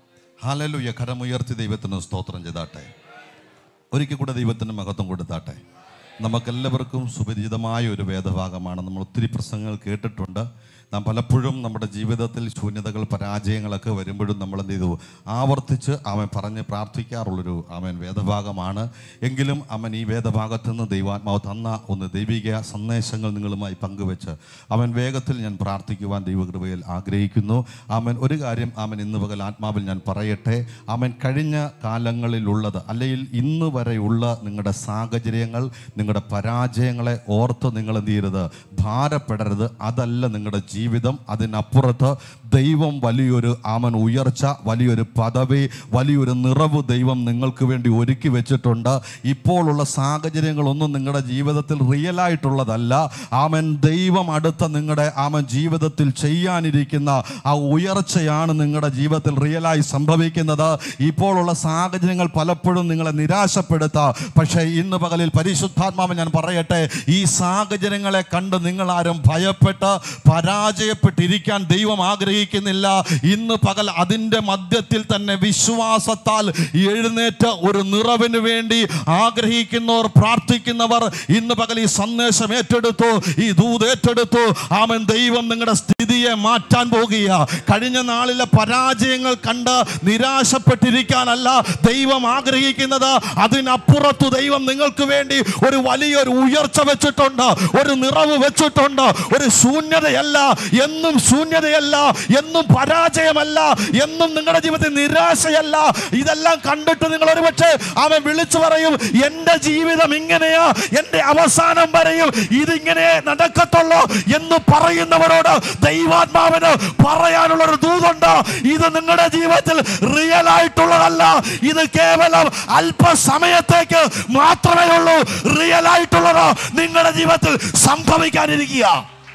ഹാലലൂയ കരമുയർത്തി ദൈവത്തിന് സ്തോത്രം ചെയ്താട്ടെ ഒരിക്കൽ കൂടെ ദൈവത്തിന് മഹത്വം കൊടുത്താട്ടെ നമുക്കെല്ലാവർക്കും സുപരിചിതമായ ഒരു വേദഭാഗമാണ് നമ്മൾ ഒത്തിരി പ്രസംഗങ്ങൾ കേട്ടിട്ടുണ്ട് നാം പലപ്പോഴും നമ്മുടെ ജീവിതത്തിൽ ശൂന്യതകൾ പരാജയങ്ങളൊക്കെ വരുമ്പോഴും നമ്മൾ എന്ത് ചെയ്തു ആവർത്തിച്ച് അവൻ പറഞ്ഞ് പ്രാർത്ഥിക്കാറുള്ളൊരു അവൻ വേദഭാഗമാണ് എങ്കിലും അവൻ ഈ വേദഭാഗത്ത് നിന്ന് ദൈവാത്മാവ് തന്ന ഒന്ന് ദൈവിക സന്ദേശങ്ങൾ നിങ്ങളുമായി പങ്കുവെച്ച് അവൻ വേഗത്തിൽ ഞാൻ പ്രാർത്ഥിക്കുവാൻ ദൈവകൃപയിൽ ആഗ്രഹിക്കുന്നു അവൻ ഒരു കാര്യം അവൻ ഇന്ന് പകൽ ആത്മാവിൽ ഞാൻ പറയട്ടെ അവൻ കഴിഞ്ഞ കാലങ്ങളിലുള്ളത് അല്ലെങ്കിൽ ഇന്ന് വരെയുള്ള നിങ്ങളുടെ സാഹചര്യങ്ങൾ നിങ്ങളുടെ പരാജയങ്ങളെ ഓർത്ത് നിങ്ങൾ എന്ത് ചെയ്യരുത് ഭാരപ്പെടരുത് അതല്ല നിങ്ങളുടെ ജീവിതം അതിനപ്പുറത്ത് ദൈവം വലിയൊരു ആമൻ ഉയർച്ച വലിയൊരു പദവി വലിയൊരു നിറവ് ദൈവം നിങ്ങൾക്ക് വേണ്ടി ഒരുക്കി വെച്ചിട്ടുണ്ട് ഇപ്പോഴുള്ള സാഹചര്യങ്ങളൊന്നും നിങ്ങളുടെ ജീവിതത്തിൽ റിയൽ ആയിട്ടുള്ളതല്ല ആമൻ ദൈവം അടുത്ത നിങ്ങളുടെ ആമൻ ജീവിതത്തിൽ ചെയ്യാനിരിക്കുന്ന ആ ഉയർച്ചയാണ് നിങ്ങളുടെ ജീവിതത്തിൽ റിയലായി സംഭവിക്കുന്നത് ഇപ്പോഴുള്ള സാഹചര്യങ്ങൾ പലപ്പോഴും നിങ്ങളെ നിരാശപ്പെടുത്താം പക്ഷേ ഇന്ന് പകലിൽ പരിശുദ്ധാത്മാവ് ഞാൻ പറയട്ടെ ഈ സാഹചര്യങ്ങളെ കണ്ട് നിങ്ങൾ ആരും ഭയപ്പെട്ട് പരാജയപ്പെട്ടിരിക്കാൻ ദൈവം ആഗ്രഹിക്കുന്നില്ല ഇന്ന് പകൽ അതിൻ്റെ മധ്യത്തിൽ തന്നെ വിശ്വാസത്താൽ എഴുന്നേറ്റ് ഒരു നിറവിന് വേണ്ടി ആഗ്രഹിക്കുന്നവർ പ്രാർത്ഥിക്കുന്നവർ ഇന്ന് പകൽ ഈ സന്ദേശം ഏറ്റെടുത്തു ഈ ദൂത് ഏറ്റെടുത്തു ആമൻ ദൈവം നിങ്ങളുടെ സ്ഥിതിയെ മാറ്റാൻ പോകുക കഴിഞ്ഞ നാളിലെ പരാജയങ്ങൾ കണ്ട് നിരാശപ്പെട്ടിരിക്കാനല്ല ദൈവം ആഗ്രഹിക്കുന്നത് അതിനപ്പുറത്തു ദൈവം നിങ്ങൾക്ക് വേണ്ടി ഒരു വലിയൊരു ഉയർച്ച വെച്ചിട്ടുണ്ട് ഒരു നിറവ് വെച്ചിട്ടുണ്ട് ഒരു ശൂന്യതയല്ല എന്നും ശൂന്യതയല്ല എന്നും പരാജയമല്ല എന്നും നിങ്ങളുടെ ജീവിതത്തിൽ നിരാശയല്ല ഇതെല്ലാം കണ്ടിട്ട് നിങ്ങൾ ഒരുപക്ഷെ അവൻ വിളിച്ചു പറയും എൻ്റെ ജീവിതം ഇങ്ങനെയാ എൻ്റെ അവസാനം വരെയും ഇതിങ്ങനെ നടക്കത്തുള്ളൂ എന്ന് പറയുന്നവരോട് ദൈവാത്മാവിന് പറയാനുള്ള ഒരു ദൂതുണ്ട് ഇത് നിങ്ങളുടെ ജീവിതത്തിൽ റിയൽ ആയിട്ടുള്ളതല്ല ഇത് കേവലം അല്പസമയത്തേക്ക് മാത്രമേ ഉള്ളൂ റിയൽ ആയിട്ടുള്ളത് നിങ്ങളുടെ ജീവിതത്തിൽ സംഭവിക്കാനിരിക്കുക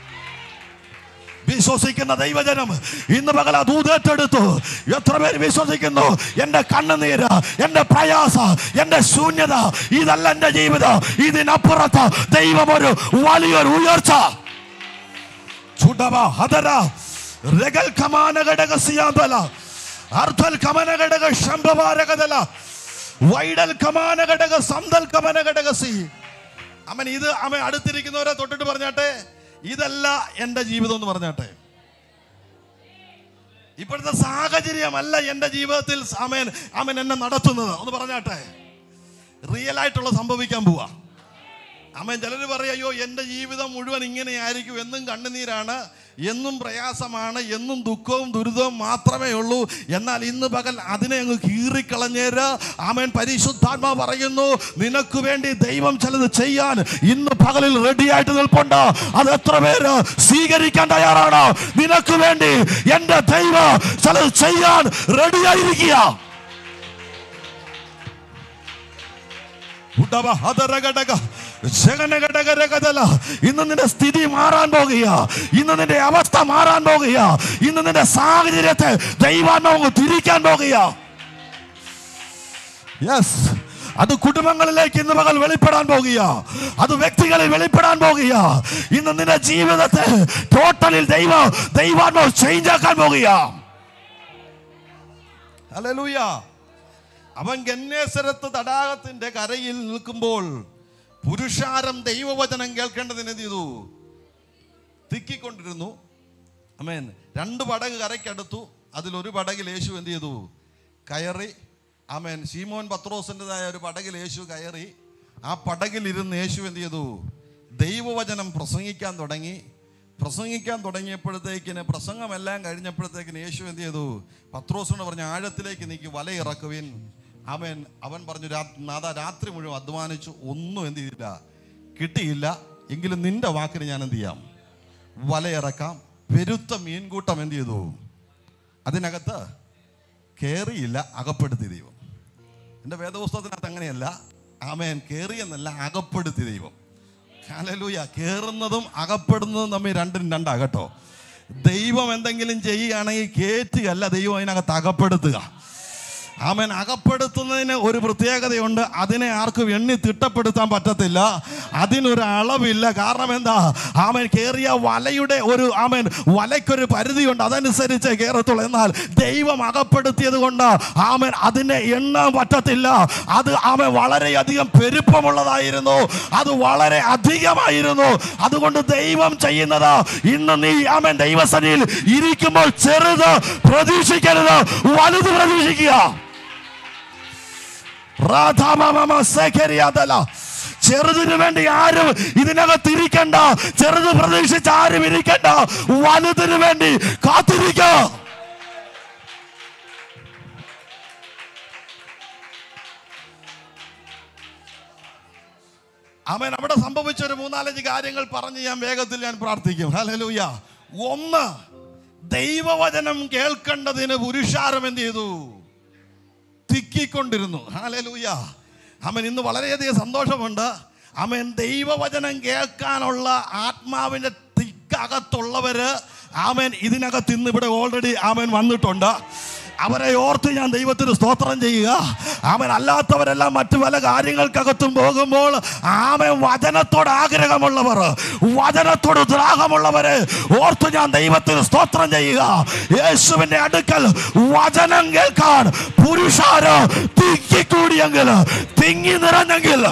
വിശ്വസിക്കുന്ന ദൈവജനം ഇന്ന് പകല ദൂതേറ്റെടുത്തു എത്ര പേര് വിശ്വസിക്കുന്നു എൻ്റെ കണ്ണുനീര് എൻ്റെ പ്രയാസ എൻ്റെ ശൂന്യത ഇതല്ല എൻ്റെ ജീവിതം ഇതിനപ്പുറത്ത് ദൈവം ഒരു വലിയൊരു ഉയർച്ച ചുടവ ഹതര രഗൽ കമാന ഘടക സിയാന്തല അർദ്ധൽ കമന ഘടക ശംഭവാരകതല വൈഡൽ കമാന ഘടക സന്തൽ കമന ഘടക സി അവൻ ഇത് അവൻ അടുത്തിരിക്കുന്നവരെ തൊട്ടിട്ട് പറഞ്ഞാട്ടെ ഇതല്ല എൻ്റെ ജീവിതം എന്ന് പറഞ്ഞാട്ടെ ഇപ്പോഴത്തെ സാഹചര്യമല്ല എൻ്റെ ജീവിതത്തിൽ അമേൻ അമൻ എന്നെ നടത്തുന്നത് ഒന്ന് പറഞ്ഞാട്ടെ റിയൽ ആയിട്ടുള്ള സംഭവിക്കാൻ പോവാ അമ്മ ചിലർ പറയും അയ്യോ എൻ്റെ ജീവിതം മുഴുവൻ ഇങ്ങനെയായിരിക്കും എന്നും കണ്ണുനീരാണ് എന്നും പ്രയാസമാണ് എന്നും ദുഃഖവും ദുരിതവും മാത്രമേ ഉള്ളൂ എന്നാൽ ഇന്ന് പകൽ അതിനെ അങ്ങ് കീറിക്കളഞ്ഞേര് ആമേൻ പരിശുദ്ധാത്മാ പറയുന്നു നിനക്ക് വേണ്ടി ദൈവം ചിലത് ചെയ്യാൻ ഇന്ന് പകലിൽ റെഡി ആയിട്ട് നിൽപ്പുണ്ട് അത് എത്ര പേര് സ്വീകരിക്കാൻ തയ്യാറാണ് നിനക്ക് വേണ്ടി എന്റെ ദൈവം ചിലത് ചെയ്യാൻ റെഡി ആയിരിക്കുക ഉടവ ഹതരഘടക ജഗനഘടകരകതല. ഇന്ന് നിന്റെ സ്ഥിതി മാറാൻ പോകുക ഇന്ന് നിന്റെ അവസ്ഥ മാറാൻ പോകുക ഇന്ന് നിന്റെ സാഹചര്യത്തെ ദൈവാത്മാവ് തിരിക്കാൻ പോകുക യെസ് അത് കുടുംബങ്ങളിലേക്ക് ഇന്ന് മകൾ വെളിപ്പെടാൻ പോകുക അത് വ്യക്തികളിൽ വെളിപ്പെടാൻ പോകുക ഇന്ന് നിന്റെ ജീവിതത്തെ ടോട്ടലിൽ ദൈവ ദൈവാത്മാവ് ചേഞ്ച് ആക്കാൻ പോകുക ഹല്ലേലൂയ അവൻ ഗന്നേസരത്ത് തടാകത്തിന്റെ കരയിൽ നിൽക്കുമ്പോൾ പുരുഷാരം ദൈവവചനം കേൾക്കേണ്ടതിന് എന്ത് ചെയ്തു തിക്കിക്കൊണ്ടിരുന്നു അമേൻ രണ്ട് പടക് കരയ്ക്കടുത്തു അതിലൊരു പടകിൽ യേശു എന്ത് ചെയ്തു കയറി അമേൻ ശീമോൻ പത്രോസിൻ്റെതായ ഒരു പടകിൽ യേശു കയറി ആ പടകിൽ ഇരുന്ന് യേശു എന്ത് ചെയ്തു ദൈവവചനം പ്രസംഗിക്കാൻ തുടങ്ങി പ്രസംഗിക്കാൻ തുടങ്ങിയപ്പോഴത്തേക്കിന് പ്രസംഗമെല്ലാം കഴിഞ്ഞപ്പോഴത്തേക്കിന് യേശു എന്ത് ചെയ്തു പത്രോസിനോട് പറഞ്ഞ ആഴത്തിലേക്ക് നീക്കി വല ഇറക്കുവിൻ അവൻ അവൻ പറഞ്ഞു "രാ- നാഥ രാത്രി മുഴുവൻ അധ്വാനിച്ചു ഒന്നും എന്ത് ചെയ്തില്ല കിട്ടിയില്ല എങ്കിലും നിന്റെ വാക്കിന് ഞാൻ എന്ത് ചെയ്യാം വലയിറക്കാം പെരുത്ത മീൻകൂട്ടം എന്ത് ചെയ്തു അതിനകത്ത് കയറിയില്ല അകപ്പെടുത്തി ദൈവം എൻ്റെ വേദപുസ്തകത്തിനകത്ത് അങ്ങനെയല്ല ആമേൻ കയറിയെന്നല്ല അകപ്പെടുത്തി ദൈവം ഹല്ലേലൂയ കയറുന്നതും അകപ്പെടുന്നതും തമ്മിൽ രണ്ടും രണ്ടാ കേട്ടോ ദൈവം എന്തെങ്കിലും ചെയ്യുകയാണെങ്കിൽ കയറ്റുകയല്ല ദൈവം അതിനകത്ത് അകപ്പെടുത്തുക ആമൻ അകപ്പെടുത്തുന്നതിന് ഒരു പ്രത്യേകതയുണ്ട് അതിനെ ആർക്കും എണ്ണി തിട്ടപ്പെടുത്താൻ പറ്റത്തില്ല അതിനൊരു അളവില്ല കാരണം എന്താ ആമൻ കേറിയ വലയുടെ ഒരു ആമൻ വലയ്ക്കൊരു പരിധിയുണ്ട് അതനുസരിച്ച് കയറത്തുള്ളൂ എന്നാൽ ദൈവം അകപ്പെടുത്തിയത് കൊണ്ട് ആമൻ അതിനെ എണ്ണാൻ പറ്റത്തില്ല അത് ആമൻ വളരെയധികം പെരുപ്പമുള്ളതായിരുന്നു അത് വളരെ അധികമായിരുന്നു അതുകൊണ്ട് ദൈവം ചെയ്യുന്നത് ഇന്ന് നീ ആമൻ ദൈവസനിയിൽ ഇരിക്കുമ്പോൾ ചെറുത് പ്രതീക്ഷിക്കരുത് വലുത് പ്രതീക്ഷിക്കുക റാധാമാമ സേഖരിയാതല. ചെറുതിനു വേണ്ടി ആരും ഇതിനകത്ത് ഇരിക്കണ്ട ചെറുത് പ്രതീക്ഷിച്ച് ആരും ഇരിക്കണ്ട വലുതിനു വേണ്ടി കാത്തിരിക്ക അവൻ അവിടെ സംഭവിച്ച ഒരു മൂന്നാലഞ്ച് കാര്യങ്ങൾ പറഞ്ഞ് ഞാൻ വേഗത്തിൽ ഞാൻ പ്രാർത്ഥിക്കും ഹല്ലേലൂയ ഒന്ന് ദൈവവചനം കേൾക്കേണ്ടതിന് പുരുഷാരം എന്ത് ചെയ്തു തിക്കിക്കൊണ്ടിരുന്നു ഹാലലൂയ അവൻ ഇന്ന് വളരെയധികം സന്തോഷമുണ്ട് അവൻ ദൈവവചനം കേൾക്കാനുള്ള ആത്മാവിൻ്റെ തിക്കകത്തുള്ളവര് ആമൻ ഇതിനകത്ത് ഇന്ന് ഇവിടെ ഓൾറെഡി ആമൻ വന്നിട്ടുണ്ട് അവരെ ഓർത്ത് ഞാൻ ദൈവത്തിന് സ്തോത്രം ചെയ്യുക ആമൻ അല്ലാത്തവരെല്ലാം മറ്റു പല കാര്യങ്ങൾക്കകത്തും പോകുമ്പോൾ ആമൻ വചനത്തോട് ആഗ്രഹമുള്ളവർ വചനത്തോട് ദാഹമുള്ളവരെ ഓർത്ത് ഞാൻ ദൈവത്തിന് സ്തോത്രം ചെയ്യുക യേശുവിന്റെ അടുക്കൽ വചനം കേൾക്കാൻ പുരുഷാര് തിങ്ങിക്കൂടിയെങ്കിൽ തിങ്ങി നിറഞ്ഞെങ്കിൽ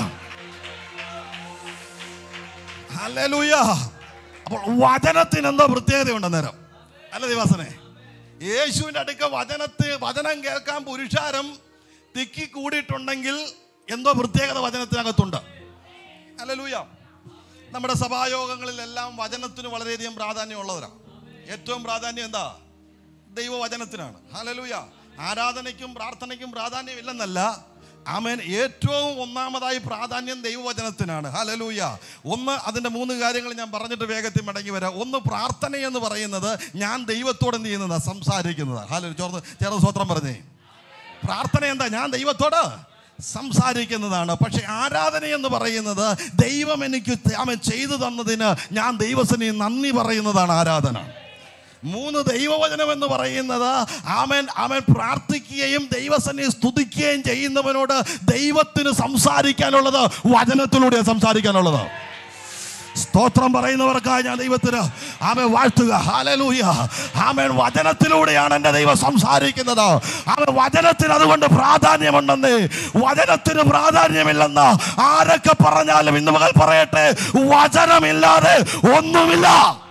ഹല്ലേലൂയ അപ്പോൾ വചനത്തിന് എന്തോ പ്രത്യേകതയുണ്ട് നേരം അല്ല ദിവാസനെ യേശുവിൻ്റെ അടുക്ക വചനത്ത് വചനം കേൾക്കാൻ പുരുഷാരം തിക്കി കൂടിയിട്ടുണ്ടെങ്കിൽ എന്തോ പ്രത്യേകത വചനത്തിനകത്തുണ്ട് ഹല്ലേലൂയ നമ്മുടെ സഭായോഗങ്ങളിലെല്ലാം വചനത്തിന് വളരെയധികം പ്രാധാന്യമുള്ളവരാണ് ഏറ്റവും പ്രാധാന്യം എന്താ ദൈവവചനത്തിനാണ് ഹല്ലേലൂയ ആരാധനയ്ക്കും പ്രാർത്ഥനയ്ക്കും പ്രാധാന്യമില്ലെന്നല്ല ആമേൻ ഏറ്റവും ഒന്നാമതായി പ്രാധാന്യം ദൈവവചനത്തിനാണ് ഹലലൂയ ഒന്ന് അതിൻ്റെ മൂന്ന് കാര്യങ്ങൾ ഞാൻ പറഞ്ഞിട്ട് വേഗത്തിൽ മടങ്ങി വരാം ഒന്ന് പ്രാർത്ഥന എന്ന് പറയുന്നത് ഞാൻ ദൈവത്തോട് എന്ത് ചെയ്യുന്നതാ സംസാരിക്കുന്നത് ഹലോ ചോർന്ന് ചേർന്ന് സ്വത്രം പറഞ്ഞേ പ്രാർത്ഥന എന്താ ഞാൻ ദൈവത്തോട് സംസാരിക്കുന്നതാണ് പക്ഷെ ആരാധന എന്ന് പറയുന്നത് ദൈവം എനിക്ക് അവൻ ചെയ്തു തന്നതിന് ഞാൻ ദൈവത്തിന് നന്ദി പറയുന്നതാണ് ആരാധന മൂന്ന് ദൈവവചനം എന്ന് പറയുന്നത് ആമൻ അവൻ പ്രാർത്ഥിക്കുകയും ദൈവസനെ സ്തുതിക്കുകയും ചെയ്യുന്നവനോട് ദൈവത്തിന് സംസാരിക്കാനുള്ളത് വചനത്തിലൂടെ സംസാരിക്കാനുള്ളത് സ്തോത്രം പറയുന്നവർക്കായി ഞാൻ ദൈവത്തിന് ആമൻ വാഴ്ത്തുക ഹാലലൂയ ആമൻ വചനത്തിലൂടെയാണ് എൻ്റെ ദൈവം സംസാരിക്കുന്നത് ആമൻ വചനത്തിന് അതുകൊണ്ട് പ്രാധാന്യമുണ്ടെന്ന് വചനത്തിന് പ്രാധാന്യമില്ലെന്ന് ആരൊക്കെ പറഞ്ഞാലും ഇന്ന് മകൾ പറയട്ടെ വചനമില്ലാതെ ഒന്നുമില്ല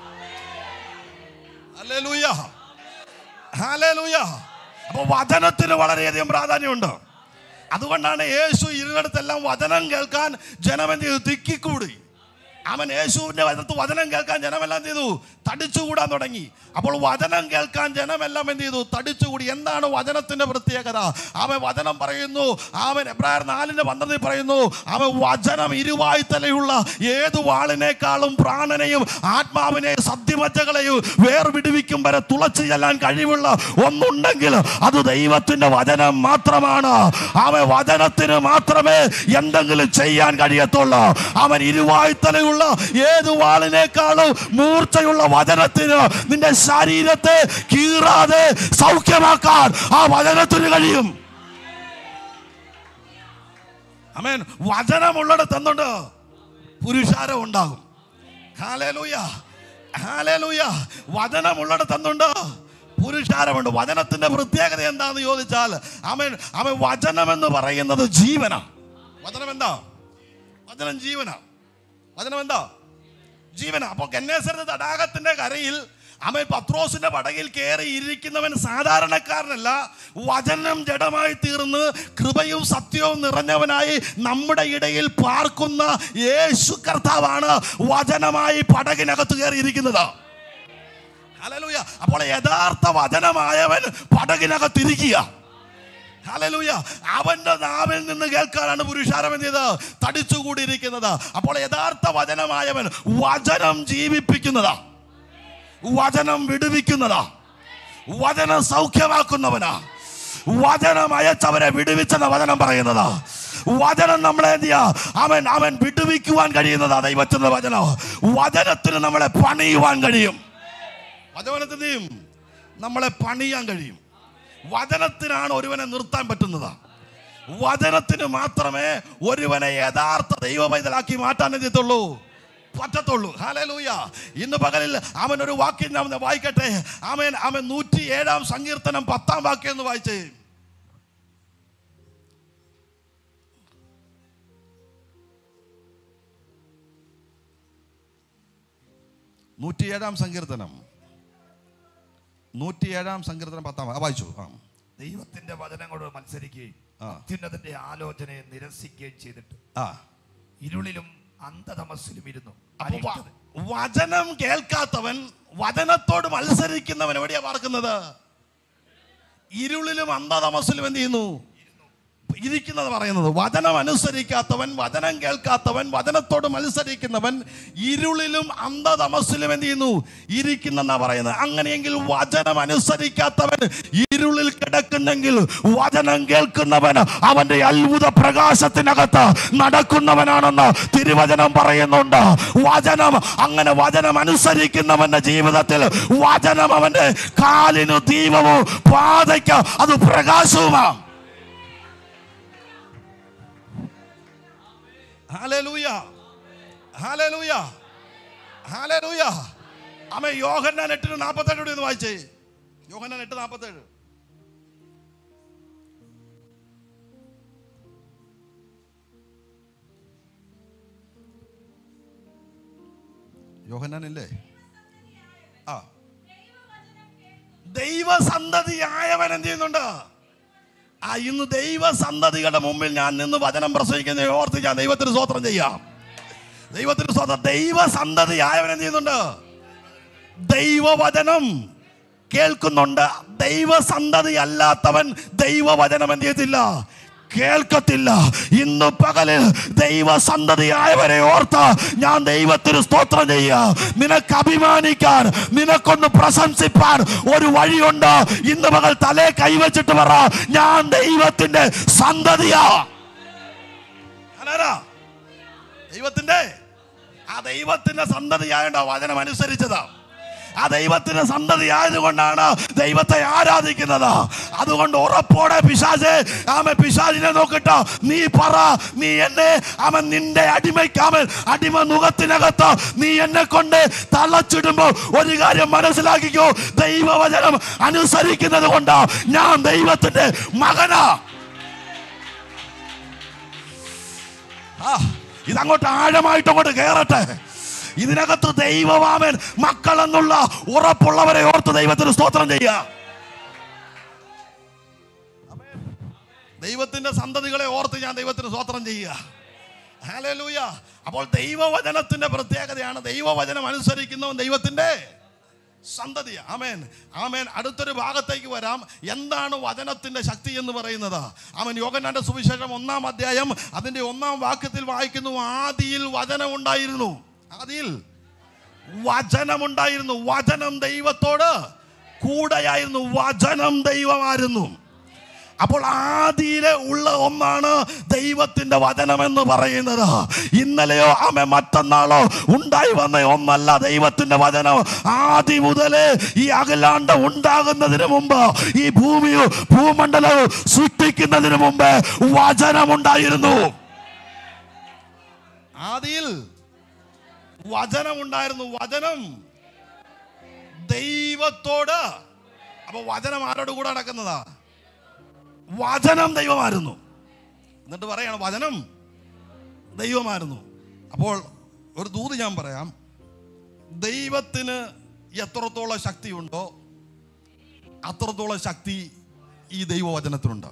ഹല്ലേലൂയ ഹല്ലേലൂയ അപ്പോൾ വചനത്തിന് വളരെയധികം പ്രാധാന്യമുണ്ട് അതുകൊണ്ടാണ് യേശു ഇരുന്നിടത്തെല്ലാം വചനം കേൾക്കാൻ ജനം എന്ത് ചെയ്തു തിക്കിക്കൂടി അവൻ യേശുവിന്റെ വചനത്ത് വചനം കേൾക്കാൻ ജനമെല്ലാം എന്ത് ചെയ്തു തടിച്ചുകൂടാൻ തുടങ്ങി അപ്പോൾ വചനം കേൾക്കാൻ ജനമെല്ലാം എന്ത് ചെയ്തു തടിച്ചുകൂടി എന്താണ് വചനത്തിന്റെ പ്രത്യേകത അവൻ വചനം പറയുന്നു അവൻ എബ്രായർ നാലിന്റെ പന്ത്രണ്ടിൽ പറയുന്നു അവൻ വചനം ഇരുവായ്ത്തലയുള്ള ഏതു വാളിനേക്കാളും പ്രാണനെയും ആത്മാവിനെയും സത്യമജ്ജകളെയും വേർവിടുവിക്കും വരെ തുളച്ചു ചെല്ലാൻ കഴിവുള്ള ഒന്നുണ്ടെങ്കിൽ അത് ദൈവത്തിന്റെ വചനം മാത്രമാണ് അവൻ വചനത്തിന് മാത്രമേ എന്തെങ്കിലും ചെയ്യാൻ കഴിയത്തുള്ളൂ അവൻ ഇരുവായ്ത്തലയുള്ള ഏത് വാളിനേക്കാളും മൂർച്ചയുള്ള വചനത്തിന് നിന്റെ ശരീരത്തെ കീറാതെ സൗഖ്യമാക്കാൻ ആ വചനത്തിന് കഴിയും അമേൻ വചനമുള്ളിടത്ത് എന്തുണ്ട് പുരുഷാരം ഉണ്ടാകും ഹാലേലൂയ ഹാലേലൂയ വചനമുള്ളിടത്ത് എന്തുണ്ട് പുരുഷാരമുണ്ട് വചനത്തിന്റെ പ്രത്യേകത എന്താന്ന് ചോദിച്ചാൽ അവൻ അവൻ വചനം എന്ന് പറയുന്നത് ജീവന വചനം എന്താ വചനം ജീവന വചനം എന്താ ജീവന അപ്പൊ ഗന്നേശ്വരത്തെ തടാകത്തിന്റെ കരയിൽ അവൻ പത്രോസിന്റെ പടകിൽ കയറി ഇരിക്കുന്നവൻ സാധാരണക്കാരനല്ല വചനം ജഡമായി തീർന്ന് കൃപയും സത്യവും നിറഞ്ഞവനായി നമ്മുടെ ഇടയിൽ പാർക്കുന്ന യേശു കർത്താവാണ് വചനമായി പടകിനകത്ത് കയറിയിരിക്കുന്നത് ഹല്ലേലൂയ അപ്പോൾ യഥാർത്ഥ വചനമായവൻ പടകിനകത്തിരിക്കുക ഹല്ലേലൂയ അവന്റെ നാവിൽ നിന്ന് കേൾക്കാനാണ് പുരുഷാരം എന്ത് ചെയ്ത് തടിച്ചുകൂടിയിരിക്കുന്നത് അപ്പോൾ യഥാർത്ഥ വചനമായവൻ വചനം ജീവിപ്പിക്കുന്നതാ വചനം വിടുവിക്കുന്നതാ വചനം സൗഖ്യമാക്കുന്നവനാ വചനം അയച്ചവരെ വിടുവിച്ചെന്ന വചനം പറയുന്നതാ വചനം നമ്മളെ എന്ത് ചെയ്യാ അവൻ അവൻ വിടുവിക്കുവാൻ കഴിയുന്നതാ ദൈവത്തിന്റെ വചനം വചനത്തിന് നമ്മളെ പണിയുവാൻ കഴിയും വചനത്തിന് ചെയ്യും നമ്മളെ പണിയാൻ കഴിയും വചനത്തിനാണ് ഒരുവനെ നിർത്താൻ പറ്റുന്നത് വചനത്തിന് മാത്രമേ ഒരുവനെ യഥാർത്ഥ ദൈവ പൈതലാക്കി മാറ്റാൻ എത്തിയത്തുള്ളൂ പറ്റത്തുള്ളൂ ഹാലൂയ ഇന്ന് പകലിൽ അവൻ ഒരു വാക്യം ഞാൻ ഒന്ന് വായിക്കട്ടെ അവൻ അവൻ നൂറ്റി ഏഴാം സങ്കീർത്തനം പത്താം വാക്യം എന്ന് വായിച്ചേ നൂറ്റിയേഴാം സങ്കീർത്തനം നൂറ്റിയേഴാം സങ്കീർത്തനം പത്താം ആ, വായിച്ചു ആ ദൈവത്തിന്റെ വചനങ്ങളോട് മത്സരിക്കുകയും ആ. അത്യുന്നതന്റെ ആലോചനയെ നിരസിക്കുകയും ചെയ്തിട്ട് ആ ഇരുളിലും അന്ധതമസ്സിലും ഇരുന്നു അപ്പൊ വ- അരിഷ്ടത. വചനം കേൾക്കാത്തവൻ വചനത്തോട് മത്സരിക്കുന്നവൻ എവിടെയാ പാർക്കുന്നത് ഇരുളിലും അന്ധതമസിലും എന്ത് ചെയ്യുന്നു ഇരിക്കുന്നത് പറയുന്നത് വചനം അനുസരിക്കാത്തവൻ വചനം കേൾക്കാത്തവൻ വചനത്തോട് മത്സരിക്കുന്നവൻ ഇരുളിലും അന്ധതമസിലും എന്ത് ചെയ്യുന്നു ഇരിക്കുന്നെന്നാ പറയുന്നത് അങ്ങനെയെങ്കിൽ വചനം അനുസരിക്കാത്തവൻ ഇരുളിൽ കിടക്കുന്നെങ്കിൽ വചനം കേൾക്കുന്നവൻ അവന്റെ അത്ഭുത പ്രകാശത്തിനകത്ത് നടക്കുന്നവനാണെന്ന് തിരുവചനം പറയുന്നുണ്ട് വചനം അങ്ങനെ വചനം അനുസരിക്കുന്നവന്റെ ജീവിതത്തിൽ വചനം അവന്റെ കാലിന് ദീപവും പാതയ്ക്ക് അത് പ്രകാശവുമാണ് ഹല്ലേലൂയ ഹല്ലേലൂയ ഹല്ലേലൂയ അമ്മ യോഹന്നാൻ എട്ടിന് നാൽപ്പത്തേഴ് കൂടി ഒന്ന് വായിച്ചേ യോഹന്നാൻ എട്ട് നാൽപ്പത്തേഴ് യോഹന്നാൻ ഇല്ലേ ആ ദൈവസന്തതിയായവൻ എന്ത് ചെയ്യുന്നുണ്ട് ആ ഇന്ന് ദൈവസന്തതികളുടെ മുമ്പിൽ ഞാൻ നിന്ന് വചനം പ്രസംഗിക്കുന്ന ഓർത്ത് ഞാൻ ദൈവത്തിന് സ്വോത്രം ചെയ്യാം ദൈവത്തിന് സ്വന്തം ദൈവസന്തതിയായവൻ എന്ത് ചെയ്യുന്നുണ്ട് ദൈവവചനം കേൾക്കുന്നുണ്ട് ദൈവസന്തതി അല്ലാത്തവൻ ദൈവവചനം എന്ത് ചെയ്യത്തില്ല കേൾക്കത്തില്ല ഇന്ന് പകല് ദൈവസന്തതിയായവരെ ഓർത്ത് ഞാൻ ദൈവത്തിന് സ്തോത്രം ചെയ്യുക നിനക്ക് അഭിമാനിക്കാൻ നിനക്കൊന്ന് പ്രശംസിപ്പാൻ ഒരു വഴിയുണ്ട് ഇന്ന് പകൽ തലേ കൈവച്ചിട്ട് പറ ഞാൻ ദൈവത്തിന്റെ സന്തതിയാ ഞാനാരാ? ദൈവത്തിന്റെ ആ ദൈവത്തിന്റെ സന്തതിയായോണ്ടാ വചനം അനുസരിച്ചതാ ആ ദൈവത്തിന്റെ സന്തതി ആയതുകൊണ്ടാണ് ദൈവത്തെ ആരാധിക്കുന്നത് അതുകൊണ്ട് ഉറപ്പോടെ പിശാചെ ആമ പിശാചിനെ നോക്കിട്ട് നീ പറ നീ എന്നെ അവൻ നിന്റെ അടിമയ്ക്ക് അവൻ അടിമ മുഖത്തിനകത്ത് നീ എന്നെ കൊണ്ട് തളച്ചിടുമ്പോൾ ഒരു കാര്യം മനസ്സിലാക്കിക്കോ ദൈവവചനം അനുസരിക്കുന്നത് കൊണ്ട് ഞാൻ ദൈവത്തിന്റെ മകനാ ആ ഇതങ്ങോട്ട് ആഴമായിട്ട് അങ്ങോട്ട് കയറട്ടെ ഇതിനകത്ത് ദൈവമാമൻ മക്കൾ എന്നുള്ള ഉറപ്പുള്ളവരെ ഓർത്ത് ദൈവത്തിന് സ്തോത്രം ചെയ്യുക ദൈവത്തിന്റെ സന്തതികളെ ഓർത്ത് ഞാൻ ദൈവത്തിന് സ്തോത്രം ചെയ്യുക ഹല്ലേലൂയ അപ്പോൾ ദൈവവചനത്തിന്റെ പ്രത്യേകതയാണ് ദൈവവചനം അനുസരിക്കുന്നവൻ ദൈവത്തിന്റെ സന്തതി ആമേൻ ആമേൻ അടുത്തൊരു ഭാഗത്തേക്ക് വരാം എന്താണ് വചനത്തിന്റെ ശക്തി എന്ന് പറയുന്നത് ആമൻ യോഗനാന്റെ സുവിശേഷം ഒന്നാം അധ്യായം അതിന്റെ ഒന്നാം വാക്യത്തിൽ വായിക്കുന്നു ആദിയിൽ വചനം ഉണ്ടായിരുന്നു ആദിയിൽ വചനമുണ്ടായിരുന്നു വചനം ദൈവത്തോട് കൂടെയായിരുന്നു വചനം ദൈവമായിരുന്നു അപ്പോൾ ആദിയിലെ ഉള്ള ഒന്നാണ് ദൈവത്തിന്റെ വചനം എന്ന് പറയുന്നത് ഇന്നലെയോ ആമ മറ്റന്നാളോ ഉണ്ടായി വന്ന ഒന്നല്ല ദൈവത്തിന്റെ വചനം ആദി മുതലേ ഈ അകലാണ്ട ഉണ്ടാകുന്നതിന് മുമ്പ് ഈ ഭൂമിയും ഭൂമണ്ഡലവും സൃഷ്ടിക്കുന്നതിന് മുമ്പ് വചനമുണ്ടായിരുന്നു ആദിയിൽ വചനമുണ്ടായിരുന്നു വചനം ദൈവത്തോട് അപ്പൊ വചനം ആരോട് കൂടെ നടക്കുന്നതാ വചനം ദൈവമായിരുന്നു എന്നിട്ട് പറയാണ് വചനം ദൈവമായിരുന്നു അപ്പോൾ ഒരു ദൂത് ഞാൻ പറയാം ദൈവത്തിന് എത്രത്തോളം ശക്തിയുണ്ടോ അത്രത്തോളം ശക്തി ഈ ദൈവവചനത്തിനുണ്ട്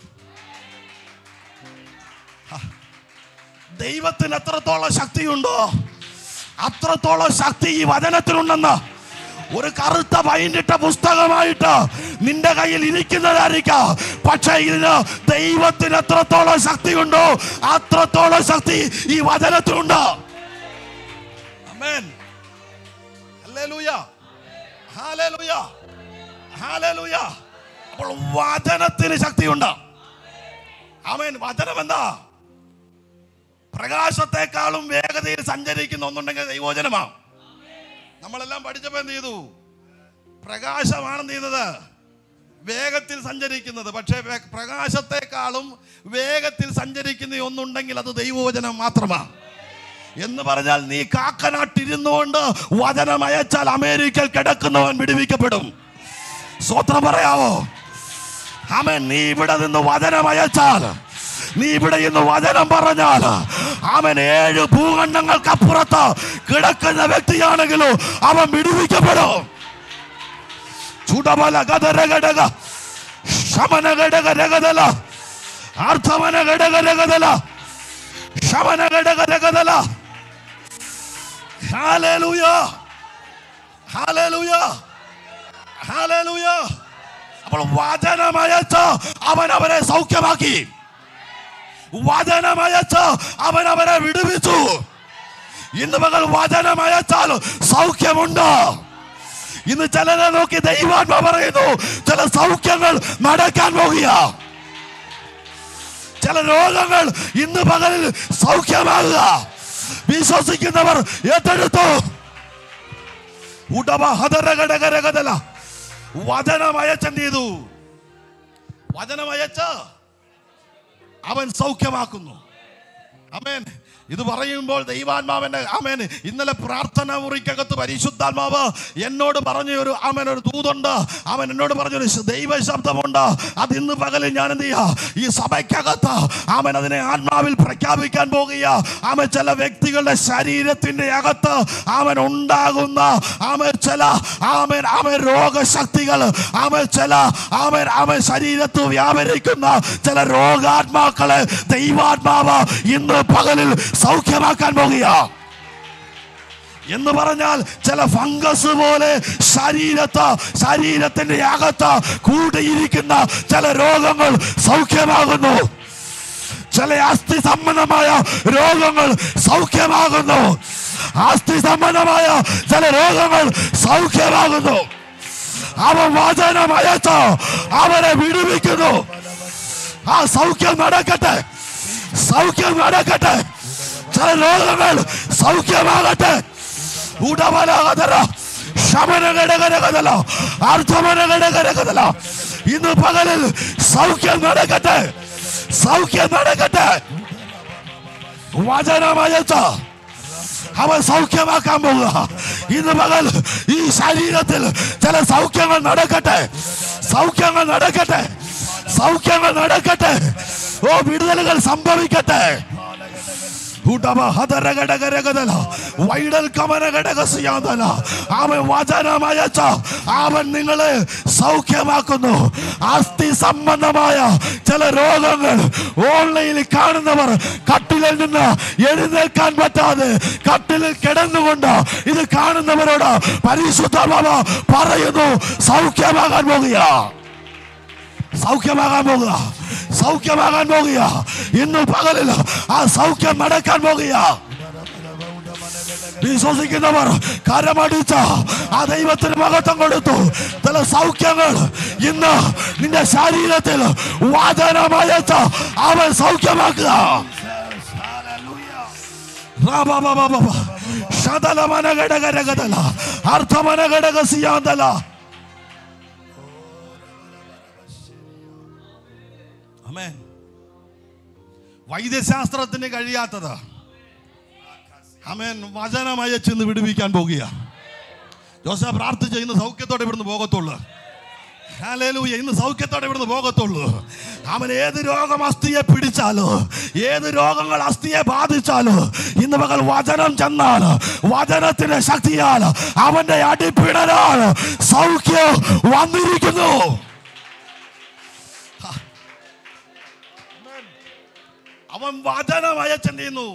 ഹ. ദൈവത്തിന് എത്രത്തോളം ശക്തിയുണ്ടോ അത്രത്തോളം ശക്തി ഈ വചനത്തിനുണ്ടെന്ന് ഒരു കറുത്ത പൈൻറ്റിട്ട പുസ്തകമായിട്ട് നിന്റെ കയ്യിൽ ഇരിക്കുന്നതായിരിക്കാം പക്ഷേ ഇതിന് ദൈവത്തിന് എത്രത്തോളം ശക്തിയുണ്ടോ അത്രത്തോളം ശക്തി ഈ വചനത്തിനുണ്ട് ആമേൻ ഹല്ലേലൂയ ഹല്ലേലൂയ ഹല്ലേലൂയ അപ്പോൾ വചനത്തിന് ശക്തിയുണ്ട് ആമേൻ വചനം എന്താ പ്രകാശത്തെക്കാളും വേഗതയിൽ സഞ്ചരിക്കുന്ന ഒന്നുണ്ടെങ്കിൽ ദൈവോചനമാണ് നമ്മളെല്ലാം പഠിച്ചപ്പോ എന്ത് ചെയ്തു പ്രകാശമാണ് എന്ത് ചെയ്തത് വേഗത്തിൽ സഞ്ചരിക്കുന്നത് പക്ഷേ വേ- പ്രകാശത്തെക്കാളും വേഗത്തിൽ സഞ്ചരിക്കുന്ന ഒന്നുണ്ടെങ്കിൽ അത് ദൈവവചനം മാത്രമാണ് എന്ന് പറഞ്ഞാൽ നീ കാക്കനാട്ടിരുന്നുകൊണ്ട് വചനം അയച്ചാൽ അമേരിക്കയിൽ കിടക്കുന്നവൻ വിടുവിക്കപ്പെടും സ്വത്രം പറയാവോ ആമേൻ നീ ഇവിടെ നിന്ന് വചനം അയച്ചാൽ നീ ഇവിടെ ഇന്ന് വചനം പറഞ്ഞാൽ അവൻ ഏഴ് ഭൂഖണ്ഡങ്ങൾക്കപ്പുറത്ത് കിടക്കുന്ന വ്യക്തിയാണെങ്കിലും അവൻ വിടുവിക്കപ്പെടും ചുടബല ഗദര ഘടക ശമന ഘടക രഗതല അർത്ഥമന ഘടക രഗതല ശമന ഘടക രഗതല ഹാലേലൂയ ഹാലേലൂയ ഹാലേലൂയ അപ്പോൾ വചനമയച്ച് അവൻ അവരെ സൗഖ്യമാക്കി വചനമയച്ച് അവൻ അവരെ വിടുവിച്ചു ഇന്ന് മകൾ വചനമയച്ചാൽ സൗഖ്യമുണ്ട് ഇന്ന് ചിലരെ നോക്കി ദൈവാത്മ പറയുന്നു ചില സൗഖ്യങ്ങൾ നടക്കാൻ പോകുക ചില രോഗങ്ങൾ ഇന്ന് പകലിൽ സൗഖ്യമാകുക വിശ്വസിക്കുന്നവർ ഏറ്റെടുത്തു ഉടമ ഹതരകടകരകതല വചനമയച്ചെന്ത് ചെയ്തു വചനമയച്ച് അവൻ സൗഖ്യമാക്കുന്നു അമേൻ ഇത് പറയുമ്പോൾ ദൈവാത്മാവന്റെ ആമേൻ ഇന്നലെ പ്രാർത്ഥന മുറിക്കകത്ത് പരിശുദ്ധാത്മാവ് എന്നോട് പറഞ്ഞ ഒരു ആമൻ ഒരു ദൂതുണ്ട് അവൻ എന്നോട് പറഞ്ഞൊരു ശ- ദൈവ ശബ്ദമുണ്ട് അത് ഇന്ന് പകലിൽ ഞാൻ എന്ത് ചെയ്യാ ഈ സഭയ്ക്കകത്ത് ആമൻ അതിനെ ആത്മാവിൽ പ്രഖ്യാപിക്കാൻ പോകുക ആമൻ ചില വ്യക്തികളുടെ ശരീരത്തിന്റെ അകത്ത് അവൻ ഉണ്ടാകുന്ന ആമൻ ചില ആമൻ ആമൻ രോഗശക്തികൾ ആമൻ ചില ആമൻ ആമൻ ശരീരത്ത് വ്യാപരിക്കുന്ന ചില രോഗാത്മാക്കളെ ദൈവാത്മാവ് ഇന്ന് പകലിൽ സൗഖ്യമാക്കാൻ പോകുക എന്ന് പറഞ്ഞാൽ ചില ഫംഗസ് പോലെ ശരീരത്ത് ശരീരത്തിന്റെ അകത്ത് കൂടിയിരിക്കുന്ന ചില രോഗങ്ങൾ സൗഖ്യമാകുന്നു ചില അസ്ഥി സംബന്ധമായ രോഗങ്ങൾ സൗഖ്യമാകുന്നു അസ്ഥി സംബന്ധമായ ചില രോഗങ്ങൾ സൗഖ്യമാകുന്നു അവൻ വചനം അയച്ച് അവരെ വിടുവിക്കുന്നു ആ സൗഖ്യം നടക്കട്ടെ സൗഖ്യം നടക്കട്ടെ ചില രോഗങ്ങൾ സൗഖ്യമാകട്ടെ ഉടമലാകതര ശമനഘടകരകതല അർത്ഥമനഘടകരകതല ഇന്ന് പകലിൽ സൗഖ്യം നടക്കട്ടെ സൗഖ്യം നടക്കട്ടെ വചനമയച്ച അവൻ സൗഖ്യമാക്കാൻ പോവുക ഇന്ന് പകൽ ഈ ശരീരത്തിൽ ചില സൗഖ്യങ്ങൾ നടക്കട്ടെ സൗഖ്യങ്ങൾ നടക്കട്ടെ സൗഖ്യങ്ങൾ നടക്കട്ടെ ഓ വിടുതലുകൾ സംഭവിക്കട്ടെ ഉടവ ഹതരഘടകരകതല. വൈഡൽ കമനഘടകസിയാതല. അവൻ വചനമയച്ച അവൻ നിങ്ങളെ സൗഖ്യമാക്കുന്നു അസ്ഥി സംബന്ധമായ ചില രോഗങ്ങൾ ഓൺലൈനിൽ കാണുന്നവർ കട്ടിലിൽ നിന്ന് എഴുന്നേൽക്കാൻ പറ്റാതെ കട്ടിലിൽ കിടന്നുകൊണ്ട് ഇത് കാണുന്നവരോട് പരിശുദ്ധ പറയുന്നു സൗഖ്യമാകാൻ പോകുക സൗഖ്യമാകാൻ പോകുക സൗഖ്യമാകാൻ പോകുക ഇന്ന് പകലിൽ ആ സൗഖ്യം നടക്കാൻ പോകുക വിശ്വസിക്കുന്നവർ കരമടിച്ച ആ ദൈവത്തിന് മഹത്വം കൊടുത്തു ചില സൗഖ്യങ്ങൾ ഇന്ന് നിന്റെ ശരീരത്തിൽ വാചനമയച്ച അവൻ സൗഖ്യമാക്കുക റാബാബാബാബാ. ശതലമനഘടകരകതല. അർത്ഥമനഘടകസിയാന്തല. അമേൻ വൈദ്യശാസ്ത്രത്തിന് കഴിയാത്തത് അമേൻ വചനമയച്ചെന്ന് വിടുവിക്കാൻ പോകുക ജോസഫ് പ്രാർത്ഥിച്ച ഇന്ന് സൗഖ്യത്തോടെ ഇവിടുന്ന് പോകത്തുള്ളൂ ഹല്ലേലൂയ ഇന്ന് സൗഖ്യത്തോടെ ഇവിടുന്ന് പോകത്തുള്ളൂ അവൻ ഏത് രോഗം അസ്ഥിയെ പിടിച്ചാലോ ഏത് രോഗങ്ങൾ അസ്ഥിയെ ബാധിച്ചാലോ ഇന്ന് മകൾ വചനം ചെന്നാൽ വചനത്തിന്റെ ശക്തിയാൽ അവന്റെ അടിപ്പിടരാൽ സൗഖ്യം വന്നിരിക്കുന്നു അവൻ വചനം അയച്ചെന്ത് ചെയ്യുന്നു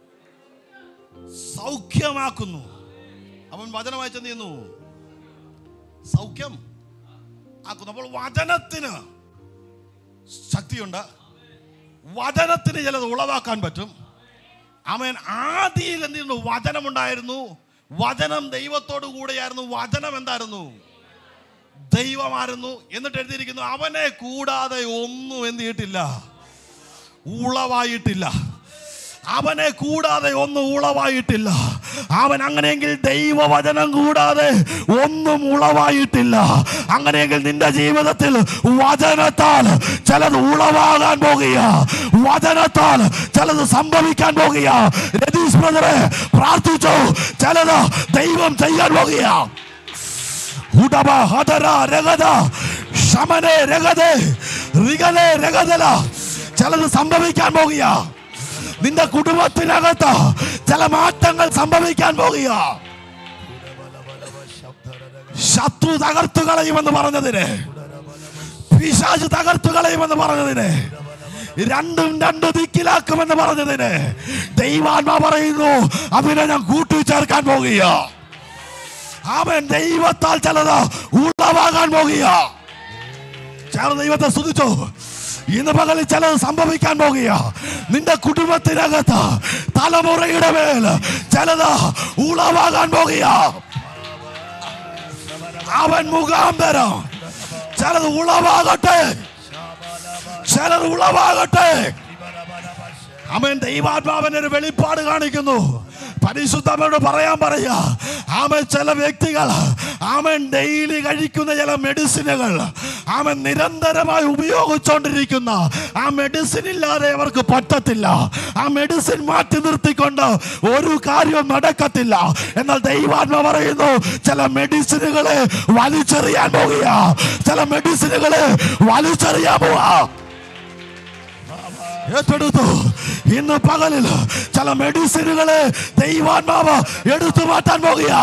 സൗഖ്യമാക്കുന്നു അവൻ വചനമയച്ചെന്ത് ചെയ്യുന്നു സൗഖ്യം ആക്കുന്നു അപ്പോൾ വചനത്തിന് ശക്തിയുണ്ട് വചനത്തിന് ചിലത് ഉളവാക്കാൻ പറ്റും അവൻ ആദിയിൽ എന്ത് ചെയ്യുന്നു വചനമുണ്ടായിരുന്നു വചനം ദൈവത്തോടു കൂടെയായിരുന്നു വചനം എന്തായിരുന്നു ദൈവമായിരുന്നു എന്നിട്ട് എഴുതിയിരിക്കുന്നു അവനെ കൂടാതെ ഒന്നും എന്ത് ചെയ്തിട്ടില്ല ഉളവായിട്ടില്ല അവനെ കൂടാതെ ഒന്നും ഉളവായിട്ടില്ല അവൻ അങ്ങനെയെങ്കിൽ ദൈവവചനം കൂടാതെ ഒന്നും ഉളവായിട്ടില്ല അങ്ങനെയെങ്കിൽ നിന്റെ ജീവിതത്തിൽ വചനത്താൽ ചിലത് ഉളവാകാൻ പോകുക വചനത്താൽ ചിലത് സംഭവിക്കാൻ പോകുക രതീഷ് ബ്രദറെ പ്രാർത്ഥിച്ചു ചിലത് ദൈവം ചെയ്യാൻ പോകുക ഉടമ ഹതര രഗത ശമനെ രഗതേ റിഗലെ രഗതല ചിലത് സംഭവിക്കാൻ പോകുക നിന്റെ കുടുംബത്തിനകത്ത് ചില മാറ്റങ്ങൾ സംഭവിക്കാൻ പോകുക ശത്രു തകർത്തു കളയുമെന്ന് പറഞ്ഞതിന് പിശാച് തകർത്തു കളയുമെന്ന് പറഞ്ഞതിന് രണ്ടും രണ്ട് ദിക്കിലാക്കുമെന്ന് പറഞ്ഞതിന് ദൈവാത്മാ പറയുന്നു അതിനെ ഞാൻ കൂട്ടിച്ചേർക്കാൻ പോകുക അവൻ ദൈവത്താൽ ചിലത് ഉളവാകാൻ പോകുക ചേർന്ന് ദൈവത്തെ സ്തുതിച്ചോ ഇന്ന് പകലിൽ ചിലത് സംഭവിക്കാൻ പോകുക നിന്റെ കുടുംബത്തിനകത്ത് തലമുറയുടെ മേൽ ചിലത് ഉളവാകാൻ പോകുക അവൻ മുഖാന്തരം ചിലത് ഉളവാകട്ടെ ചിലത് ഉളവാകട്ടെ അവൻ ദൈവാത്മാവൻ ഒരു വെളിപ്പാട് കാണിക്കുന്നു പരിശുദ്ധമോട് പറയാൻ പറയാ അവൻ ചില വ്യക്തികൾ അവൻ ഡെയിലി കഴിക്കുന്ന ചില മെഡിസിനുകൾ അവൻ നിരന്തരമായി ഉപയോഗിച്ചുകൊണ്ടിരിക്കുന്ന ആ മെഡിസിൻ ഇല്ലാതെ അവർക്ക് പറ്റത്തില്ല ആ മെഡിസിൻ മാറ്റി നിർത്തിക്കൊണ്ട് ഒരു കാര്യവും നടക്കത്തില്ല എന്നാൽ ദൈവാത്മ പറയുന്നു ചില മെഡിസിനുകളെ വലിച്ചെറിയാൻ പോകുക ചില മെഡിസിനുകളെ വലിച്ചെറിയാൻ പോവാ ഏറ്റെടുത്തു ഇന്ന് പകലിൽ ചില മെഡിസിനുകളെ ദൈവാത്മാവ് എടുത്തു മാറ്റാൻ പോകുക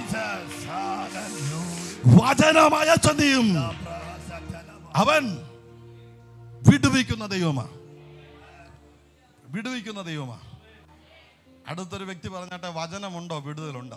വചനമായ ചന്തിയും അവൻ വിടുവിക്കുന്ന ദൈവമാ വിടുവിക്കുന്ന ദൈവമാ അടുത്തൊരു വ്യക്തി പറഞ്ഞാട്ടെ വചനമുണ്ടോ വിടുതലുണ്ടോ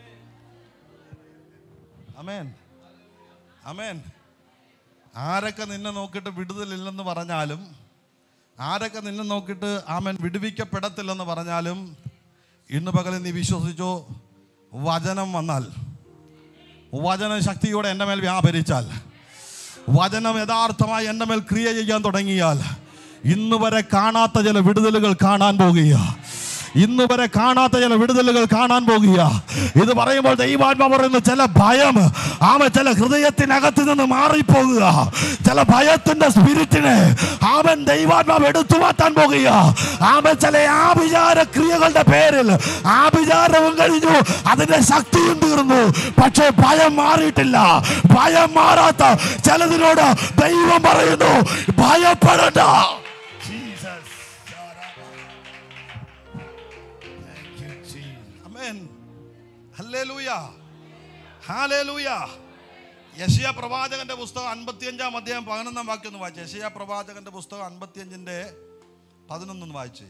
അമേൻ അമേൻ ആരൊക്കെ നിന്നെ നോക്കിയിട്ട് വിടുതലില്ലെന്ന് പറഞ്ഞാലും ആരൊക്കെ നിന്നെ നോക്കിയിട്ട് ആമൻ വിടുവിക്കപ്പെടത്തില്ലെന്ന് പറഞ്ഞാലും ഇന്ന് പകലിൽ നീ വിശ്വസിച്ചോ വചനം വന്നാൽ വചനം ശക്തിയോടെ എൻ്റെ മേൽ വ്യാപരിച്ചാൽ വചനം യഥാർത്ഥമായി എൻ്റെ മേൽ ക്രിയ ചെയ്യാൻ തുടങ്ങിയാൽ ഇന്ന് വരെ കാണാത്ത ചില വിടുതലുകൾ കാണാൻ പോകുക ഇന്ന് വരെ കാണാത്ത ചില വിടുതലുകൾ കാണാൻ പോകുക ഇത് പറയുമ്പോൾ ദൈവാത്മ പറയുന്നു ചില ഭയം ആമ ചില ഹൃദയത്തിനകത്ത് നിന്ന് മാറിപ്പോകുക ചില ഭയത്തിന്റെ സ്പിരിറ്റിനെ അവൻ ദൈവാത്മാവ് എടുത്തു മാറ്റാൻ പോകുക ആമ ചില ആഭിചാര ക്രിയകളുടെ പേരിൽ ആഭിചാരവും കഴിഞ്ഞു അതിന്റെ ശക്തിയും തീർന്നു പക്ഷേ ഭയം മാറിയിട്ടില്ല ഭയം മാറാത്ത ചിലതിനോട് ദൈവം പറയുന്നു ഭയപ്പെടണ്ട ഹല്ലേലൂയ ഹാലേലൂയ യശയ പ്രവാചകന്റെ പുസ്തകം അൻപത്തിയഞ്ചാം അധ്യായം പതിനൊന്നാം വാക്യം ഒന്ന് വായിച്ചു യശയ പ്രവാചകന്റെ പുസ്തകം അൻപത്തിയഞ്ചിന്റെ പതിനൊന്നൊന്ന് വായിച്ചേ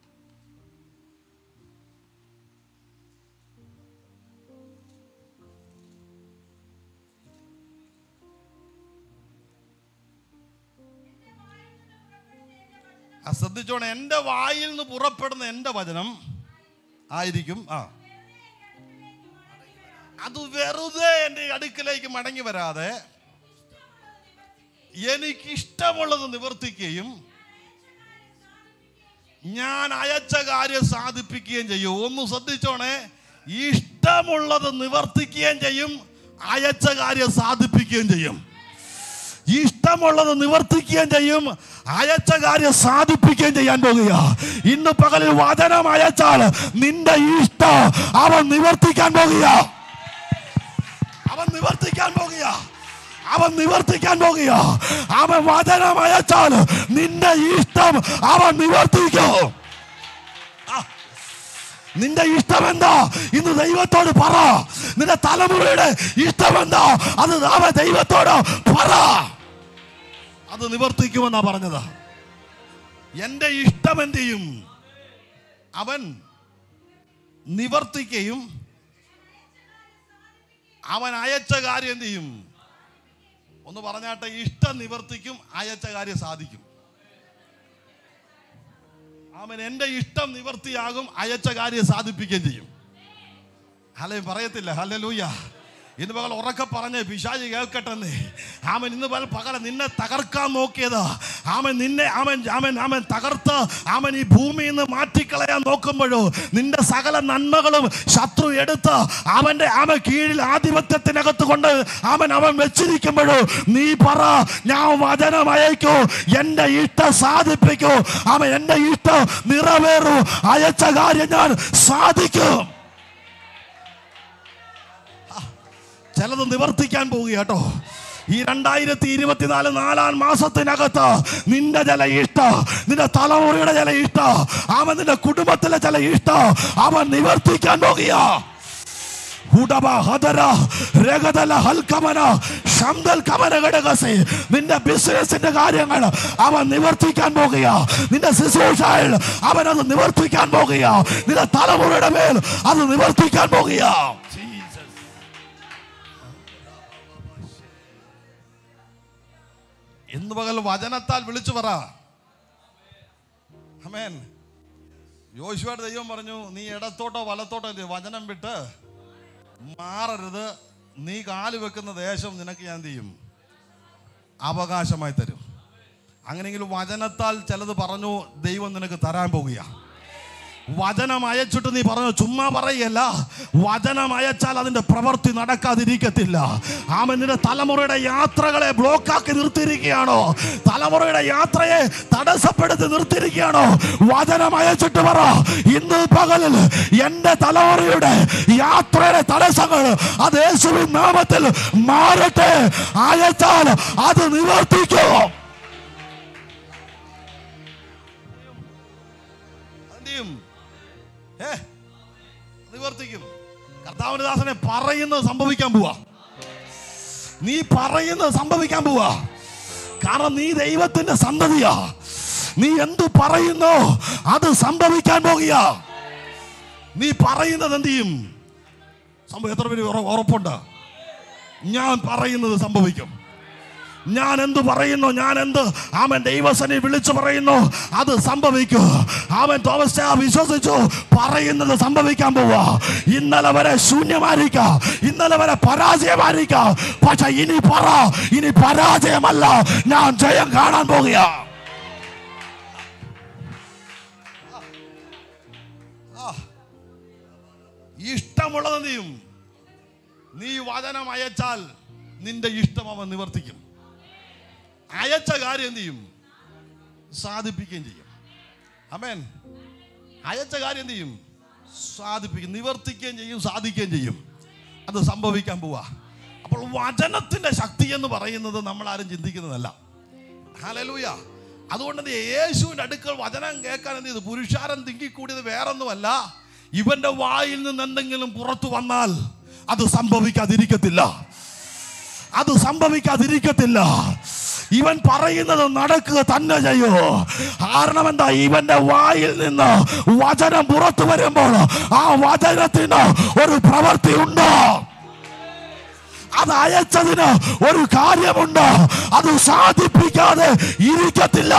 ആ ശ്രദ്ധിച്ചോണം എൻ്റെ വായിൽ നിന്ന് പുറപ്പെടുന്ന എൻ്റെ വചനം ആയിരിക്കും ആ അത് വെറുതെ എൻ്റെ അടുക്കലേക്ക് മടങ്ങി വരാതെ എനിക്ക് ഇഷ്ടമുള്ളത് നിവർത്തിക്കുകയും ഞാൻ അയച്ച കാര്യം സാധിപ്പിക്കുകയും ചെയ്യും ഒന്ന് ശ്രദ്ധിച്ചോണേ ഇഷ്ടമുള്ളത് നിവർത്തിക്കുകയും ചെയ്യും അയച്ച കാര്യം സാധിപ്പിക്കുകയും ചെയ്യും ഇഷ്ടമുള്ളത് നിവർത്തിക്കുകയും ചെയ്യും അയച്ച കാര്യം സാധിപ്പിക്കുകയും ചെയ്യാൻ പോകുക ഇന്ന് പകലിൽ വചനം അയച്ചാൽ നിന്റെ ഇഷ്ടം അവൻ നിവർത്തിക്കാൻ പോകുക അവൻ നിവർത്തിക്കാൻ പോകുക അവൻ നിവർത്തിക്കാൻ പോകുക അവൻ വചനം അയച്ചാൽ നിന്റെ ഇഷ്ടം അവൻ നിവർത്തിക്കും ആ. നിന്റെ ഇഷ്ടം എന്താ ഇന്ന് ദൈവത്തോട് പറ നിന്റെ തലമുറയുടെ ഇഷ്ടം എന്താ അത് അവൻ ദൈവത്തോട് പറ അത് നിവർത്തിക്കുമെന്നാ പറഞ്ഞത് എന്റെ ഇഷ്ടം എന്ത് ചെയ്യും അവൻ നിവർത്തിക്കുകയും അവൻ അയച്ച കാര്യം എന്ത് ചെയ്യും ഒന്ന് പറഞ്ഞാട്ടെ ഇഷ്ടം നിവർത്തിക്കും അയച്ച കാര്യം സാധിക്കും അവൻ എൻ്റെ ഇഷ്ടം നിവർത്തിയാകും അയച്ച കാര്യം സാധിപ്പിക്കുകയും ചെയ്യും ഹലേ പറയത്തില്ല ഹലലൂയ ഇന്ന് പകൽ ഉറക്കെ പറഞ്ഞ് പിശാചി കേൾക്കട്ടെന്ന് ആമൻ ഇന്ന് പകൽ പകല നിന്നെ തകർക്കാൻ നോക്കിയത് ആമൻ നിന്നെ അവൻ അവൻ അവൻ തകർത്ത് അവൻ ഈ ഭൂമിയിൽ നിന്ന് മാറ്റിക്കളയാൻ നോക്കുമ്പോഴോ നിന്റെ സകല നന്മകളും ശത്രു എടുത്ത് അവന്റെ അവൻ കീഴിൽ ആധിപത്യത്തിനകത്ത് കൊണ്ട് അവൻ അവൻ വെച്ചിരിക്കുമ്പോഴോ നീ പറ ഞാൻ വചനം അയക്കൂ എന്റെ ഇഷ്ടം സാധിപ്പിക്കൂ അവൻ എന്റെ ഇഷ്ടം നിറവേറൂ അയച്ച കാര്യം ഞാൻ സാധിക്കും ചിലത് നിവർത്തിക്കാൻ പോവുക കേട്ടോ ഈ രണ്ടായിരത്തി ഇരുപത്തിനാല് നാലാം മാസത്തിനകത്ത് നിന്റെ ചില ഇഷ്ട നിന്റെ തലമുറയുടെ ചില ഇഷ്ട അവൻ നിന്റെ കുടുംബത്തിലെ ചില ഇഷ്ട അവൻ നിവർത്തിക്കാൻ പോകുക ഹുഡബ ഹദര രഗദല ഹൽക്കമന ശംദൽ കമന ഘടകസെ നിന്റെ ബിസിനസിന്റെ കാര്യങ്ങൾ അവൻ നിവർത്തിക്കാൻ പോകുക നിന്റെ ശുശ്രൂഷയിൽ അവൻ അത് നിവർത്തിക്കാൻ പോകുക നിന്റെ തലമുറയുടെ മേൽ അത് നിവർത്തിക്കാൻ പോകുക ഇന്ന് പകൽ വചനത്താൽ വിളിച്ചു പറ അമേൻ യോശുവയുടെ ദൈവം പറഞ്ഞു നീ ഇടത്തോട്ടോ വലത്തോട്ടോ ഇല്ലേ വചനം വിട്ട് മാറരുത് നീ കാല് വെക്കുന്ന ദേശം നിനക്ക് ഞാൻ എന്ത് ചെയ്യും അവകാശമായി തരും അങ്ങനെയെങ്കിൽ വചനത്താൽ ചിലത് പറഞ്ഞു ദൈവം നിനക്ക് തരാൻ പോകുക വചനം അയച്ചിട്ട് നീ പറഞ്ഞു ചുമ്മാ പറയല്ല വചനം അയച്ചാൽ അതിന്റെ പ്രവൃത്തി നടക്കാതിരിക്കത്തില്ല ആമൻ നിന്റെ തലമുറയുടെ യാത്രകളെ ബ്ലോക്കാക്കി നിർത്തിയിരിക്കുകയാണോ തലമുറയുടെ യാത്രയെ തടസ്സപ്പെടുത്തി നിർത്തിയിരിക്കുകയാണോ വചനം അയച്ചിട്ട് പറ ഇന്ന് പകലിൽ എന്റെ തലമുറയുടെ യാത്രയുടെ തടസ്സങ്ങൾ അത് യേശുവിൻ നാമത്തിൽ മാറട്ടെ അയച്ചാൽ അത് നിവർത്തിക്കും എന്ത് ചെയ്യും ഏ നിവർത്തിക്കും കർത്താവിന്റെ ദാസനെ പറയുന്നത് സംഭവിക്കാൻ പോവാ നീ പറയുന്നത് സംഭവിക്കാൻ പോവാ കാരണം നീ ദൈവത്തിന്റെ സന്തതിയാ നീ എന്ത് പറയുന്നോ അത് സംഭവിക്കാൻ പോകുക നീ പറയുന്നത് എന്ത് ചെയ്യും സംഭവം എത്ര പേര് ഉറ- ഉറപ്പുണ്ട് ഞാൻ പറയുന്നത് സംഭവിക്കും ഞാൻ എന്ത് പറയുന്നു ഞാൻ എന്ത് അവൻ ദൈവസനെ വിളിച്ചു പറയുന്നു അത് സംഭവിക്കൂ അവൻ തോമസ് വിശ്വസിച്ചു പറയുന്നത് സംഭവിക്കാൻ പോവാ ഇന്നലെ വരെ ശൂന്യമായിരിക്കാം ഇന്നലെ വരെ പരാജയമായിരിക്കാം പക്ഷെ ഇനി പറ ഇനി പരാജയമല്ല ഞാൻ ജയം കാണാൻ പോകുക ഇഷ്ടമുള്ളത് എന്ത് ചെയ്യും നീ വചനം അയച്ചാൽ നിന്റെ ഇഷ്ടം അവൻ നിവർത്തിക്കും അയച്ച കാര്യം എന്ത് ചെയ്യും സാധിപ്പിക്കുകയും ചെയ്യും അമേൻ അയച്ച കാര്യം എന്ത് ചെയ്യും സാധിപ്പിക്കും നിവർത്തിക്കുകയും ചെയ്യും സാധിക്കുകയും ചെയ്യും അത് സംഭവിക്കാൻ പോവാ അപ്പോൾ വചനത്തിന്റെ ശക്തി എന്ന് പറയുന്നത് നമ്മൾ ആരും ചിന്തിക്കുന്നതല്ല ഹലലൂയ അതുകൊണ്ട് എന്ത് ചെയ്യും? യേശുവിന്റെ അടുക്കൽ വചനം കേൾക്കാൻ എന്ത് ചെയ്തു പുരുഷാരം തിങ്ങിക്കൂടിയത് വേറൊന്നുമല്ല ഇവന്റെ വായിൽ നിന്ന് എന്തെങ്കിലും പുറത്തു വന്നാൽ അത് സംഭവിക്കാതിരിക്കത്തില്ല അത് സംഭവിക്കാതിരിക്കത്തില്ല ഇവൻ പറയുന്നത് നടക്കുക തന്നെ ചെയ്യോ കാരണം എന്താ ഇവന്റെ വായിൽ നിന്ന് വചനം പുറത്തു വരുമ്പോൾ ആ വചനത്തിന് ഒരു പ്രവൃത്തി ഉണ്ടോ അത് അയച്ചതിന് ഒരു കാര്യമുണ്ട് അത് സാധിപ്പിക്കാതെ ഇരിക്കത്തില്ല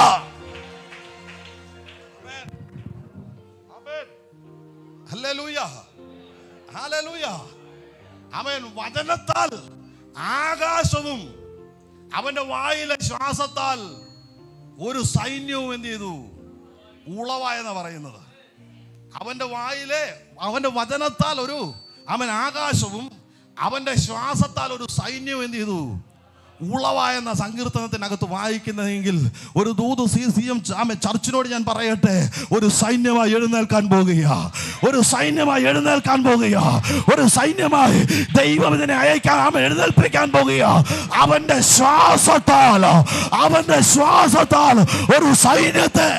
ഹല്ലേലൂയ. ഹല്ലേലൂയ. അവൻ വചനത്താൽ ആകാശവും അവന്റെ വായിലെ ശ്വാസത്താൽ ഒരു സൈന്യവും എന്ത് ചെയ്തു ഉളവായെന്ന പറയുന്നത് അവന്റെ വായിലെ അവന്റെ വചനത്താൽ ഒരു അവൻ ആകാശവും അവന്റെ ശ്വാസത്താൽ ഒരു സൈന്യവും എന്ത് ചെയ്തു ഉളവായെന്ന സങ്കീർത്തനത്തിനകത്ത് വായിക്കുന്നതെങ്കിൽ ഒരു ദൂത് സി സി എം ആമെ ചർച്ചിനോട് ഞാൻ പറയട്ടെ ഒരു സൈന്യമായി എഴുന്നേൽക്കാൻ പോകുക ഒരു സൈന്യമായി എഴുന്നേൽക്കാൻ പോകുക ഒരു സൈന്യമായി ദൈവം ഇതിനെ അയക്കാൻ അവൻ എഴുന്നേൽപ്പിക്കാൻ പോകുക അവന്റെ ശ്വാസത്താൽ അവന്റെ ശ്വാസത്താൽ ഒരു സൈന്യത്തെ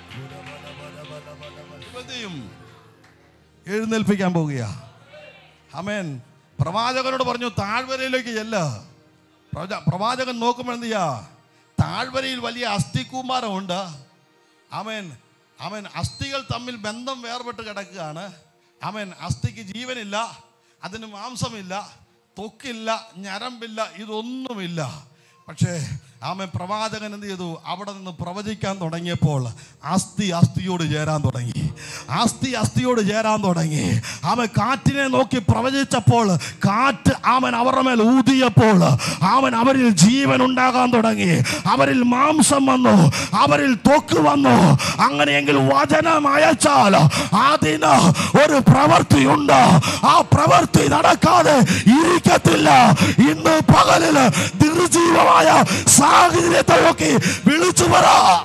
ഇവൻ എന്ത് ചെയ്യും? എഴുന്നേൽപ്പിക്കാൻ പോകുക അമേൻ പ്രവാചകനോട് പറഞ്ഞു താഴ്വരയിലേക്ക് ചെല്ല പ്രവച- പ്രവാചകൻ നോക്കുമ്പോൾ എന്ത് ചെയ്യാ താഴ്വരയിൽ വലിയ അസ്ഥികൂമ്പാരമുണ്ട് അമേൻ അവൻ അസ്ഥികൾ തമ്മിൽ ബന്ധം വേർപെട്ട് കിടക്കുകയാണ് അവൻ അസ്ഥിക്ക് ജീവനില്ല അതിന് മാംസമില്ല ത്വക്കില്ല ഞരമ്പില്ല ഇതൊന്നുമില്ല പക്ഷേ ആമൻ പ്രവാചകൻ എന്ത് ചെയ്തു അവിടെ നിന്ന് പ്രവചിക്കാൻ തുടങ്ങിയപ്പോൾ അസ്ഥി അസ്ഥിയോട് ചേരാൻ തുടങ്ങി അസ്ഥി അസ്ഥിയോട് ചേരാൻ തുടങ്ങി ആമൻ കാറ്റിനെ നോക്കി പ്രവചിച്ചപ്പോൾ കാറ്റ് ആമൻ അവരുടെ മേൽ ഊതിയപ്പോൾ അവൻ അവരിൽ ജീവൻ ഉണ്ടാകാൻ തുടങ്ങി അവരിൽ മാംസം വന്നു അവരിൽ ത്വക്ക് വന്നു അങ്ങനെയെങ്കിൽ വചനം അയച്ചാൽ അതിന് ഒരു പ്രവൃത്തിയുണ്ട് ആ പ്രവൃത്തി നടക്കാതെ ഇരിക്കത്തില്ല ഇന്ന് പകലില് നിർജീവമായ സാഹചര്യത്തെ നോക്കി വിളിച്ചു പറ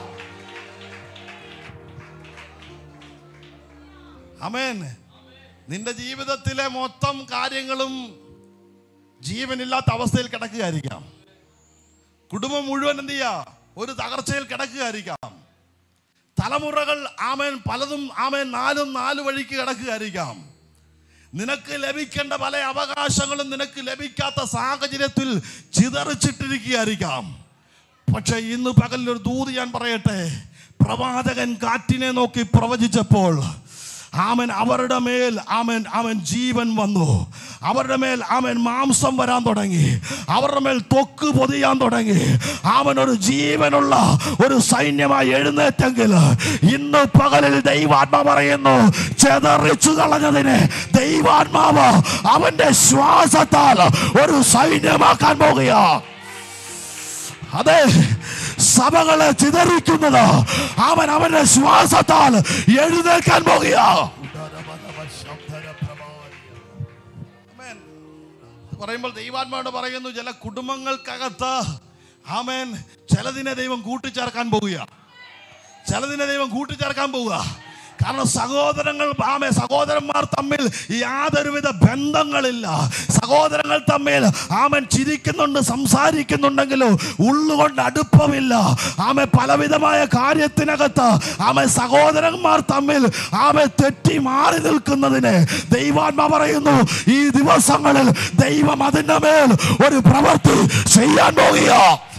അമേൻ നിന്റെ ജീവിതത്തിലെ മൊത്തം കാര്യങ്ങളും ജീവനില്ലാത്ത അവസ്ഥയിൽ കിടക്കുകയായിരിക്കാം കുടുംബം മുഴുവൻ എന്ത് ചെയ്യാ ഒരു തകർച്ചയിൽ കിടക്കുകയായിരിക്കാം തലമുറകൾ ആമേൻ പലതും ആമേൻ നാലും നാല് വഴിക്ക് കിടക്കുകയായിരിക്കാം നിനക്ക് ലഭിക്കേണ്ട പല അവകാശങ്ങളും നിനക്ക് ലഭിക്കാത്ത സാഹചര്യത്തിൽ ചിതറിച്ചിട്ടിരിക്കുകയായിരിക്കാം പക്ഷെ ഇന്ന് പകലിൽ ഒരു ദൂത് ഞാൻ പറയട്ടെ പ്രവാചകൻ കാറ്റിനെ നോക്കി പ്രവചിച്ചപ്പോൾ ആമൻ അവരുടെ മേൽ ആമൻ അവൻ ജീവൻ വന്നു അവരുടെ മേൽ ആമൻ മാംസം വരാൻ തുടങ്ങി അവരുടെ മേൽ തൊക്ക് പൊതിയാൻ തുടങ്ങി അവൻ ഒരു ജീവനുള്ള ഒരു സൈന്യമായി എഴുന്നേറ്റെങ്കിൽ ഇന്ന് പകലിൽ ദൈവാത്മ പറയുന്നു ചെതറിച്ചു കളഞ്ഞതിനെ ദൈവാത്മാവ് അവന്റെ ശ്വാസത്താൽ ഒരു സൈന്യമാക്കാൻ പോകുക അതെ സഭകളെ ചിതറിക്കുന്നത് അവൻ അവന്റെ ശ്വാസത്താൽ എഴുന്നേൽക്കാൻ പോകുക ആമേൻ. ഇത് പറയുമ്പോൾ ദൈവാത്മാവോട് പറയുന്നു ചില കുടുംബങ്ങൾക്കകത്ത് ആമേൻ ചിലതിനെ ദൈവം കൂട്ടിച്ചേർക്കാൻ പോകുക ചിലതിനെ ദൈവം കൂട്ടിച്ചേർക്കാൻ പോവുക കാരണം സഹോദരങ്ങൾ ആമേ സഹോദരന്മാർ തമ്മിൽ യാതൊരുവിധ ബന്ധങ്ങളില്ല സഹോദരങ്ങൾ തമ്മിൽ ആമൻ ചിരിക്കുന്നുണ്ട് സംസാരിക്കുന്നുണ്ടെങ്കിലും ഉള്ളുകൊണ്ട് അടുപ്പമില്ല ആമെ പലവിധമായ കാര്യത്തിനകത്ത് ആമെ സഹോദരന്മാർ തമ്മിൽ ആമെ തെറ്റി മാറി നിൽക്കുന്നതിന് ദൈവാത്മ പറയുന്നു ഈ ദിവസങ്ങളിൽ ദൈവം അതിൻ്റെ മേൽ ഒരു പ്രവൃത്തി ചെയ്യാൻ പോകുക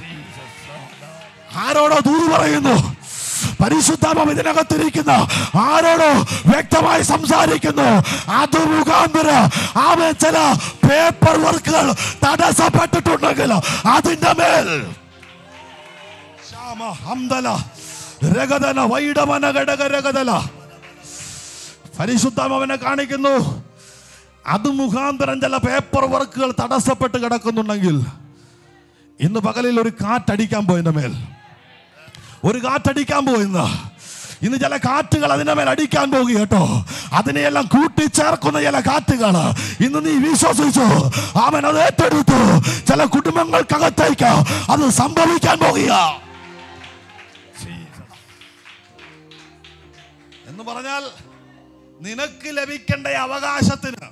ആരോടോ ദൂത് പറയുന്നു പരിശുദ്ധാത്മ ഇതിനകത്തിരിക്കുന്ന ആരോടോ വ്യക്തമായി സംസാരിക്കുന്നു അത് മുഖാന്തര അവൻ ചില പേപ്പർ വർക്കുകൾ തടസ്സപ്പെട്ടിട്ടുണ്ടെങ്കിൽ അതിന്റെ മേൽ ശ്യാമ ഹംദല രഗതല വൈഡമന ഘടക രഗതല പരിശുദ്ധാത്മാവിനെ കാണിക്കുന്നു അത് മുഖാന്തരം ചില പേപ്പർ വർക്കുകൾ തടസ്സപ്പെട്ട് കിടക്കുന്നുണ്ടെങ്കിൽ ഇന്ന് പകലിൽ ഒരു കാറ്റടിക്കാൻ പോയതിന്റെ മേൽ ഒരു കാറ്റടിക്കാൻ പോയിന്ന് ഇന്ന് ചില കാറ്റുകൾ അതിന്റെ മേൽ അടിക്കാൻ പോകുക കേട്ടോ അതിനെയെല്ലാം കൂട്ടിച്ചേർക്കുന്ന ചില കാറ്റുകൾ ഇന്ന് നീ വിശ്വസിച്ചു അവൻ അത് ഏറ്റെടുത്തു ചില കുടുംബങ്ങൾക്കകത്തേക്ക് അത് സംഭവിക്കാൻ പോകുക എന്ന് പറഞ്ഞാൽ നിനക്ക് ലഭിക്കേണ്ട ഈ അവകാശത്തിന്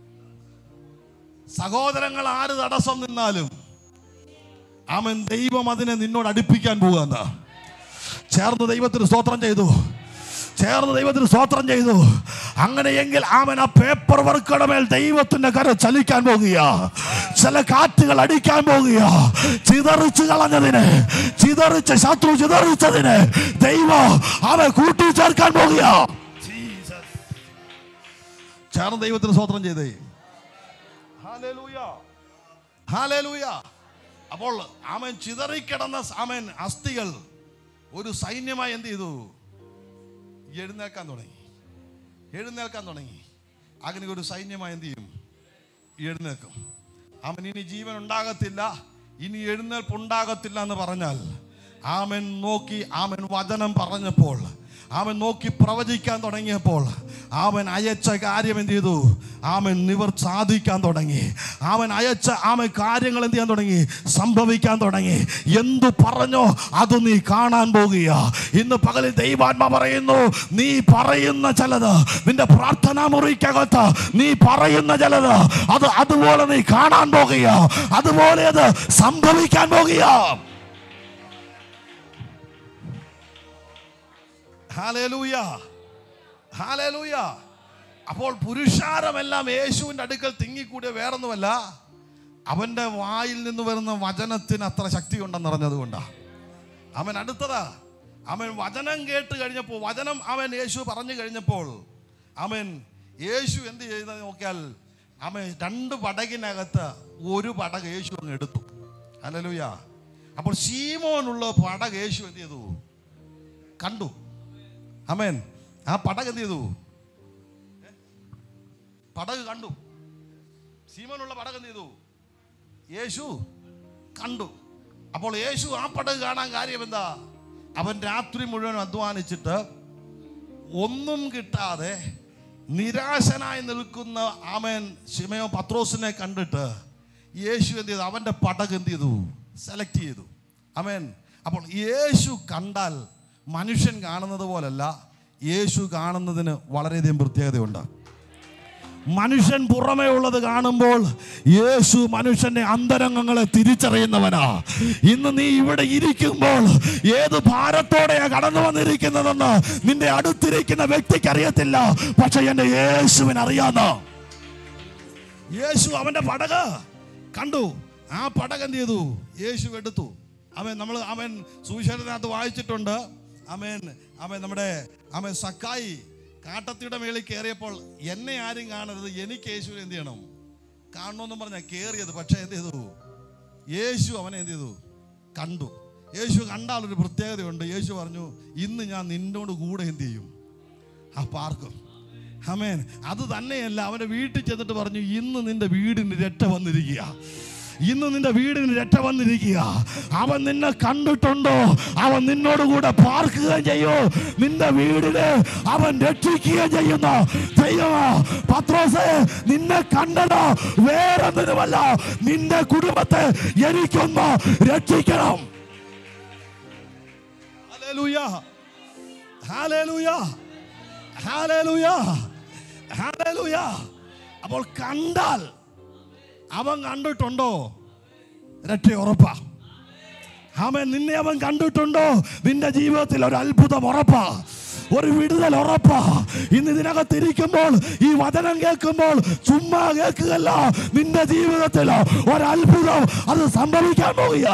സഹോദരങ്ങൾ ആര് തടസ്സം നിന്നാലും അവൻ ദൈവം അതിനെ നിന്നോട് അടുപ്പിക്കാൻ പോവുകയെന്ന് ചേർന്ന് ദൈവത്തിന് സ്തോത്രം ചെയ്തു ചേർന്ന് ദൈവത്തിന് സ്തോത്രം ചെയ്തു അങ്ങനെയെങ്കിൽ അവൻ ആ പേപ്പർ വർക്കുടെ മേൽ ദൈവത്തിന്റെ കര ചലിക്കാൻ പോകുക ചില കാറ്റുകൾ അടിക്കാൻ പോകുക ചിതറിച്ച് കളഞ്ഞതിന് ചിതറിച്ച് ശത്രു ചിതറിച്ചതിന് ദൈവം അവൻ കൂട്ടിച്ചേർക്കാൻ പോകുക ചേർന്ന് ദൈവത്തിന് സ്വോത്രം ചെയ്തേ ഹാലേലൂയ ഹാലേലൂയ അപ്പോൾ അവൻ ചിതറിക്കിടന്ന അവൻ അസ്ഥികൾ ഒരു സൈന്യമായി എന്ത് ചെയ്തു എഴുന്നേൽക്കാൻ തുടങ്ങി എഴുന്നേൽക്കാൻ തുടങ്ങി അങ്ങനെ ഒരു സൈന്യമായി എന്ത് ചെയ്യും എഴുന്നേൽക്കും അവൻ ഇനി ജീവൻ ഉണ്ടാകത്തില്ല ഇനി എഴുന്നേൽപ്പ് ഉണ്ടാകത്തില്ല എന്ന് പറഞ്ഞാൽ ആമൻ നോക്കി ആമൻ വചനം പറഞ്ഞപ്പോൾ അവൻ നോക്കി പ്രവചിക്കാൻ തുടങ്ങിയപ്പോൾ അവൻ അയച്ച കാര്യം എന്ത് ചെയ്തു അവൻ നിവർ സാധിക്കാൻ തുടങ്ങി അവൻ അയച്ച ആമൻ കാര്യങ്ങൾ എന്ത് ചെയ്യാൻ തുടങ്ങി സംഭവിക്കാൻ തുടങ്ങി എന്തു പറഞ്ഞോ അത് നീ കാണാൻ പോകുക ഇന്ന് പകലിൽ ദൈവാത്മ പറയുന്നു നീ പറയുന്ന ചിലത് നിന്റെ പ്രാർത്ഥനാ മുറിക്കകത്ത് നീ പറയുന്ന ചിലത് അത് അതുപോലെ നീ കാണാൻ പോകുക അതുപോലെ അത് സംഭവിക്കാൻ പോകുക ഹാലേലൂയ ഹാലേലൂയ അപ്പോൾ പുരുഷാരമെല്ലാം യേശുവിൻ്റെ അടുക്കൽ തിങ്ങിക്കൂടിയ വേറൊന്നുമല്ല അവൻ്റെ വായിൽ നിന്ന് വരുന്ന വചനത്തിന് അത്ര ശക്തി ഉണ്ടെന്ന് അറിഞ്ഞതുകൊണ്ടാ അവൻ അടുത്തതാ അവൻ വചനം കേട്ട് കഴിഞ്ഞപ്പോൾ വചനം അവൻ യേശു പറഞ്ഞു കഴിഞ്ഞപ്പോൾ അവൻ യേശു എന്ത് ചെയ്യുന്നത് നോക്കിയാൽ അവൻ രണ്ട് പടകിനകത്ത് ഒരു പടക് യേശു അങ്ങ് എടുത്തു അല്ലലൂയ അപ്പോൾ ശീമോനുള്ള പടക് യേശു എന്ത് ചെയ്തു കണ്ടു അമേൻ ആ പടക് എന്ത് ചെയ്തു ഏ? പടക് കണ്ടു സീമോനുള്ള പടക് എന്ത് ചെയ്തു യേശു കണ്ടു അപ്പോൾ യേശു ആ പടക് കാണാൻ കാര്യം എന്താ അവൻ രാത്രി മുഴുവൻ അധ്വാനിച്ചിട്ട് ഒന്നും കിട്ടാതെ നിരാശനായി നിൽക്കുന്ന ആമേൻ ശിമയോ പത്രോസിനെ കണ്ടിട്ട് യേശു എന്ത് ചെയ്തു അവൻ്റെ പടക് എന്ത് ചെയ്തു സെലക്ട് ചെയ്തു അമേൻ അപ്പോൾ യേശു കണ്ടാൽ മനുഷ്യൻ കാണുന്നത് പോലല്ല യേശു കാണുന്നതിന് വളരെയധികം പ്രത്യേകതയുണ്ട് മനുഷ്യൻ പുറമേ ഉള്ളത് കാണുമ്പോൾ യേശു മനുഷ്യന്റെ അന്തരംഗങ്ങളെ തിരിച്ചറിയുന്നവനാ ഇന്ന് നീ ഇവിടെ ഇരിക്കുമ്പോൾ ഏത് ഭാരത്തോടെയാ കടന്നു വന്നിരിക്കുന്നതെന്ന് നിന്റെ അടുത്തിരിക്കുന്ന വ്യക്തിക്ക് അറിയത്തില്ല പക്ഷെ എന്റെ യേശുവിന് അറിയാന്ന യേശു അവന്റെ പടക് കണ്ടു ആ പടക് എന്ത് ചെയ്തു യേശു എടുത്തു അവൻ നമ്മൾ അവൻ സുവിശേഷത്തിനകത്ത് വായിച്ചിട്ടുണ്ട് അവൻ അവൻ നമ്മുടെ അവൻ സക്കായി കാട്ടത്തിയുടെ മേളിൽ കയറിയപ്പോൾ എന്നെ ആരും കാണരുത് എനിക്ക് യേശു എന്ത് ചെയ്യണം കാണണമെന്നും പറഞ്ഞാൽ കയറിയത് പക്ഷേ എന്ത് ചെയ്തു യേശു അവനെ എന്ത് ചെയ്തു കണ്ടു യേശു കണ്ടാൽ ഒരു പ്രത്യേകതയുണ്ട് യേശു പറഞ്ഞു ഇന്ന് ഞാൻ നിന്നോട് കൂടെ എന്ത് ചെയ്യും ആ പാർക്കും അമേൻ അത് തന്നെയല്ല അവന്റെ വീട്ടിൽ ചെന്നിട്ട് പറഞ്ഞു ഇന്ന് നിന്റെ വീടിന് രക്ഷ വന്നിരിക്കുക ഇന്ന് നിന്റെ വീടിന് രക്ഷ വന്നിരിക്കുക അവൻ നിന്നെ കണ്ടിട്ടുണ്ടോ അവൻ നിന്നോട് കൂടെ പാർക്കുകയും ചെയ്യൂ നിന്റെ വീടിന് അവൻ രക്ഷിക്കുകയും ചെയ്യുന്നു ദൈവമോ പത്രോസേ നിന്നെ കണ്ടതോ വേറൊന്നിനുമല്ല നിന്റെ കുടുംബത്തെ എനിക്കൊന്ന് രക്ഷിക്കണം ഹല്ലേലൂയ ഹല്ലേലൂയ ഹല്ലേലൂയ ഹല്ലേലൂയ അപ്പോൾ കണ്ടാൽ അവൻ കണ്ടിട്ടുണ്ടോ രക്ഷ ഉറപ്പാ അവൻ നിന്നെ അവൻ കണ്ടിട്ടുണ്ടോ നിന്റെ ജീവിതത്തിൽ ഒരു അത്ഭുതം ഉറപ്പാ ഒരു വിടുതൽ ഉറപ്പാ ഇന്ന് ഇതിനകത്ത് ഇരിക്കുമ്പോൾ ഈ വചനം കേൾക്കുമ്പോൾ ചുമ്മാ കേൾക്കുകയല്ല നിന്റെ ജീവിതത്തിൽ ഒരു അത്ഭുതം അത് സംഭവിക്കാൻ പോവുക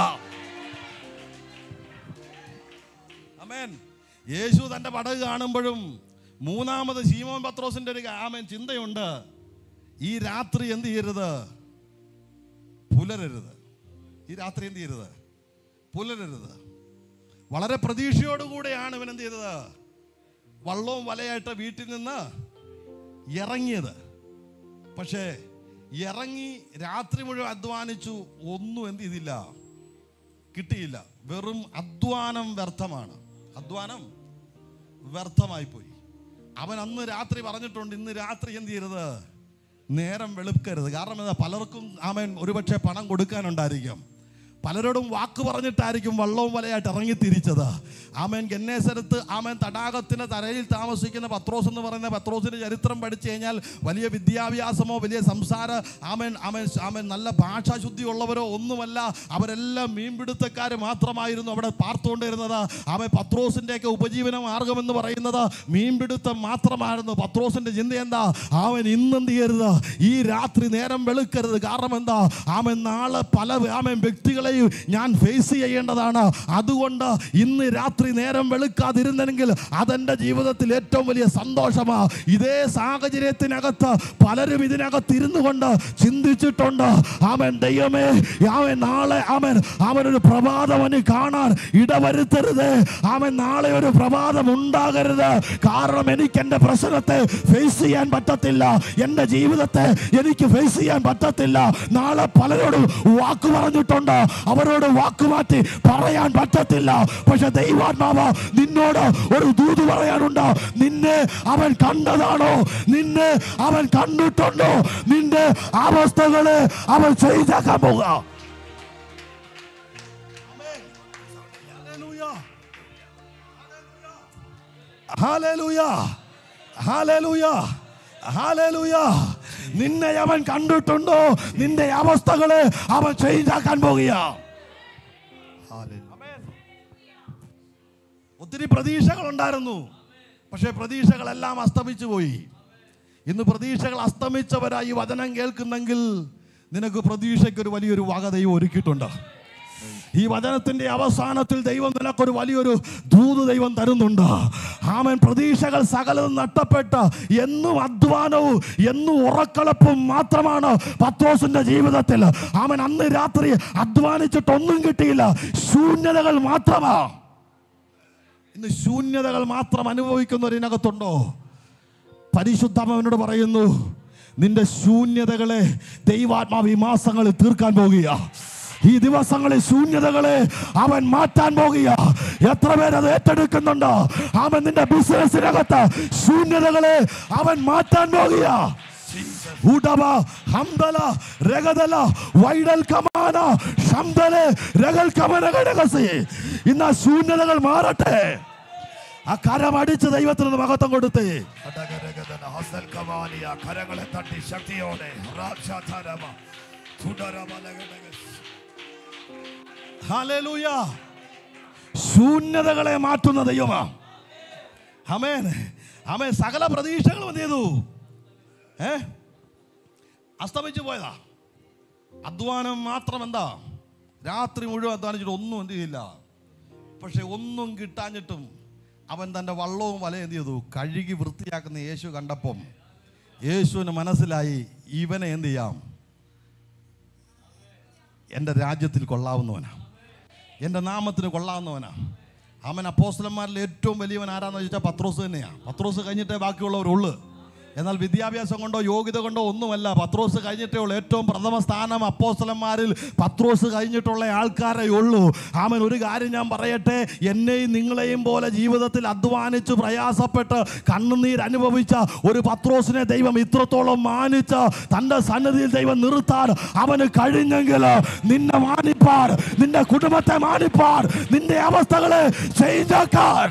അമേൻ യേശു തന്റെ പടക് കാണുമ്പോഴും മൂന്നാമത് ശീമോൻ പത്രോസിന്റെ ഒരു ആമേൻ ചിന്തയുണ്ട് ഈ രാത്രി എന്ത് ചെയ്യരുത് പുലരരുത് ഈ രാത്രി എന്ത് ചെയ്യരുത് പുലരരുത് വളരെ പ്രതീക്ഷയോടുകൂടെയാണ് ഇവൻ എന്ത് ചെയ്തത് വള്ളവും വലയായിട്ട് വീട്ടിൽ നിന്ന് ഇറങ്ങിയത് പക്ഷേ ഇറങ്ങി രാത്രി മുഴുവൻ അധ്വാനിച്ചു ഒന്നും എന്ത് ചെയ്തില്ല കിട്ടിയില്ല വെറും അധ്വാനം വ്യർത്ഥമാണ് അധ്വാനം വ്യർത്ഥമായി പോയി അവൻ അന്ന് രാത്രി പറഞ്ഞിട്ടുണ്ട് ഇന്ന് രാത്രി എന്ത് ചെയ്യരുത് നേരം വെളുക്കരുത് കാരണം എന്താ പലർക്കും അവൻ ഒരുപക്ഷെ പണം കൊടുക്കാനുണ്ടായിരിക്കും പലരോടും വാക്ക് പറഞ്ഞിട്ടായിരിക്കും വള്ളവും വലയായിട്ട് ഇറങ്ങി തിരിച്ചത് ആമേൻ ഗന്നേസരത്ത് ആമേൻ തടാകത്തിന് തരയിൽ താമസിക്കുന്ന പത്രോസ് എന്ന് പറയുന്ന പത്രോസിന്റെ ചരിത്രം പഠിച്ചു കഴിഞ്ഞാൽ വലിയ വിദ്യാഭ്യാസമോ വലിയ സംസാര ആമേൻ ആമേൻ ആമേൻ നല്ല ഭാഷാശുദ്ധി ഉള്ളവരോ ഒന്നുമല്ല അവരെല്ലാം മീൻപിടുത്തക്കാർ മാത്രമായിരുന്നു അവിടെ പാർത്തുകൊണ്ടിരുന്നത് ആമേൻ പത്രോസിൻ്റെയൊക്കെ ഉപജീവന മാർഗം എന്ന് പറയുന്നത് മീൻപിടുത്തം മാത്രമായിരുന്നു പത്രോസിന്റെ ചിന്ത എന്താ അവൻ ഇന്നെന്ത് ചെയ്യരുത് ഈ രാത്രി നേരം വെളുക്കരുത് കാരണം എന്താ ആമൻ നാളെ പല ആമൻ വ്യക്തികളെയും ഞാൻ ഫേസ് ചെയ്യേണ്ടതാണ് അതുകൊണ്ട് ഇന്ന് രാത്രി നേരം വെളുക്കാതിരുന്നെങ്കിൽ അതെൻ്റെ ജീവിതത്തിൽ ഏറ്റവും വലിയ സന്തോഷമാ ഇതേ സാഹചര്യത്തിനകത്ത് പലരും ഇതിനകത്ത് ഇരുന്നു കൊണ്ട് ചിന്തിച്ചിട്ടുണ്ട് ആമൻ ദൈവമേ ആമൻ നാളെ അവൻ അവനൊരു പ്രഭാതം അവന് കാണാൻ ഇടവരുത്തരുത് അവൻ നാളെ ഒരു പ്രഭാതം ഉണ്ടാകരുത് കാരണം എനിക്ക് എൻ്റെ പ്രശ്നത്തെ ഫേസ് ചെയ്യാൻ പറ്റത്തില്ല എൻ്റെ ജീവിതത്തെ എനിക്ക് ഫേസ് ചെയ്യാൻ പറ്റത്തില്ല നാളെ പലരോടും വാക്ക് പറഞ്ഞിട്ടുണ്ട് അവരോട് വാക്ക് മാറ്റി പറയാൻ പറ്റത്തില്ല പക്ഷെ ദൈവാത്മാവ് നിന്നോട് ഒരു ദൂത് പറയാനുണ്ട് നിന്നെ അവൻ കണ്ടതാണോ നിന്നെ അവൻ കണ്ടിട്ടുണ്ടോ നിന്റെ അവസ്ഥകളെ അവൻ ചെയ്തേക്കാൻ പോകുക Hallelujah. Hallelujah. Hallelujah. നിന്നെ അവൻ കണ്ടിട്ടുണ്ടോ നിന്റെ അവസ്ഥകളെ അവൻ ചേഞ്ച് ആക്കാൻ പോകുക ഒത്തിരി പ്രതീക്ഷകൾ ഉണ്ടായിരുന്നു പക്ഷേ പ്രതീക്ഷകളെല്ലാം അസ്തമിച്ചു പോയി ഇന്ന് പ്രതീക്ഷകൾ അസ്തമിച്ചവരായി ഈ വചനം കേൾക്കുന്നെങ്കിൽ നിനക്ക് പ്രതീക്ഷയ്ക്ക് ഒരു വലിയൊരു വക ദൈവം ഒരുക്കിയിട്ടുണ്ട് ഈ വചനത്തിന്റെ അവസാനത്തിൽ ദൈവം നിനക്കൊരു വലിയൊരു ദൂത് ദൈവം തരുന്നുണ്ട് ആമൻ പ്രതീക്ഷകൾ സകലതും നഷ്ടപ്പെട്ട് എന്നും അധ്വാനവും എന്നും ഉറക്കളപ്പും മാത്രമാണ് പത്രോസിന്റെ ജീവിതത്തിൽ ആമൻ അന്ന് രാത്രി അധ്വാനിച്ചിട്ടൊന്നും കിട്ടിയില്ല ശൂന്യതകൾ മാത്രമാ ഇന്ന് ശൂന്യതകൾ മാത്രം അനുഭവിക്കുന്നവരിനകത്തുണ്ടോ പരിശുദ്ധമ്മനോട് പറയുന്നു നിന്റെ ശൂന്യതകളെ ദൈവാത്മാവ് ഈ മാസങ്ങളിൽ തീർക്കാൻ പോകുക ഈ ദിവസങ്ങളിൽ ശൂന്യതകളെ അവൻ മാറ്റാൻ പോകുക എത്ര പേര് അത് ഏറ്റെടുക്കുന്നുണ്ട് അവൻ നിന്റെ ബിസിനസ്സിനകത്ത് ശൂന്യതകളെ അവൻ മാറ്റാൻ പോകുക ഉടവ ഹംദല രഗദല വൈഡൽ കമാന ശംദലെ രഗൽ കമന ഘടകസി ഇന്ന് ആ ശൂന്യതകൾ മാറട്ടെ ആ കരം അടിച്ച് ദൈവത്തിന് മഹത്വം കൊടുത്തേ അടകരഗതന ഹസൽ കമാലിയ കരങ്ങളെ തട്ടി ശക്തിയോടെ റാക്ഷാധരമ തുടരമലകടക ഹല്ലേലൂയ ശൂന്യതകളെ മാറ്റുന്ന ദൈവമാ അമേൻ അമേൻ സകല പ്രതീക്ഷകളും എന്ത് ചെയ്തു ഏ അസ്തമിച്ചു പോയതാ അധ്വാനം മാത്രം എന്താ രാത്രി മുഴുവൻ അധ്വാനിച്ചിട്ട് ഒന്നും എന്ത് ചെയ്യില്ല പക്ഷെ ഒന്നും കിട്ടാഞ്ഞിട്ടും അവൻ തൻ്റെ വള്ളവും വല എന്ത് ചെയ്തു കഴുകി വൃത്തിയാക്കുന്ന യേശു കണ്ടപ്പം യേശുവിന് മനസ്സിലായി ഇവനെ എന്ത് ചെയ്യാം എൻ്റെ രാജ്യത്തിൽ കൊള്ളാവുന്നവനാ എൻ്റെ നാമത്തിന് കൊള്ളാവുന്നവനാ അവൻ അപ്പോസ്തലന്മാരിൽ ഏറ്റവും വലിയവൻ ആരാന്ന് ചോദിച്ചാൽ പത്രോസ് തന്നെയാണ് പത്രോസ് കഴിഞ്ഞിട്ടേ ബാക്കിയുള്ളവരുള്ളൂ എന്നാൽ വിദ്യാഭ്യാസം കൊണ്ടോ യോഗ്യത കൊണ്ടോ ഒന്നുമല്ല പത്രോസ് കഴിഞ്ഞിട്ടേ ഉള്ളൂ ഏറ്റവും പ്രഥമ സ്ഥാനം അപ്പോസ്തലന്മാരിൽ പത്രോസ് കഴിഞ്ഞിട്ടുള്ള ആൾക്കാരേ ഉള്ളൂ ആമൻ ഒരു കാര്യം ഞാൻ പറയട്ടെ എന്നെയും നിങ്ങളെയും പോലെ ജീവിതത്തിൽ അധ്വാനിച്ച് പ്രയാസപ്പെട്ട് കണ്ണുനീർ അനുഭവിച്ച ഒരു പത്രോസിനെ ദൈവം ഇത്രത്തോളം മാനിച്ച് തൻ്റെ സന്നദ്ധിയിൽ ദൈവം നിർത്താൻ അവന് കഴിഞ്ഞെങ്കിൽ നിന്നെ മാനിപ്പാൻ നിന്റെ കുടുംബത്തെ മാനിപ്പാൻ നിന്റെ അവസ്ഥകളെ ചേഞ്ച് ആക്കാൻ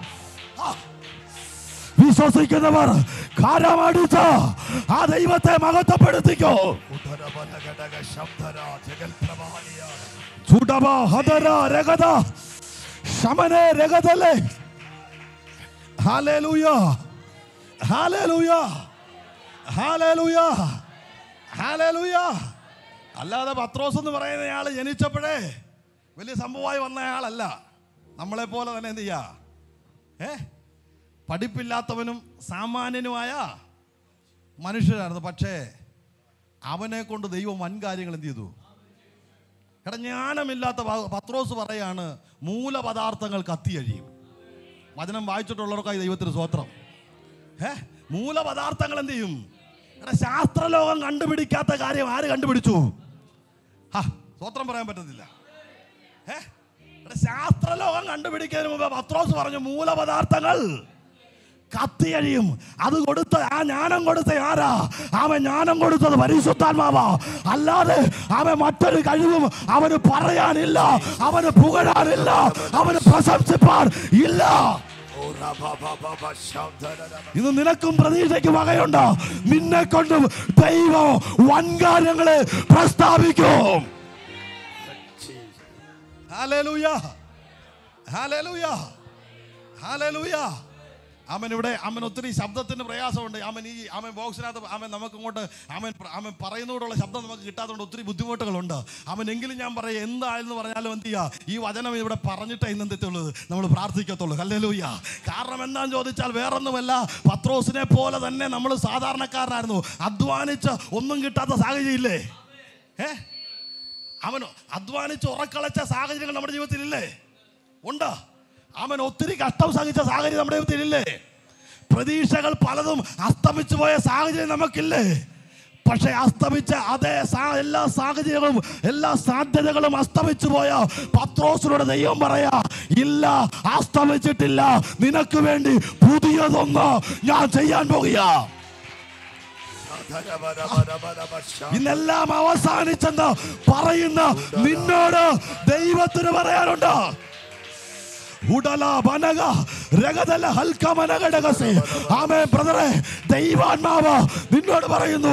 വിശ്വസിക്കുന്നവർ കാരമടിച്ച് ആ ദൈവത്തെ മഹത്വപ്പെടുത്തിക്കോ ഉദരമലകടക ശബ്ദര ജഗൽപ്രവാലിയ ചുടവ ഹതര രഗത ശമനെ രഗതലെ ഹാലേലൂയ ഹാലേലൂയ ഹാലേലൂയ ഹാലേലൂയ അല്ലാതെ പത്രോസ് എന്ന് പറയുന്ന ആൾ ജനിച്ചപ്പോഴേ വലിയ സംഭവമായി വന്ന ആളല്ല നമ്മളെ പോലെ തന്നെ എന്ത് ചെയ്യാ ഏ പഠിപ്പില്ലാത്തവനും സാമാന്യനുമായ മനുഷ്യരായിരുന്നു പക്ഷേ അവനെ കൊണ്ട് ദൈവം വൻകാര്യങ്ങൾ എന്ത് ചെയ്തു എടാ ജ്ഞാനമില്ലാത്ത പ- പത്രോസ് പറയാണ് മൂലപദാർത്ഥങ്ങൾ കത്തിയഴിയും വചനം വായിച്ചിട്ടുള്ളവർക്കായി ദൈവത്തിന് സ്വത്രം ഏ മൂലപദാർത്ഥങ്ങൾ എന്ത് ചെയ്യും എടാ ശാസ്ത്രലോകം കണ്ടുപിടിക്കാത്ത കാര്യം ആര് കണ്ടുപിടിച്ചു ഹാ സ്വത്രം പറയാൻ പറ്റത്തില്ല ഏ എടാ ശാസ്ത്രലോകം കണ്ടുപിടിക്കുന്നതിന് മുമ്പ് പത്രോസ് പറഞ്ഞു മൂലപദാർത്ഥങ്ങൾ കത്തിയഴിയും അത് കൊടുത്ത ആ ജ്ഞാനം കൊടുത്ത ആരാ അവൻ ജ്ഞാനം കൊടുത്തത് പരിശുദ്ധാത്മാവാ അല്ലാതെ അവൻ മറ്റൊരു കഴിവും അവന് പറയാനില്ല അവന് പുകഴാനില്ല അവന് പ്രശംസിപ്പാൻ ഇല്ല ഇന്ന് നിനക്കും പ്രതീക്ഷയ്ക്ക് വകയുണ്ട് നിന്നെ കൊണ്ടും ദൈവം വൻകാര്യങ്ങളെ പ്രസ്താവിക്കും ഹല്ലേലൂയ ഹല്ലേലൂയ ഹല്ലേലൂയ അവൻ ഇവിടെ അവൻ ഒത്തിരി ശബ്ദത്തിന് പ്രയാസമുണ്ട് അവൻ ഈ അവൻ ബോക്സിനകത്ത് അവൻ നമുക്ക് ഇങ്ങോട്ട് അവൻ പ്ര- അവൻ പറയുന്നതോടുള്ള ശബ്ദം നമുക്ക് കിട്ടാത്തതുകൊണ്ട് ഒത്തിരി ബുദ്ധിമുട്ടുകളുണ്ട് അവൻ എങ്കിലും ഞാൻ പറയാം എന്തായെന്ന് പറഞ്ഞാലും എന്ത് ചെയ്യുക ഈ വചനം ഇവിടെ പറഞ്ഞിട്ടേ ഇന്ന് എന്തെത്തുള്ളൂ നമ്മൾ പ്രാർത്ഥിക്കത്തുള്ളൂ ഹല്ലേലൂയ കാരണം എന്താന്ന് ചോദിച്ചാൽ വേറൊന്നുമല്ല പത്രോസിനെ പോലെ തന്നെ നമ്മൾ സാധാരണക്കാരനായിരുന്നു അധ്വാനിച്ച് ഒന്നും കിട്ടാത്ത സാഹചര്യം ഇല്ലേ ഏ അവൻ അധ്വാനിച്ച് ഉറക്കളച്ച സാഹചര്യങ്ങൾ നമ്മുടെ ജീവിതത്തിലില്ലേ ഉണ്ട് അവൻ ഒത്തിരി കഷ്ടം സഹിച്ച സാഹചര്യം നമ്മുടെ ജീവിതത്തിലില്ലേ പ്രതീക്ഷകൾ പലതും അസ്തമിച്ചു പോയ സാഹചര്യം നമുക്കില്ലേ പക്ഷെ അസ്തമിച്ച അതേ സാ- എല്ലാ സാഹചര്യങ്ങളും എല്ലാ സാധ്യതകളും അസ്തമിച്ചു പോയ പത്രോസിനോട് ദൈവം പറയാ ഇല്ല അസ്തമിച്ചിട്ടില്ല നിനക്ക് വേണ്ടി പുതിയതൊന്ന് ഞാൻ ചെയ്യാൻ പോകുക ഇന്നെല്ലാം അവസാനിച്ചെന്ന് പറയുന്ന നിന്നോട് ദൈവത്തിന് പറയാനുണ്ട് ഉടല വനക രഗതല ഹൽക്കമനകടകസെ ആമേ ബ്രദറെ ദൈവാത്മാവ് നിന്നോട് പറയുന്നു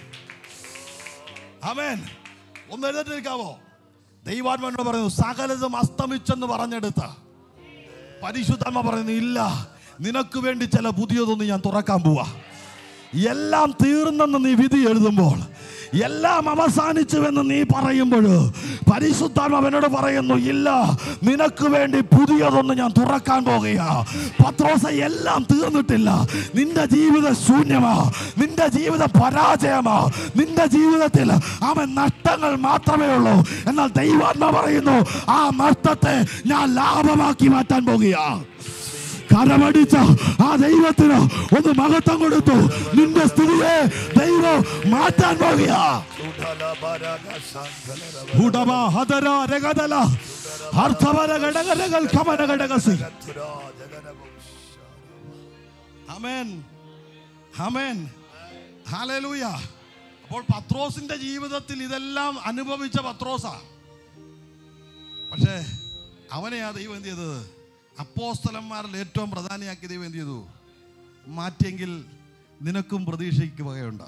ആമേൻ ഒന്ന് എഴുന്നേറ്റ് നിൽക്കാവോ ദൈവാത്മാവിനോട് പറയുന്നു സകലതും അസ്തമിച്ചെന്ന് പറഞ്ഞെടുത്ത പരിശുദ്ധാത്മ പറയുന്നു ഇല്ല നിനക്ക് വേണ്ടി ചില പുതിയതൊന്നും ഞാൻ തുറക്കാൻ പോവാ എല്ലാം തീർന്നെന്ന് നീ വിധി എഴുതുമ്പോൾ എല്ലാം അവസാനിച്ചുവെന്ന് നീ പറയുമ്പോൾ പരിശുദ്ധാത്മ അവനോട് പറയുന്നു ഇല്ല നിനക്ക് വേണ്ടി പുതിയതൊന്ന് ഞാൻ തുറക്കാൻ പോകുകയാ പത്രോസ എല്ലാം തീർന്നിട്ടില്ല നിന്റെ ജീവിതം ശൂന്യമാ നിന്റെ ജീവിതം പരാജയമാ നിന്റെ ജീവിതത്തിൽ അവൻ നഷ്ടങ്ങൾ മാത്രമേ ഉള്ളൂ എന്നാൽ ദൈവാത്മ പറയുന്നു ആ നഷ്ടത്തെ ഞാൻ ലാഭമാക്കി മാറ്റാൻ പോകുകയാ കരമടിച്ച ആ ദൈവത്തിന് ഒന്ന് മഹത്വം കൊടുത്തു നിന്റെ സ്ഥിതിയെ ദൈവം മാറ്റാൻ പോകുക ഉടമ ഹതര രഗതല അർത്ഥവര ഘടകരകൾ കമന ഘടകസി അമേൻ അമേൻ ഹല്ലേലൂയ അപ്പോൾ പത്രോസിന്റെ ജീവിതത്തിൽ ഇതെല്ലാം അനുഭവിച്ച പത്രോസാ പക്ഷേ അവനെയാ ദൈവം എന്ത് ചെയ്തത് അപ്പോസ്തലന്മാരിൽ ഏറ്റവും പ്രധാനിയാക്കി ദൈവം എന്ത് ചെയ്തു മാറ്റിയെങ്കിൽ നിനക്കും പ്രതീക്ഷയ്ക്ക് വകയുണ്ട്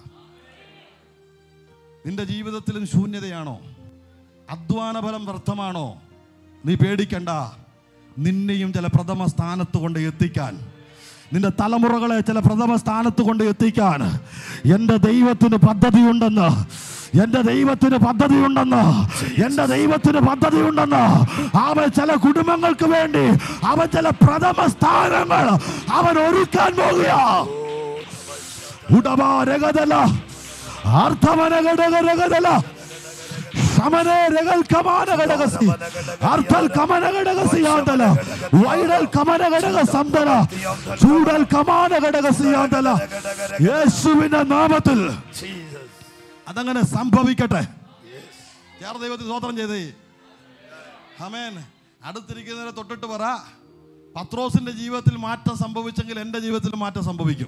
നിന്റെ ജീവിതത്തിലും ശൂന്യതയാണോ അധ്വാന ഫലം വ്യർത്ഥമാണോ നീ പേടിക്കണ്ട നിന്നെയും ചില പ്രഥമ സ്ഥാനത്ത് കൊണ്ട് എത്തിക്കാൻ നിന്റെ തലമുറകളെ ചില പ്രഥമ സ്ഥാനത്ത് കൊണ്ട് എത്തിക്കാൻ എൻ്റെ ദൈവത്തിന് പദ്ധതിയുണ്ടെന്ന് എൻ്റെ ദൈവത്തിന് പദ്ധതിയുണ്ടെന്ന് എൻ്റെ ദൈവത്തിന് പദ്ധതിയുണ്ടെന്ന് അവൻ ചില കുടുംബങ്ങൾക്ക് വേണ്ടി അവൻ ചില പ്രഥമ സ്ഥാനങ്ങൾ അവൻ ഒരുക്കാൻ പോകുക ഉടമ രഗതല അർത്ഥമനഘടകരകതല സമനെ രഗൽ കമാന ഘടകസി അർത്ഥൽ കമന ഘടകസി ആന്തല വൈഡൽ കമന ഘടക സന്തല ചൂടൽ കമാന ഘടകസി ആന്തല യേശുവിന്റെ നാമത്തിൽ അതങ്ങനെ സംഭവിക്കട്ടെ ചേർ ദൈവത്തിൽ സ്വോത്രം ചെയ്തേ ഹമേൻ അടുത്തിരിക്കുന്നവരെ തൊട്ടിട്ട് പറ പത്രോസിന്റെ ജീവിതത്തിൽ മാറ്റം സംഭവിച്ചെങ്കിൽ എൻ്റെ ജീവിതത്തിൽ മാറ്റം സംഭവിക്കും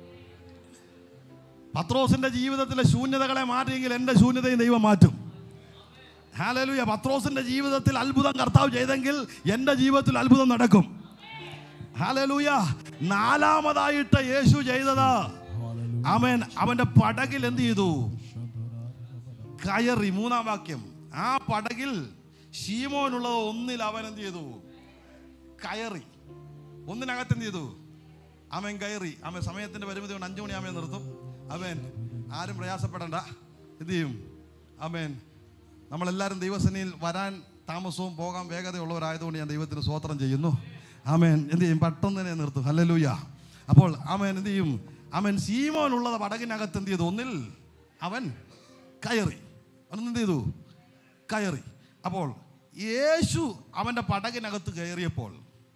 പത്രോസിന്റെ ജീവിതത്തിലെ ശൂന്യതകളെ മാറ്റിയെങ്കിൽ എൻ്റെ ശൂന്യതയും ദൈവം മാറ്റും ഹാലലുയ പത്രോസിന്റെ ജീവിതത്തിൽ അത്ഭുതം കർത്താവ് ചെയ്തെങ്കിൽ എൻ്റെ ജീവിതത്തിൽ അത്ഭുതം നടക്കും ഹാലലൂയ നാലാമതായിട്ട് യേശു ചെയ്തത് അവൻ അവന്റെ പടകിൽ എന്ത് ചെയ്തു കയറി മൂന്നാം വാക്യം ആ പടകിൽ ഷീമോനുള്ളത് ഒന്നിൽ അവൻ എന്ത് ചെയ്തു കയറി ഒന്നിനകത്ത് എന്ത് ചെയ്തു അവൻ കയറി അവൻ സമയത്തിന്റെ പരിമിതി കൊണ്ട് അഞ്ചു മണി അവൻ നിർത്തും അവൻ ആരും പ്രയാസപ്പെടണ്ട എന്ത് ചെയ്യും അവൻ നമ്മളെല്ലാവരും ദൈവസേനയിൽ വരാൻ താമസവും പോകാൻ വേഗതയുള്ളവരായതുകൊണ്ട് ഞാൻ ദൈവത്തിന് സ്വോത്രം ചെയ്യുന്നു ആമേൻ എന്ത് ചെയ്യും പെട്ടെന്ന് തന്നെ നിർത്തും ഹല്ലേലൂയ അപ്പോൾ ആമേൻ എന്ത് ചെയ്യും അവൻ സീമോനുള്ളത് പടകിനകത്ത് എന്ത് ചെയ്തു ഒന്നിൽ അവൻ കയറി അവൻ എന്ത് ചെയ്തു കയറി അപ്പോൾ യേശു അവൻ്റെ പടകിനകത്ത് കയറിയപ്പോൾ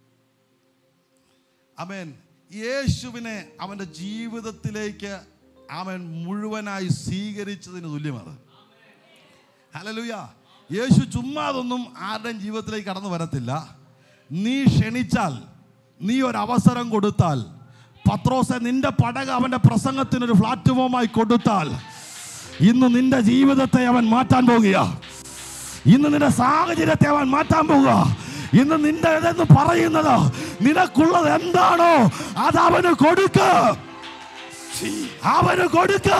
അവൻ യേശുവിനെ അവൻ്റെ ജീവിതത്തിലേക്ക് അവൻ മുഴുവനായി സ്വീകരിച്ചതിന് തുല്യമാണ് ഹലലുയ യേശു ചുമ്മാതൊന്നും ആരുടെയും ജീവിതത്തിലേക്ക് കടന്നു വരത്തില്ല നീ ക്ഷണിച്ചാൽ നീ ഒരു അവസരം കൊടുത്താൽ പത്രോസെ നിന്റെ പടക അവന്റെ പ്രസംഗത്തിനൊരു പ്ലാറ്റ്ഫോമായി കൊടുത്താൽ ഇന്ന് നിന്റെ ജീവിതത്തെ അവൻ മാറ്റാൻ പോകുക ഇന്ന് നിന്റെ സാഹചര്യത്തെ അവൻ മാറ്റാൻ പോകുക ഇന്ന് നിന്റെ ഇതെന്ന് പറയുന്നത് നിനക്കുള്ളത് എന്താണോ അത് അവന് കൊടുക്ക അവന് കൊടുക്ക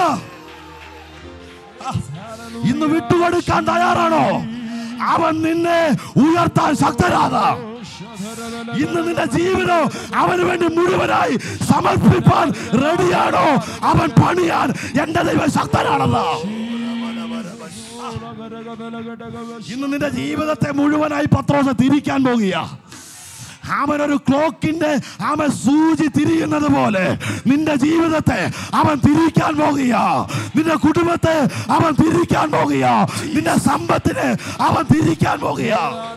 ഇന്ന് വിട്ടുകൊടുക്കാൻ തയ്യാറാണോ അവൻ നിന്നെ ഉയർത്താൻ ശക്തരാകാം ഇന്ന് നിന്റെ ജീവിതം അവന് വേണ്ടി മുഴുവനായി സമർപ്പിക്കാൻ റെഡിയാണോ അവൻ പണിയാൻ എന്റെ ദൈവം ശക്തനാണല്ലോ ഇന്ന് നിന്റെ ജീവിതത്തെ മുഴുവനായി പത്രോസ് തിരിക്കാൻ പോകുക അവൻ ഒരു ക്ലോക്കിന്റെ അവൻ സൂചി തിരിയുന്നത് പോലെ നിന്റെ ജീവിതത്തെ അവൻ തിരിക്കാൻ പോകുക നിന്റെ കുടുംബത്തെ അവൻ തിരിക്കാൻ പോകുക നിന്റെ സമ്പത്തിനെ അവൻ തിരിക്കാൻ പോകുക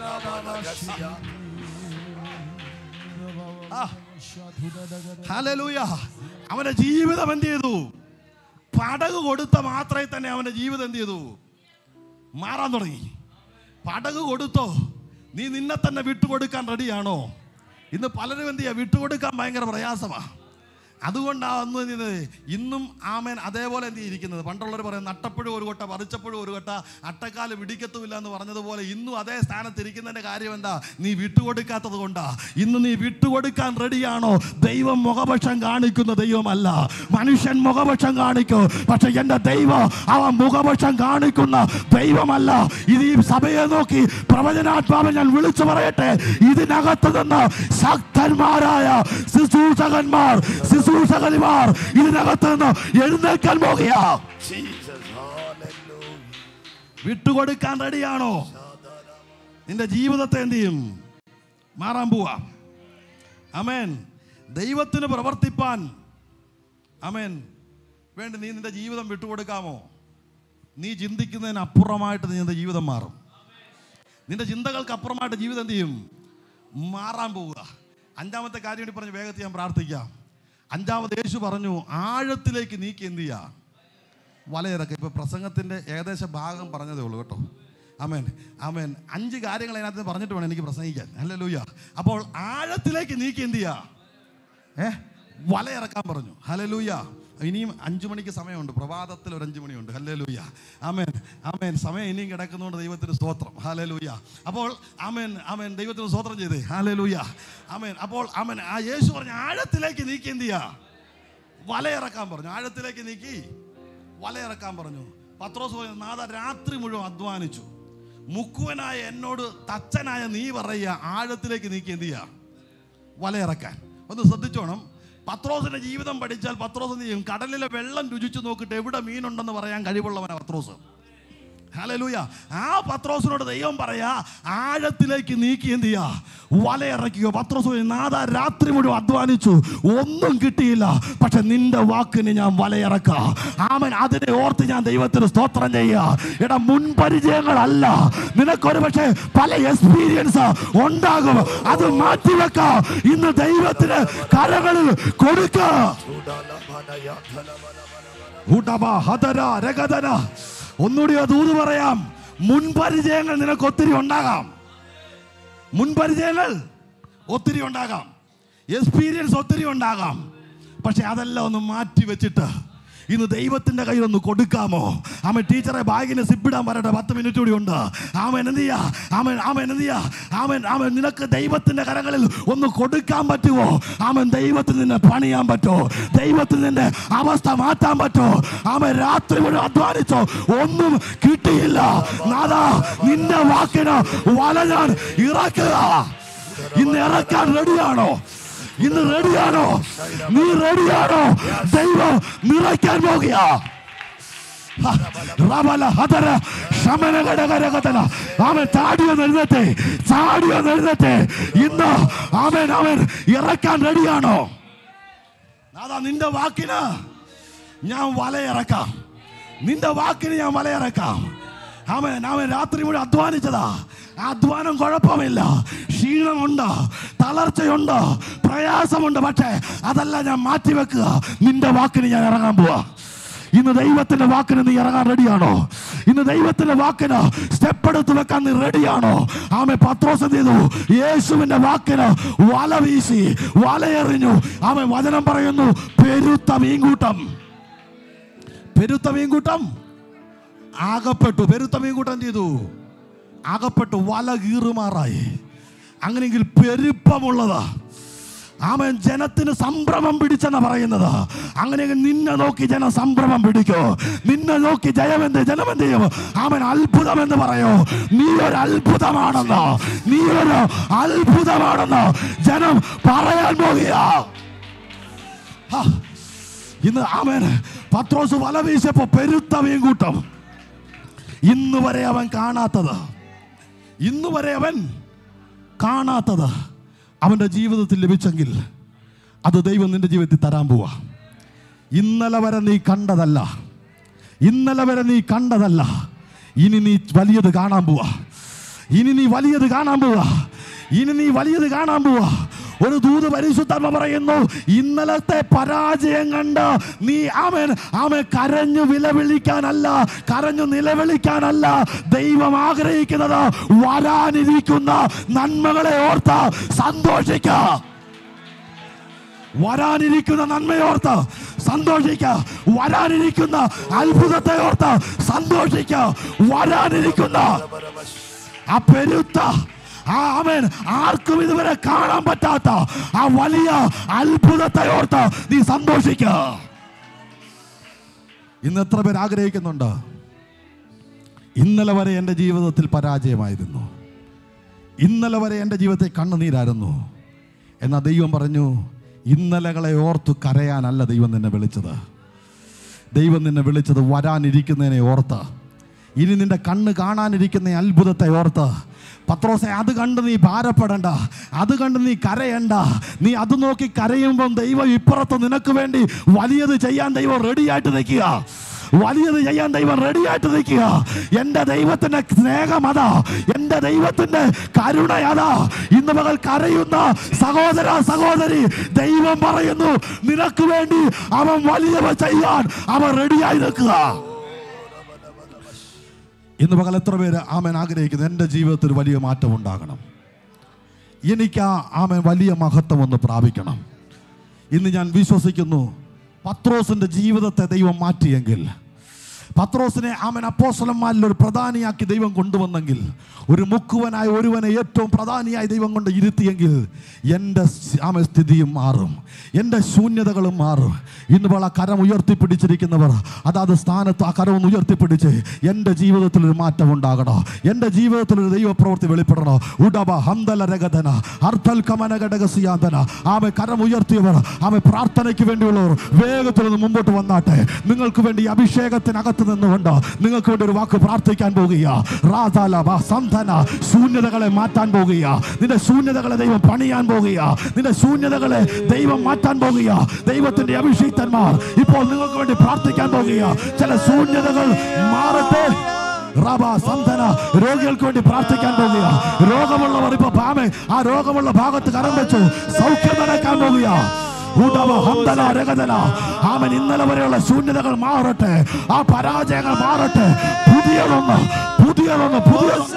ഹല്ലേലൂയ അവന്റെ ജീവിതം എന്ത് ചെയ്തു പടക് കൊടുത്ത മാത്രമേ തന്നെ അവന്റെ ജീവിതം എന്ത് ചെയ്തു മാറാൻ തുടങ്ങി പടക് കൊടുത്തോ നീ നിന്നെ തന്നെ വിട്ടുകൊടുക്കാൻ റെഡിയാണോ ഇന്ന് പലരും എന്ത് ചെയ്യാ വിട്ടുകൊടുക്കാൻ ഭയങ്കര പ്രയാസമാണ് അതുകൊണ്ടാണ് അന്ന് എന്ത് ചെയ്തത് ഇന്നും ആമേൻ അതേപോലെ എന്ത് ഇരിക്കുന്നത് പണ്ടുള്ളവർ പറയും നട്ടപ്പോഴും ഒരു കൊട്ട പറിച്ചപ്പോഴും ഒരു കൊട്ട അട്ടക്കാല് പിടിക്കത്തുമില്ല എന്ന് പറഞ്ഞതുപോലെ ഇന്നും അതേ സ്ഥാനത്ത് ഇരിക്കുന്നതിന്റെ കാര്യം എന്താ നീ വിട്ടുകൊടുക്കാത്തത് കൊണ്ടാ ഇന്ന് നീ വിട്ടുകൊടുക്കാൻ റെഡിയാണോ ദൈവം മുഖപക്ഷം കാണിക്കുന്ന ദൈവമല്ല മനുഷ്യൻ മുഖപക്ഷം കാണിക്കും പക്ഷെ എൻ്റെ ദൈവം അവൻ മുഖപക്ഷം കാണിക്കുന്ന ദൈവമല്ല ഇത് ഈ സഭയെ നോക്കി പ്രവചനാത്മാവ് ഞാൻ വിളിച്ചു പറയട്ടെ ഇതിനകത്ത് നിന്ന് ശക്തന്മാരായ ശുശ്രൂഷകന്മാർ ശുശ്രൂഷകന്മാർ ഇതിനകത്ത് നിന്ന് എഴുന്നേൽക്കാൻ പോകുക വിട്ടുകൊടുക്കാൻ റെഡിയാണോ നിന്റെ ജീവിതത്തെ എന്ത് ചെയ്യും മാറാൻ പോവാ അമേൻ ദൈവത്തിന് പ്രവർത്തിപ്പാൻ അമേൻ വേണ്ടി നീ നിന്റെ ജീവിതം വിട്ടുകൊടുക്കാമോ നീ ചിന്തിക്കുന്നതിന് അപ്പുറമായിട്ട് നീ നിന്റെ ജീവിതം മാറും നിന്റെ ചിന്തകൾക്ക് അപ്പുറമായിട്ട് ജീവിതം എന്ത് ചെയ്യും മാറാൻ പോവുക അഞ്ചാമത്തെ കാര്യം കൂടി പറഞ്ഞ് വേഗത്തിൽ ഞാൻ പ്രാർത്ഥിക്കാം അഞ്ചാമത് യേശു പറഞ്ഞു ആഴത്തിലേക്ക് നീക്കി എന്ത് ചെയ്യുക വലയിറക്കുക ഇപ്പൊ പ്രസംഗത്തിന്റെ ഏകദേശ ഭാഗം പറഞ്ഞതേ ഉള്ളൂ കേട്ടോ അമേൻ അമേൻ അഞ്ച് കാര്യങ്ങൾ അതിനകത്ത് പറഞ്ഞിട്ട് വേണം എനിക്ക് പ്രസംഗിക്കാൻ അല്ല ലൂയ അപ്പോൾ ആഴത്തിലേക്ക് നീക്കി എന്ത് ചെയ്യുക ഏ വലയിറക്കാൻ പറഞ്ഞു ഹലലൂയ ഇനിയും അഞ്ചു മണിക്ക് സമയമുണ്ട് പ്രഭാതത്തിൽ ഒരു അഞ്ചു മണിയുണ്ട് ഹല്ലേലൂയ ആമേൻ ആമേൻ സമയം ഇനിയും കിടക്കുന്നതുകൊണ്ട് ദൈവത്തിന് സ്തോത്രം ഹല്ലേലൂയ അപ്പോൾ ആമേൻ ആമേൻ ദൈവത്തിന് സ്തോത്രം ചെയ്തേ ഹല്ലേലൂയ ആമേൻ അപ്പോൾ ആമേൻ ആ യേശു പറഞ്ഞ ആഴത്തിലേക്ക് നീക്കി എന്ത് ചെയ്യാ വലയിറക്കാൻ പറഞ്ഞു ആഴത്തിലേക്ക് നീക്കി വലയിറക്കാൻ പറഞ്ഞു പത്രോസ് പറഞ്ഞു നാഥ രാത്രി മുഴുവൻ അധ്വാനിച്ചു മുക്കുവനായ എന്നോട് തച്ചനായ നീ പറയുക ആഴത്തിലേക്ക് നീക്കി എന്ത് ചെയ്യാ വലയിറക്കാൻ ഒന്ന് ശ്രദ്ധിച്ചോണം പത്രോസിന്റെ ജീവിതം പഠിച്ചാൽ പത്രോസ് എന്ത് ചെയ്യും കടലിലെ വെള്ളം രുചിച്ചു നോക്കിയിട്ട് എവിടെ മീനുണ്ടെന്ന് പറയാൻ കഴിവുള്ളവനാണ് പത്രോസ് ഹല്ലേലൂയ ആ പത്രോസിനോട് ദൈവം പറയാ ആഴത്തിലേക്ക് നീക്കി എന്ത് ചെയ്യാ വലയിറക്കുക പത്രോസ് പറഞ്ഞു, നാഥ രാത്രി മുഴുവൻ അധ്വാനിച്ചു ഒന്നും കിട്ടിയില്ല പക്ഷെ നിന്റെ വാക്കിന് ഞാൻ വലയിറക്ക ആമൻ അതിനെ ഓർത്ത് ഞാൻ ദൈവത്തിന് സ്തോത്രം ചെയ്യുക എടാ മുൻപരിചയങ്ങളല്ല നിനക്കൊരു പക്ഷേ പല എക്സ്പീരിയൻസ് ഉണ്ടാകും അത് മാറ്റിവെക്ക ഇന്ന് ദൈവത്തിന് കരകളിൽ കൊടുക്ക ഉടമ ഹതര രഗതന ഒന്നുകൂടി അത് ഊത് പറയാം മുൻപരിചയങ്ങൾ നിനക്ക് ഒത്തിരി ഉണ്ടാകാം മുൻപരിചയങ്ങൾ ഒത്തിരി ഉണ്ടാകാം എക്സ്പീരിയൻസ് ഒത്തിരി ഉണ്ടാകാം പക്ഷെ അതെല്ലാം ഒന്ന് മാറ്റി വെച്ചിട്ട് ഇന്ന് ദൈവത്തിന്റെ കയ്യിൽ ഒന്ന് കൊടുക്കാമോ ആമൻ ടീച്ചറെ ബാഗിന് സിപ്പിടാൻ പറയട്ടെ പത്ത് മിനിറ്റ് കൂടി ഉണ്ട് ആമൻ എന്ത് ചെയ്യാ ആമൻ ആമൻ എന്ത് ചെയ്യാ ആമൻ ആമൻ നിനക്ക് ദൈവത്തിന്റെ കരങ്ങളിൽ ഒന്ന് കൊടുക്കാൻ പറ്റുമോ ആമൻ ദൈവത്തിന് നിന്നെ പണിയാൻ പറ്റോ ദൈവത്തിന് നിന്റെ അവസ്ഥ മാറ്റാൻ പറ്റോ ആമൻ രാത്രി മുഴുവൻ അധ്വാനിച്ചോ ഒന്നും കിട്ടിയില്ല നാദാ നിന്റെ വാക്കിന് വല ഞാൻ ഇറക്കുക ഇന്ന് ഇറക്കാൻ റെഡിയാണോ ഇന്ന് റെഡിയാണോ നീ റെഡിയാണോ ദൈവം നിറയ്ക്കാൻ പോകുക ഹ, റബല ഹതര ശമനഘടകരകതന. അവൻ ചാടിയോ എഴുന്നേറ്റ് ചാടിയോ എഴുന്നേറ്റ് ഇന്ന് അവൻ അവൻ ഇറക്കാൻ റെഡിയാണോ അതാ നിന്റെ വാക്കിന് ഞാൻ വലയിറക്കാം നിന്റെ വാക്കിന് ഞാൻ വലയിറക്കാം അവൻ അവൻ രാത്രി മുഴുവൻ അധ്വാനിച്ചതാ ആ അധ്വാനം കുഴപ്പമില്ല ക്ഷീണമുണ്ട് തളർച്ചയുണ്ട് പ്രയാസമുണ്ട് പക്ഷേ അതെല്ലാം ഞാൻ മാറ്റിവെക്കുക നിന്റെ വാക്കിന് ഞാൻ ഇറങ്ങാൻ പോവാ ഇന്ന് ദൈവത്തിന്റെ വാക്കിന് നീ ഇറങ്ങാൻ റെഡിയാണോ ഇന്ന് ദൈവത്തിന്റെ വാക്കിന് സ്റ്റെപ്പ് എടുത്ത് വെക്കാൻ നീ റെഡിയാണോ ആമെ പത്രോസ് എന്ത് ചെയ്തു യേശുവിന്റെ വാക്കിന് വല വീശി വലയെറിഞ്ഞു ആമെ വചനം പറയുന്നു പെരുത്ത മീൻകൂട്ടം പെരുത്ത മീൻകൂട്ടം ആകപ്പെട്ടു പെരുത്ത മീൻകൂട്ടം എന്ത് ചെയ്തു അകപ്പെട്ടു വല കീറുമാറായി അങ്ങനെയെങ്കിൽ പെരുപ്പമുള്ളതാ ആമൻ ജനത്തിന് സംഭ്രമം പിടിച്ചെന്ന പറയുന്നത് അങ്ങനെയെങ്കിൽ നിന്നെ നോക്കി ജനം സംഭ്രമം പിടിക്കോ നിന്നെ നോക്കി ജയമെന്ത് ജനമെന്ത് ചെയ്യും ആമൻ അത്ഭുതം എന്ന് പറയോ നീ ഒരു അത്ഭുതമാണെന്നോ നീ ഒരു അത്ഭുതമാണെന്നോ ജനം പറയാൻ പോകുക ഹാ, ഇന്ന് ആമൻ പത്രോസ് വല വീശപ്പോ പെരുത്ത മീൻകൂട്ടം ഇന്ന് വരെ അവൻ കാണാത്തത് ഇന്ന് വരെ അവൻ കാണാത്തത് അവൻ്റെ ജീവിതത്തിൽ ലഭിച്ചെങ്കിൽ അത് ദൈവം നിന്റെ ജീവിതത്തിൽ തരാൻ പോവാ ഇന്നലെ വരെ നീ കണ്ടതല്ല ഇന്നലെ വരെ നീ കണ്ടതല്ല ഇനി നീ വലിയത് കാണാൻ പോവാ ഇനി നീ വലിയത് കാണാൻ പോവാ ഇനി നീ വലിയത് കാണാൻ പോവാ ഒരു ദൂത് പരിശുദ്ധർമ്മ പറയുന്നു ഇന്നലത്തെ പരാജയം കണ്ട് നീ ആമൻ ആമൻ കരഞ്ഞു വിലവിളിക്കാനല്ല കരഞ്ഞു നിലവിളിക്കാനല്ല ദൈവം ആഗ്രഹിക്കുന്നത് വരാനിരിക്കുന്ന നന്മകളെ ഓർത്ത് സന്തോഷിക്ക വരാനിരിക്കുന്ന നന്മയോർത്ത് സന്തോഷിക്ക വരാനിരിക്കുന്ന അത്ഭുതത്തെ ഓർത്ത് സന്തോഷിക്ക വരാനിരിക്കുന്ന ആ പെരുത്ത ആ അവൻ ആർക്കും ഇതുവരെ കാണാൻ പറ്റാത്ത ആ വലിയ അത്ഭുതത്തെ ഓർത്ത് നീ സന്തോഷിക്ക ഇന്ന് എത്ര പേർ ആഗ്രഹിക്കുന്നുണ്ട് ഇന്നലെ വരെ എൻ്റെ ജീവിതത്തിൽ പരാജയമായിരുന്നു ഇന്നലെ വരെ എൻ്റെ ജീവിതത്തിൽ കണ്ണുനീരായിരുന്നു എന്നാൽ ദൈവം പറഞ്ഞു ഇന്നലകളെ ഓർത്തു കരയാനല്ല ദൈവം നിന്നെ വിളിച്ചത് ദൈവം നിന്നെ വിളിച്ചത് വരാനിരിക്കുന്നതിനെ ഓർത്ത് ഇനി നിന്റെ കണ്ണ് കാണാനിരിക്കുന്ന അത്ഭുതത്തെ ഓർത്ത് പത്രോസെ അത് കണ്ട് നീ ഭാരപ്പെടണ്ട അത് കണ്ട് നീ കരയണ്ട നീ അത് നോക്കി കരയുമ്പം ദൈവം ഇപ്പുറത്ത് നിനക്ക് വേണ്ടി വലിയത് ചെയ്യാൻ ദൈവം റെഡിയായിട്ട് നിൽക്കുക വലിയത് ചെയ്യാൻ ദൈവം റെഡിയായിട്ട് നിൽക്കുക എൻ്റെ ദൈവത്തിന്റെ സ്നേഹം അതാ എൻ്റെ ദൈവത്തിന്റെ കരുണ അതാ ഇന്ന് മകൾ കരയുന്ന സഹോദര സഹോദരി ദൈവം പറയുന്നു നിനക്ക് വേണ്ടി അവൻ വലിയവ ചെയ്യാൻ അവൻ റെഡിയായി നിൽക്കുക ഇന്ന് പകൽ എത്ര പേര് ആമൻ ആഗ്രഹിക്കുന്നു എൻ്റെ ജീവിതത്തിൽ വലിയ മാറ്റം ഉണ്ടാകണം എനിക്ക് ആ ആമൻ വലിയ മഹത്വം ഒന്ന് പ്രാപിക്കണം ഇന്ന് ഞാൻ വിശ്വസിക്കുന്നു പത്രോസിന്റെ ജീവിതത്തെ ദൈവം മാറ്റിയെങ്കിൽ പത്രോസിനെ ആമൻ അപ്പോസ്തലന്മാരിൽ ഒരു പ്രധാനിയാക്കി ദൈവം കൊണ്ടുവന്നെങ്കിൽ ഒരു മുക്കുവനായ ഒരുവനെ ഏറ്റവും പ്രധാനിയായി ദൈവം കൊണ്ട് ഇരുത്തിയെങ്കിൽ എൻ്റെ സ് ആമൻ സ്ഥിതിയും മാറും എൻ്റെ ശൂന്യതകളും മാറും ഇന്ന് ഇപ്പോൾ ആ കരം ഉയർത്തിപ്പിടിച്ചിരിക്കുന്നവർ അതാത് സ്ഥാനത്ത് ആ കരം ഒന്ന് ഉയർത്തിപ്പിടിച്ച് എൻ്റെ ജീവിതത്തിൽ ഒരു മാറ്റം ഉണ്ടാകണോ എൻ്റെ ജീവിതത്തിൽ ഒരു ദൈവപ്രവൃത്തി വെളിപ്പെടണോ ഉടബ ഹന്തല രഗതന അർത്ഥൽ കമന ഘടകസിയാന്തന ആമെ കരം ഉയർത്തിയവർ ആമെ പ്രാർത്ഥനയ്ക്ക് വേണ്ടിയുള്ളവർ വേഗത്തിൽ ഒന്ന് മുമ്പോട്ട് വന്നാട്ടെ നിങ്ങൾക്ക് വേണ്ടി ഈ അഭിഷേകത്തിനകത്ത് നിന്നുകൊണ്ട് നിങ്ങൾക്ക് വേണ്ടി ഒരു വാക്ക് പ്രാർത്ഥിക്കാൻ പോകുക റാതാലബ സന്ധന ശൂന്യതകളെ മാറ്റാൻ പോകുക നിന്റെ ശൂന്യതകളെ ദൈവം പണിയാൻ പോകുക നിന്റെ ശൂന്യതകളെ ദൈവം മാറ്റാൻ പോകുക ദൈവത്തിന്റെ അഭിഷേക്തന്മാർ ഇപ്പോൾ നിങ്ങൾക്ക് വേണ്ടി പ്രാർത്ഥിക്കാൻ പോകുക ചില ശൂന്യതകൾ മാറട്ടെ റബ സന്ധന രോഗികൾക്ക് വേണ്ടി പ്രാർത്ഥിക്കാൻ പോകുക രോഗമുള്ളവർ ഇപ്പൊ പാമെ ആ രോഗമുള്ള ഭാഗത്ത് കരം വെച്ചു സൗഖ്യം നടക്കാൻ പോകുക ഉടവ ഹന്തന രഗതന ആമൻ ഇന്നലെ വരെയുള്ള ശൂന്യതകൾ മാറട്ടെ ആ പരാജയങ്ങൾ മാറട്ടെ പുതിയതൊന്ന് പുതിയതൊന്ന് പുതിയതൊന്ന്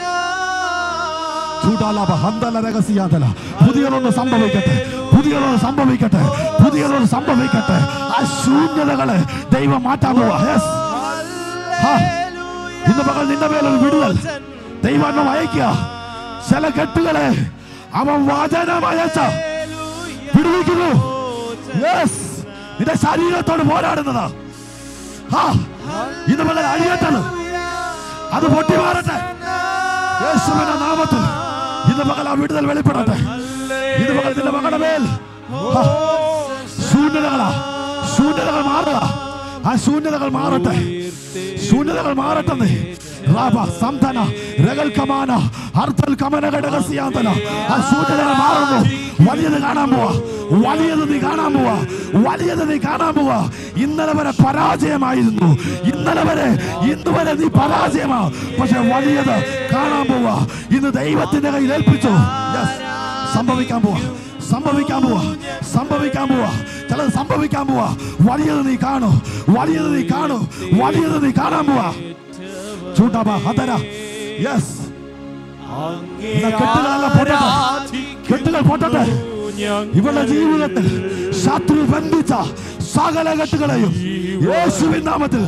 ചൂടാലാപ ഹന്തല രഹസ്യാതല പുതിയതൊന്ന് സംഭവിക്കട്ടെ പുതിയതൊന്ന് സംഭവിക്കട്ടെ പുതിയതൊന്ന് സംഭവിക്കട്ടെ ആ ശൂന്യതകളെ ദൈവം മാറ്റാൻ പോവാ Yes. ഹാ. ഇന്ന് പകൽ നിന്റെ മേലൊരു വിടുതൽ ദൈവം അയക്കുക ചില കെട്ടുകളെ അവൻ വചനം അയച്ച വിടുവിക്കുന്നു Yes. നിന്റെ ശരീരത്തോട് പോരാടുന്നത് ഹാ. ഇന്ന് പകൽ അഴിയട്ടത് അത് പൊട്ടി മാറട്ടെ യേശുവിന്റെ നാമത്തിൽ ഇന്ന് പകൽ ആ വിടുതൽ വെളിപ്പെടട്ടെ ഇന്ന് പകൽ നിന്റെ മകളുടെ മേൽ ഹാ. ശൂന്യതകളാ ശൂന്യതകൾ മാറുക ആ ശൂന്യതകൾ മാറട്ടെ ശൂന്യതകൾ മാറട്ടെ റാബ സംധന രഗൽ കമാന അർത്ഥൽ കമന ഘടകസിയാന്തന ആ ശൂന്യതകൾ മാറുന്നു വലിയത് കാണാൻ പോവാ വലിയത് നീ കാണാൻ പോവാ വലിയത് നീ കാണാൻ പോവാ ഇന്നലെ വരെ പരാജയമായിരുന്നു ഇന്നലെ വരെ ഇന്ന് വരെ നീ പരാജയമാ പക്ഷെ വലിയത് കാണാൻ പോവാ ഇന്ന് ദൈവത്തിന്റെ കയ്യിൽ ഏൽപ്പിച്ചു Yes. സംഭവിക്കാൻ പോവാ സംഭവിക്കാൻ പോവാ സംഭവിക്കാൻ പോവാ ചിലത് സംഭവിക്കാൻ പോവാ വലിയത് നീ കാണൂ വലിയത് നീ കാണൂ വലിയത് നീ കാണാൻ പോവാ ചൂട്ടാ ഹതര യെസ് കെട്ടുകളെല്ലാം പൊട്ടട്ടെ കെട്ടുകൾ പൊട്ടട്ടെ ഇവളുടെ ജീവിതത്തിൽ ശത്രു ബന്ധിച്ച സകല കെട്ടുകളെയും യേശുവിൻ നാമത്തിൽ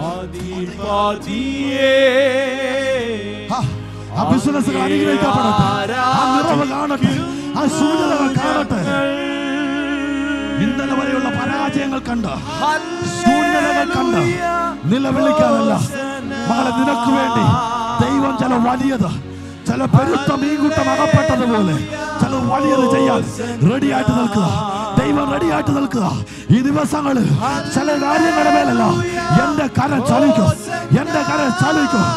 ആ, ആ ബിസിനസ്സുകൾ അനുഗ്രഹിക്കപ്പെടട്ടെ ആ നിറവ് കാണട്ടെ ആ ശൂന്യതകൾ കാണട്ടെ ഇന്നലെ വരെയുള്ള പരാജയങ്ങൾ കണ്ട് ശൂന്യതകൾ കണ്ട് നിലവിളിക്കാനല്ല മകളെ നിനക്ക് വേണ്ടി ദൈവം ചില വലിയത് ചില പെരുത്ത മീൻകൂട്ടം അകപ്പെട്ടതുപോലെ ചില വലിയത് ചെയ്യാൻ റെഡിയായിട്ട് നിൽക്കുക ദൈവം റെഡിയായിട്ട് നിൽക്കുക ഈ ദിവസങ്ങളിൽ ചില കാര്യങ്ങളുടെ മേലല്ല എന്റെ കരം ചലിക്കും എന്റെ കരം ചലിക്കും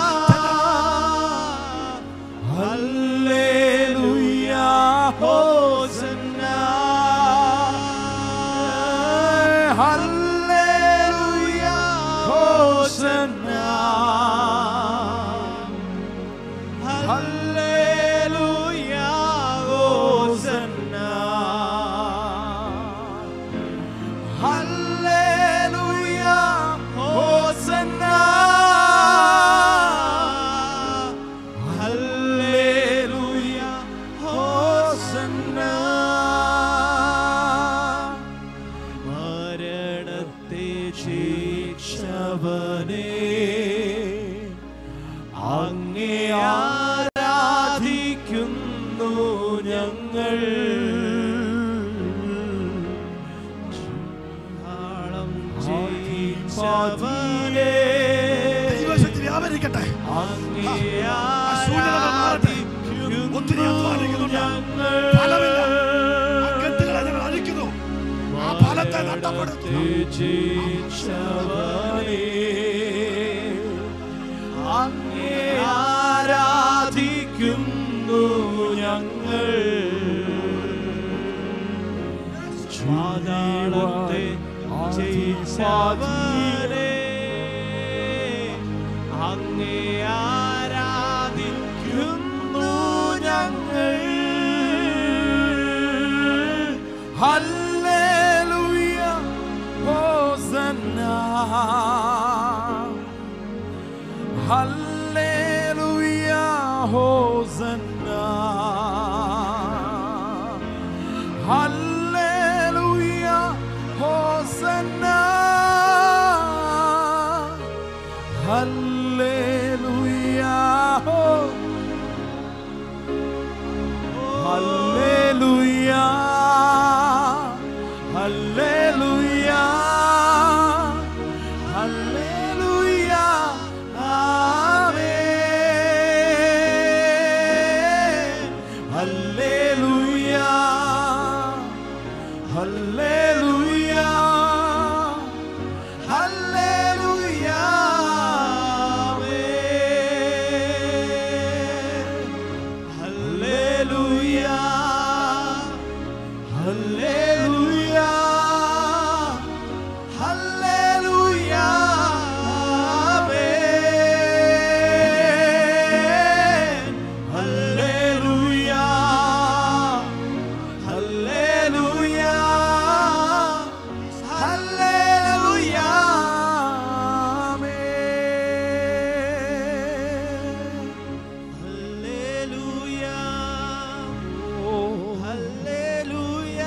മരണത്തെ ശിക്ഷവനേ അങ്ങേ ആരാധിക്കുന്നു ഞങ്ങൾ ആളം ജയിച്ചവനേ ദൈവശക്തി വ്യാപരിക്കട്ടെ അങ്ങേ ആ ശൂന്യതകൾ മാറട്ടെ. ഒത്തിരി അധ്വാനിക്കുന്നുണ്ട്. ഫലമില്ല. ആ കെട്ടുകളെ ഞങ്ങൾ അഴിക്കുന്നു. ആ ഫലത്തെ നഷ്ടപ്പെടുത്തുന്നു. ജയിച്ചവനേ അങ്ങേ ആരാധിക്കുന്നു ഞങ്ങൾ പാതാളത്തെ ജയിച്ചവനേ അങ്ങേ ആരാധിക്കുന്നു ഞങ്ങൾ hallelujah hosanna hallelujah hosanna hallelujah hosanna hallelujah ഹോ hallelujah hallelujah hallelujah amen hallelujah hallelujah hallelujah amen hallelujah hallelujah hallelujah amen hallelujah hallelujah hallelujah amen hallelujah ഓ ഹല്ലേലൂയ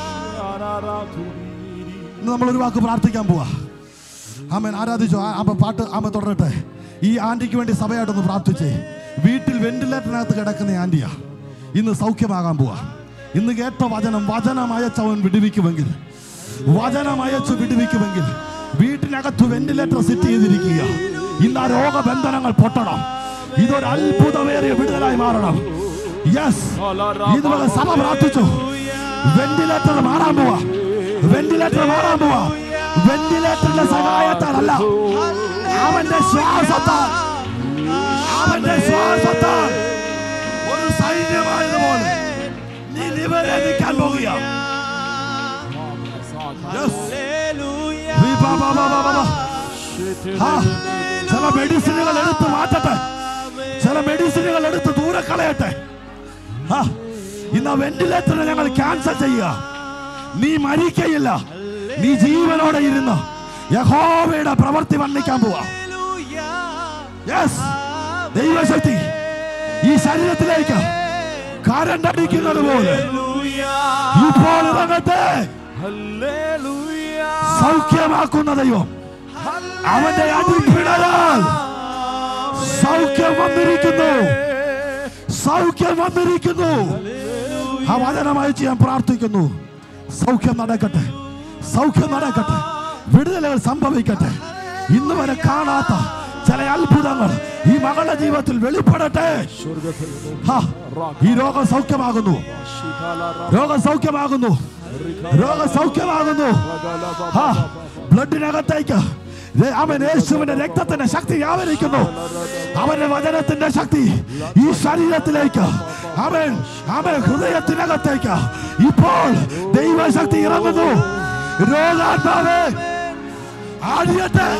ഇന്ന് നമ്മൾ ഒരു വാക്ക് പ്രാർത്ഥിക്കാൻ പോവാ ആമൻ ആരാധിച്ചോ ആ- അപ്പൊ പാട്ട് ആമ തുടരട്ടെ ഈ ആന്റിക്ക് വേണ്ടി സഭയായിട്ടൊന്ന് പ്രാർത്ഥിച്ചേ വീട്ടിൽ വെന്റിലേറ്ററിനകത്ത് കിടക്കുന്ന ഈ ആന്റിയാ ഇന്ന് സൗഖ്യമാകാൻ പോവാ ഇന്ന് കേട്ട വചനം വചനം അയച്ചവൻ വിടുവിക്കുമെങ്കിൽ വചനം അയച്ചു വിടുവിക്കുമെങ്കിൽ വീട്ടിനകത്ത് വെന്റിലേറ്റർ സെറ്റ് ചെയ്തിരിക്കുക ഇന്ന് ആ രോഗബന്ധനങ്ങൾ പൊട്ടണം ഇതൊരു അത്ഭുതമേറിയ വിടുതലായി മാറണം യെസ് ഇതുപോലെ സഭ പ്രാർത്ഥിച്ചു വെന്റിലേറ്റർ മാറാൻ പോവാ വെന്റിലേറ്റർ മാറാൻ പോവാ വെന്റിലേറ്ററിന്റെ സഹായത്താലല്ല അവന്റെ ശ്വാസത്താൽ അവന്റെ ശ്വാസത്താൽ ഒരു സൈന്യമായതുപോലെ നീ നിവരേദിക്കാൻ പോകുക Yes. ഈ ബാ, ബാ, ബാ, ബാ, ബാ, ബാ. ആ, ചില മെഡിസിനുകൾ എടുത്ത് മാറ്റട്ടെ ചില മെഡിസിനുകൾ എടുത്ത് ദൂരെ കളയട്ടെ ആ, ഇന്ന് വെന്റിലേറ്ററിനെ ഞങ്ങൾ ക്യാൻസൽ ചെയ്യുക നീ മരിക്കയില്ല നീ ജീവനോടെ ഇരുന്ന് യഹോവയുടെ പ്രവൃത്തി വർണ്ണിക്കാൻ പോവാ യെസ് ദൈവശക്തി ഈ ശരീരത്തിലേക്ക് കരണ്ട് അടിക്കുന്നത് പോലെ ഇപ്പോൾ ഇറങ്ങട്ടെ സൗഖ്യമാക്കുന്ന ദൈവം അവന്റെ അടിപ്പിടലാൽ സൗഖ്യം വന്നിരിക്കുന്നു സൗഖ്യം വന്നിരിക്കുന്നു ആ വചനമായി ഞാൻ പ്രാർത്ഥിക്കുന്നു സൗഖ്യം നടക്കട്ടെ സൗഖ്യം നടക്കട്ടെ വിടുതലുകൾ സംഭവിക്കട്ടെ ഇന്ന് വരെ കാണാത്ത ചില അത്ഭുതങ്ങൾ ഈ മകളുടെ ജീവിതത്തിൽ വെളിപ്പെടട്ടെ ഹാ, ഈ രോഗം സൗഖ്യമാകുന്നു രോഗം സൗഖ്യമാകുന്നു രോഗം സൗഖ്യമാകുന്നു ഹാ, ബ്ലഡിനകത്തേക്ക് ദേ- അവൻ യേശുവിന്റെ രക്തത്തിന്റെ ശക്തി വ്യാപരിക്കുന്നു അവന്റെ വചനത്തിന്റെ ശക്തി ഈ ശരീരത്തിലേക്ക് അവൻ അവൻ ഹൃദയത്തിനകത്തേക്ക് ഇപ്പോൾ ദൈവശക്തി ഇറങ്ങുന്നു രോഗാത്മാവേ ആടിയട്ടെ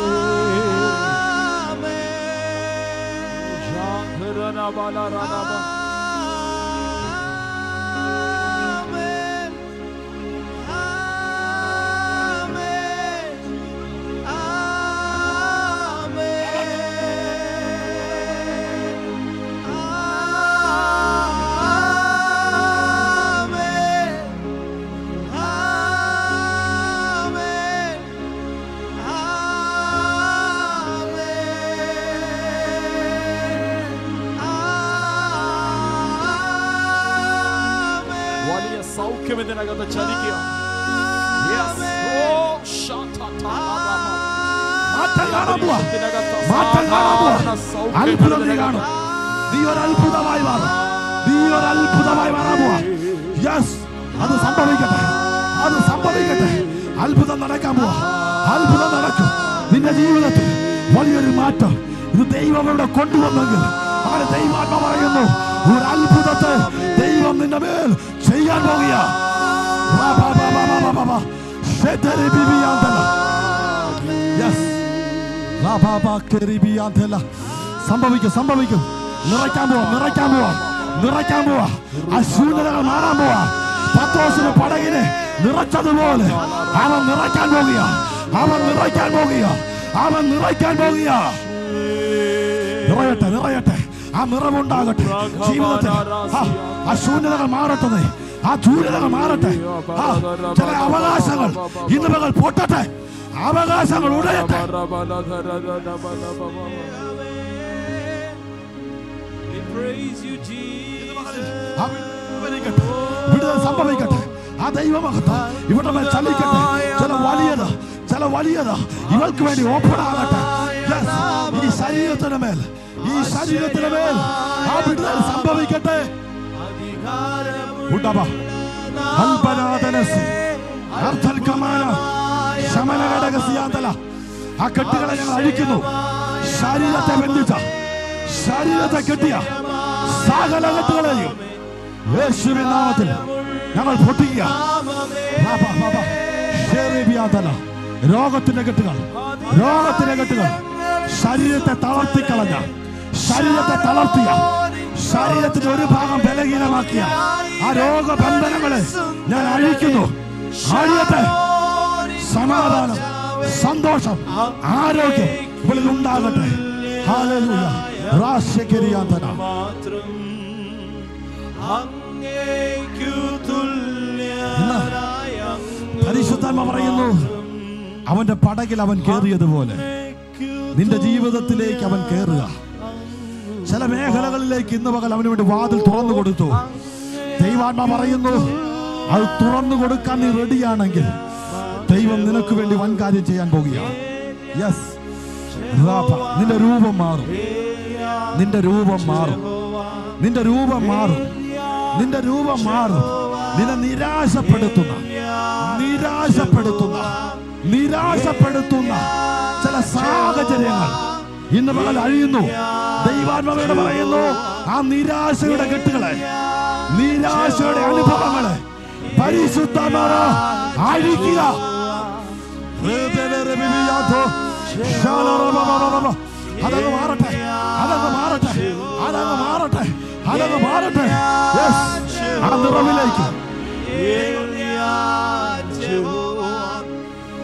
വലിയ സൗഖ്യം ഇതിനകത്ത് ചലിക്കുക Yes. Oh, shatatarababa. മാറ്റം കാണാൻ പോവാ ഇതിനകത്ത് മാറ്റം കാണാൻ പോവാ സാധാരണ സൗഖ്യം അത്ഭുതം നീ ഇതിനകത്ത്. കാണും നീ ഒരു അത്ഭുതമായി മാറും നീ ഒരു അത്ഭുതമായി മാറാൻ പോവാ യെസ് അത് സംഭവിക്കട്ടെ അത് സംഭവിക്കട്ടെ അത്ഭുതം നടക്കാൻ പോവാ അത്ഭുതം നടക്കും നിന്റെ ജീവിതത്തിൽ വലിയൊരു മാറ്റം ഇത് ദൈവം ഇവിടെ കൊണ്ടുവന്നെങ്കിൽ അങ്ങനെ ദൈവാത്മ പറയുന്നു ഒരു അത്ഭുതത്തെ ദൈവം നിന്റെ മേൽ ചെയ്യാൻ പോകുക വാ, വാ, വാ, വാ, വാ, വാ, വാ, വാ. ശെതരി ബിബിയാന്തല. Yes. റാബാബാക്കെറിബിയാന്തല. സംഭവിക്കും സംഭവിക്കും നിറയ്ക്കാൻ പോവാ നിറയ്ക്കാൻ പോവാ നിറയ്ക്കാൻ പോവാ ആ ശൂന്യതകൾ മാറാൻ പോവാ പത്തോസിന് പടകിനെ നിറച്ചതുപോലെ അവൻ നിറയ്ക്കാൻ പോകുക അവൻ നിറയ്ക്കാൻ പോകുക അവൻ നിറയ്ക്കാൻ പോകുക നിറയട്ടെ നിറയട്ടെ ആ നിറവുണ്ടാകട്ടെ ജീവിതത്തിൽ ആ, ആ ശൂന്യതകൾ മാറട്ടെ ആ ശൂന്യതകൾ മാറട്ടെ ആ, ചില അവകാശങ്ങൾ ഇന്ന് മകൾ പൊട്ടട്ടെ അവകാശങ്ങൾ ഉടയട്ടെ We praise you, Jesus. ആ വിടുതലിക്കട്ടെ. വിടുതൽ സംഭവിക്കട്ടെ ആ ദൈവമഹത്വം ഇവിടെ മേൽ ചലിക്കട്ടെ ചില വലിയത് ചില വലിയത് ഇവൾക്ക് വേണ്ടി ഓപ്പൺ ആകട്ടെ Yes. ഈ ശരീരത്തിന് മേൽ ഈ ശരീരത്തിന് മേൽ ആ വിടുതൽ സംഭവിക്കട്ടെ ഉണ്ടവാ. അൽപനാഥനസ്. അർത്ഥൽക്കമാന. ശമനഘടകസിയാന്തല. ആ കെട്ടുകളെ ഞങ്ങൾ അഴിക്കുന്നു ശരീരത്തെ ബന്ധിച്ച ശരീരത്തെ കെട്ടിയ സകല കെട്ടുകളെയും യേശുവിൻ നാമത്തിൽ ഞങ്ങൾ പൊട്ടിക്കുക വാ, വാ, വാ, വാ. ഷേറേബിയാന്തല. രോഗത്തിന്റെ കെട്ടുകൾ രോഗത്തിന്റെ കെട്ടുകൾ ശരീരത്തെ തളർത്തിക്കളഞ്ഞ ശരീരത്തെ തളർത്തിയ ശരീരത്തിന്റെ ഒരു ഭാഗം ബലഹീനമാക്കിയ ആ രോഗബന്ധനങ്ങളെ ഞാൻ അഴിക്കുന്നു അഴിയട്ടെ സമാധാനം സന്തോഷം ആരോഗ്യം ഇവളിൽ ഉണ്ടാകട്ടെ ഹാലലൂയ റാസ്യകരിയാന്തന മാത്രം അങ്ങേക്കു തുല്യനായ അങ്ങ് പരിശുദ്ധാത്മ പറയുന്നു അവന്റെ പടകിൽ അവൻ കയറിയതുപോലെ നിന്റെ ജീവിതത്തിലേക്ക് അവൻ കയറുക ചില മേഖലകളിലേക്ക് ഇന്ന് പകൽ അവന് വേണ്ടി വാതിൽ തുറന്നു കൊടുത്തു ദൈവാത്മ പറയുന്നു അത് തുറന്നു കൊടുക്കാൻ നീ റെഡിയാണെങ്കിൽ ദൈവം നിനക്ക് വേണ്ടി വൻ കാര്യം ചെയ്യാൻ പോകുകയാണ് യെസ് നിന്റെ രൂപം മാറും നിന്റെ രൂപം മാറും നിന്റെ രൂപം മാറും നിന്റെ രൂപം മാറും നിന്നെ നിരാശപ്പെടുത്തുന്ന നിരാശപ്പെടുത്തുന്ന നിരാശപ്പെടുത്തുന്ന ചില സാഹചര്യങ്ങൾ ഇന്ന് പകൽ അഴിയുന്നു ദൈവാത്മാവോട് പറയുന്നു ആ നിരാശയുടെ കെട്ടുകളെ നിരാശയുടെ അനുഭവങ്ങളെ പരിശുദ്ധമാറ അഴിക്കുക അതങ്ങ് മാറട്ടെ അതങ്ങ് മാറട്ടെ അതങ്ങ് മാറട്ടെ അതങ്ങ് മാറട്ടെ Yes. ആ നിറവിലേക്ക്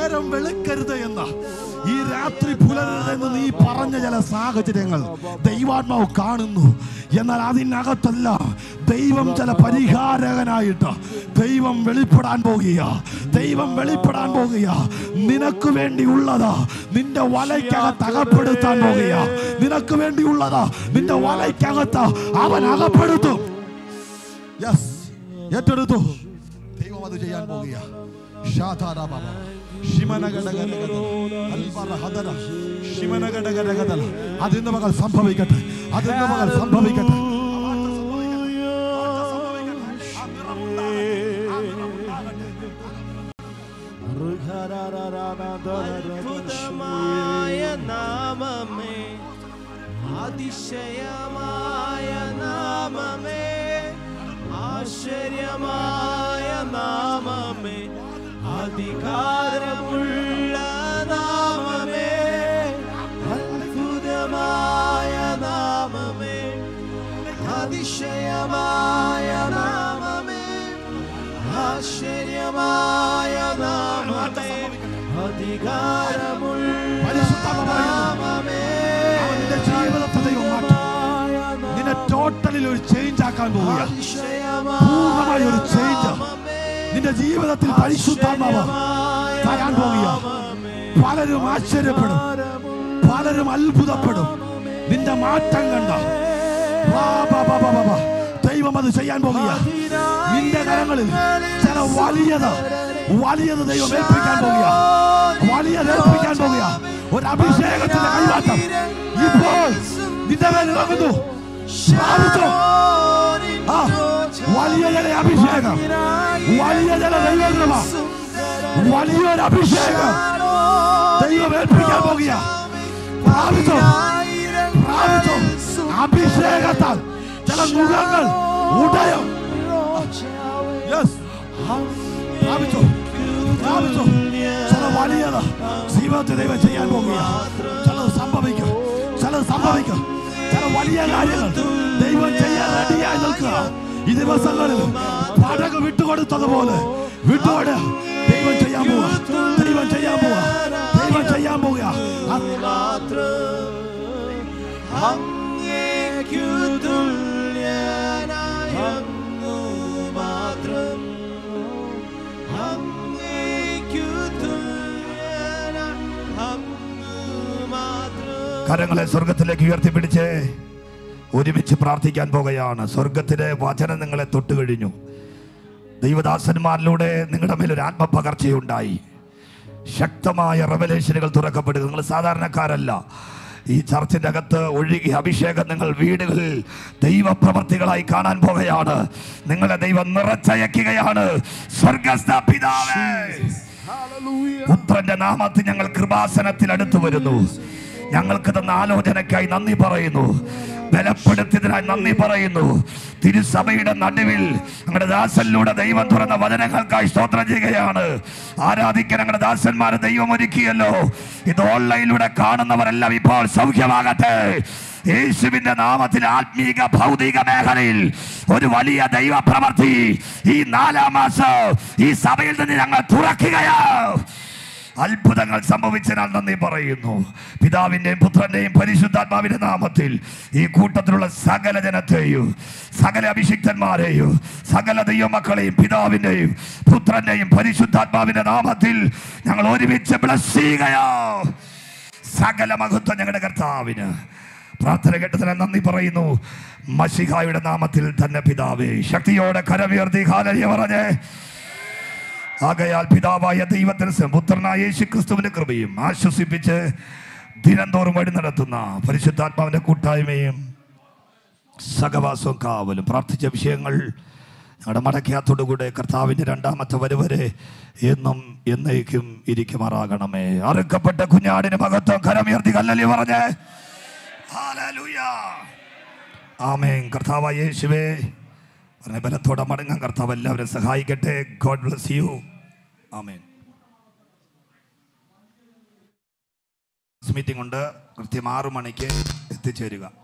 നേരം വെളുക്കരുത് എന്ന് ഈ രാത്രി പുലരരുതെന്ന് നീ പറഞ്ഞ ചില സാഹചര്യങ്ങൾ ദൈവാത്മാവ് കാണുന്നു എന്നാൽ അതിനകത്തല്ല ദൈവം ചില പരിഹാരകനായിട്ട് ദൈവം വെളിപ്പെടാൻ പോകുക ദൈവം വെളിപ്പെടാൻ പോകുക നിനക്ക് വേണ്ടിയുള്ളത് നിന്റെ വലയ്ക്കകത്ത് അകപ്പെടുത്താൻ പോകുക നിനക്ക് വേണ്ടിയുള്ളത് നിന്റെ വലയ്ക്കകത്ത് അവൻ അകപ്പെടുത്തും യെസ് ഏറ്റെടുത്തു ദൈവം അത് ചെയ്യാൻ പോകുക ഷാധാരാബാബ. ശിമനഗടഗടഗട. അൽബറഹദര. ശിമനഗടഗടഗട. അതിന്ന് മകൾ സംഭവിക്കട്ടെ അതിന്ന് മകൾ സംഭവിക്കട്ടെ അത്ഭുതമായ നാമമേ അതിശയമായ നാമമേ ആശ്ചര്യമായ നാമമേ അധികാരമുള്ള നാമമേ അത്ഭുതമായ നാമമേ അതിശയമായ നാമമേ ആശ്ചര്യമായ നാമമേ അധികാരമുള്ള പരിശുദ്ധാത്മാവായ നാമമേ അവന്റെ ജീവിതത്തെ ദൈവം മാറ്റും നിന്നെ ടോട്ടലിൽ ഒരു ചേഞ്ച് ആക്കാൻ പോവുക പൂർണ്ണമായ ഒരു ചേഞ്ച് നിന്റെ ജീവിതത്തിൽ പരിശുദ്ധാത്മാവ് തരാൻ പോവുക പലരും ആശ്ചര്യപ്പെടും പലരും അത്ഭുതപ്പെടും നിന്റെ മാറ്റം കണ്ട വാ, വാ, വാ, വാ, വാ, വാ. ദൈവം അത് ചെയ്യാൻ പോകുക നിന്റെ കരങ്ങളിൽ ചില വലിയത് വലിയത് ദൈവം ഏൽപ്പിക്കാൻ പോകുക വലിയത് ഏൽപ്പിക്കാൻ പോകുക ഒരു അഭിഷേകത്തിന്റെ കൈമാറ്റം ഇപ്പോൾ നിന്റെ മേൽ ഇറങ്ങുന്നു പ്രാപിച്ചോ? ആ വലിയ ചില അഭിഷേകം വലിയ ചില ദൈവകൃപ വലിയൊരു അഭിഷേകം ദൈവം ഏൽപ്പിക്കാൻ പോകുക പ്രാപിച്ചോ പ്രാപിച്ചോ അഭിഷേകത്താൽ ചില മുഖങ്ങൾ ഉടയും യെസ് പ്രാപിച്ചോ പ്രാപിച്ചോ ചില വലിയത് ജീവിതത്തിൽ ദൈവം ചെയ്യാൻ പോകുക ചിലത് സംഭവിക്കും ചിലത് സംഭവിക്കും ചില വലിയ കാര്യങ്ങൾ ദൈവം ചെയ്യാൻ റെഡിയായി നിൽക്കുക ഈ ദിവസങ്ങളിൽ പടക് വിട്ടുകൊടുത്തതുപോലെ വിട്ടുകൊട് ദൈവം ചെയ്യാൻ പോവുക ദൈവം ചെയ്യാൻ പോവുക ദൈവം ചെയ്യാൻ പോവുക അത് അങ്ങേക്കു തുല്യനായ അങ്ങു മാത്രം അങ്ങേക്കു തുല്യനായ അങ്ങു മാത്രം കരങ്ങളെ സ്വർഗത്തിലേക്ക് ഉയർത്തിപ്പിടിച്ച് ഒരുമിച്ച് പ്രാർത്ഥിക്കാൻ പോകുകയാണ് സ്വർഗത്തിലെ വചനം നിങ്ങളെ തൊട്ട് കഴിഞ്ഞു ദൈവദാസന്മാരിലൂടെ നിങ്ങളുടെ മേൽ ഒരു ആത്മപകർച്ചയുണ്ടായി ശക്തമായ റെവലേഷനുകൾ തുറക്കപ്പെടുക നിങ്ങൾ സാധാരണക്കാരല്ല ഈ ചർച്ചിന്റെ അകത്ത് ഒഴുകി അഭിഷേകം നിങ്ങൾ വീടുകളിൽ ദൈവപ്രവർത്തികളായി കാണാൻ പോകുകയാണ് നിങ്ങളെ ദൈവം നിറച്ചയക്കുകയാണ് സ്വർഗസ്ഥ പിതാവേ പുത്രന്റെ നാമത്തിൽ ഞങ്ങൾ കൃപാസനത്തിൽ അടുത്തു വരുന്നു ഞങ്ങൾക്ക് തന്ന ആലോചനയ്ക്കായി നന്ദി പറയുന്നു ബലപ്പെടുത്തിയതിനായി നന്ദി പറയുന്നു തിരുസഭയുടെ നടുവിൽ ഞങ്ങളുടെ ദാസനിലൂടെ ദൈവം തുറന്ന വചനങ്ങൾക്കായി സ്തോത്രം ചെയ്യുകയാണ് ആരാധിക്കാൻ ഞങ്ങളുടെ ദാസന്മാരെ ദൈവം ഒരുക്കിയല്ലോ ഇത് ഓൺലൈനിലൂടെ കാണുന്നവരെല്ലാം ഇപ്പോൾ സൗഖ്യമാകട്ടെ യേശുവിന്റെ നാമത്തിൽ ആത്മീക ഭൗതിക മേഖലയിൽ ഒരു വലിയ ദൈവ പ്രവർത്തി ഈ നാലാം മാസം ഈ സഭയിൽ നിന്ന് ഞങ്ങൾ തുറക്കുകയാ അത്ഭുതങ്ങൾ സംഭവിച്ചതിനാൽ നന്ദി പറയുന്നു പിതാവിൻ്റെയും പുത്രന്റെയും പരിശുദ്ധാത്മാവിന്റെ നാമത്തിൽ ഈ കൂട്ടത്തിലുള്ള സകല ജനത്തെയും സകല അഭിഷിക്തന്മാരെയും സകല ദൈവമക്കളെയും പിതാവിൻ്റെയും പുത്രന്റെയും പരിശുദ്ധാത്മാവിന്റെ നാമത്തിൽ ഞങ്ങൾ ഒരുമിച്ച് ബ്ലസ് ചെയ്യുകയോ സകല മഹത്വം ഞങ്ങളുടെ കർത്താവിന് പ്രാർത്ഥന കേട്ടതിന് നന്ദി പറയുന്നു മഷിഹായുടെ നാമത്തിൽ തന്നെ പിതാവേ ശക്തിയോടെ കരമുയർത്തി കാലരിയ പറഞ്ഞേ ആകയാൽ പിതാവായ ദൈവത്തിന് പുത്രനായ യേശു ക്രിസ്തുവിന്റെ കൃപയും ആശ്വസിപ്പിച്ച് ദിനംതോറും വഴി നടത്തുന്ന പരിശുദ്ധാത്മാവിന്റെ കൂട്ടായ്മയും സഹവാസവും കാവലും പ്രാർത്ഥിച്ച വിഷയങ്ങൾ ഞങ്ങളുടെ മടക്കയാത്തോടുകൂടെ കർത്താവിന്റെ രണ്ടാമത്തെ വരവരെ എന്നും എന്നേക്കും ഇരിക്കുമാറാകണമേ അറുക്കപ്പെട്ട കുഞ്ഞാടിന് മഹത്വം കരമുയർത്തി കല്ലലി പറഞ്ഞേ ഹല്ലേലൂയ. ആമേൻ കർത്താവായ യേശുവേ പറഞ്ഞ ബലത്തോടെ മടങ്ങാൻ കർത്താവ് എല്ലാവരും സഹായിക്കട്ടെ God bless you amen meeting ഉണ്ട് കൃത്യം ആറു മണിക്ക് എത്തിച്ചേരുക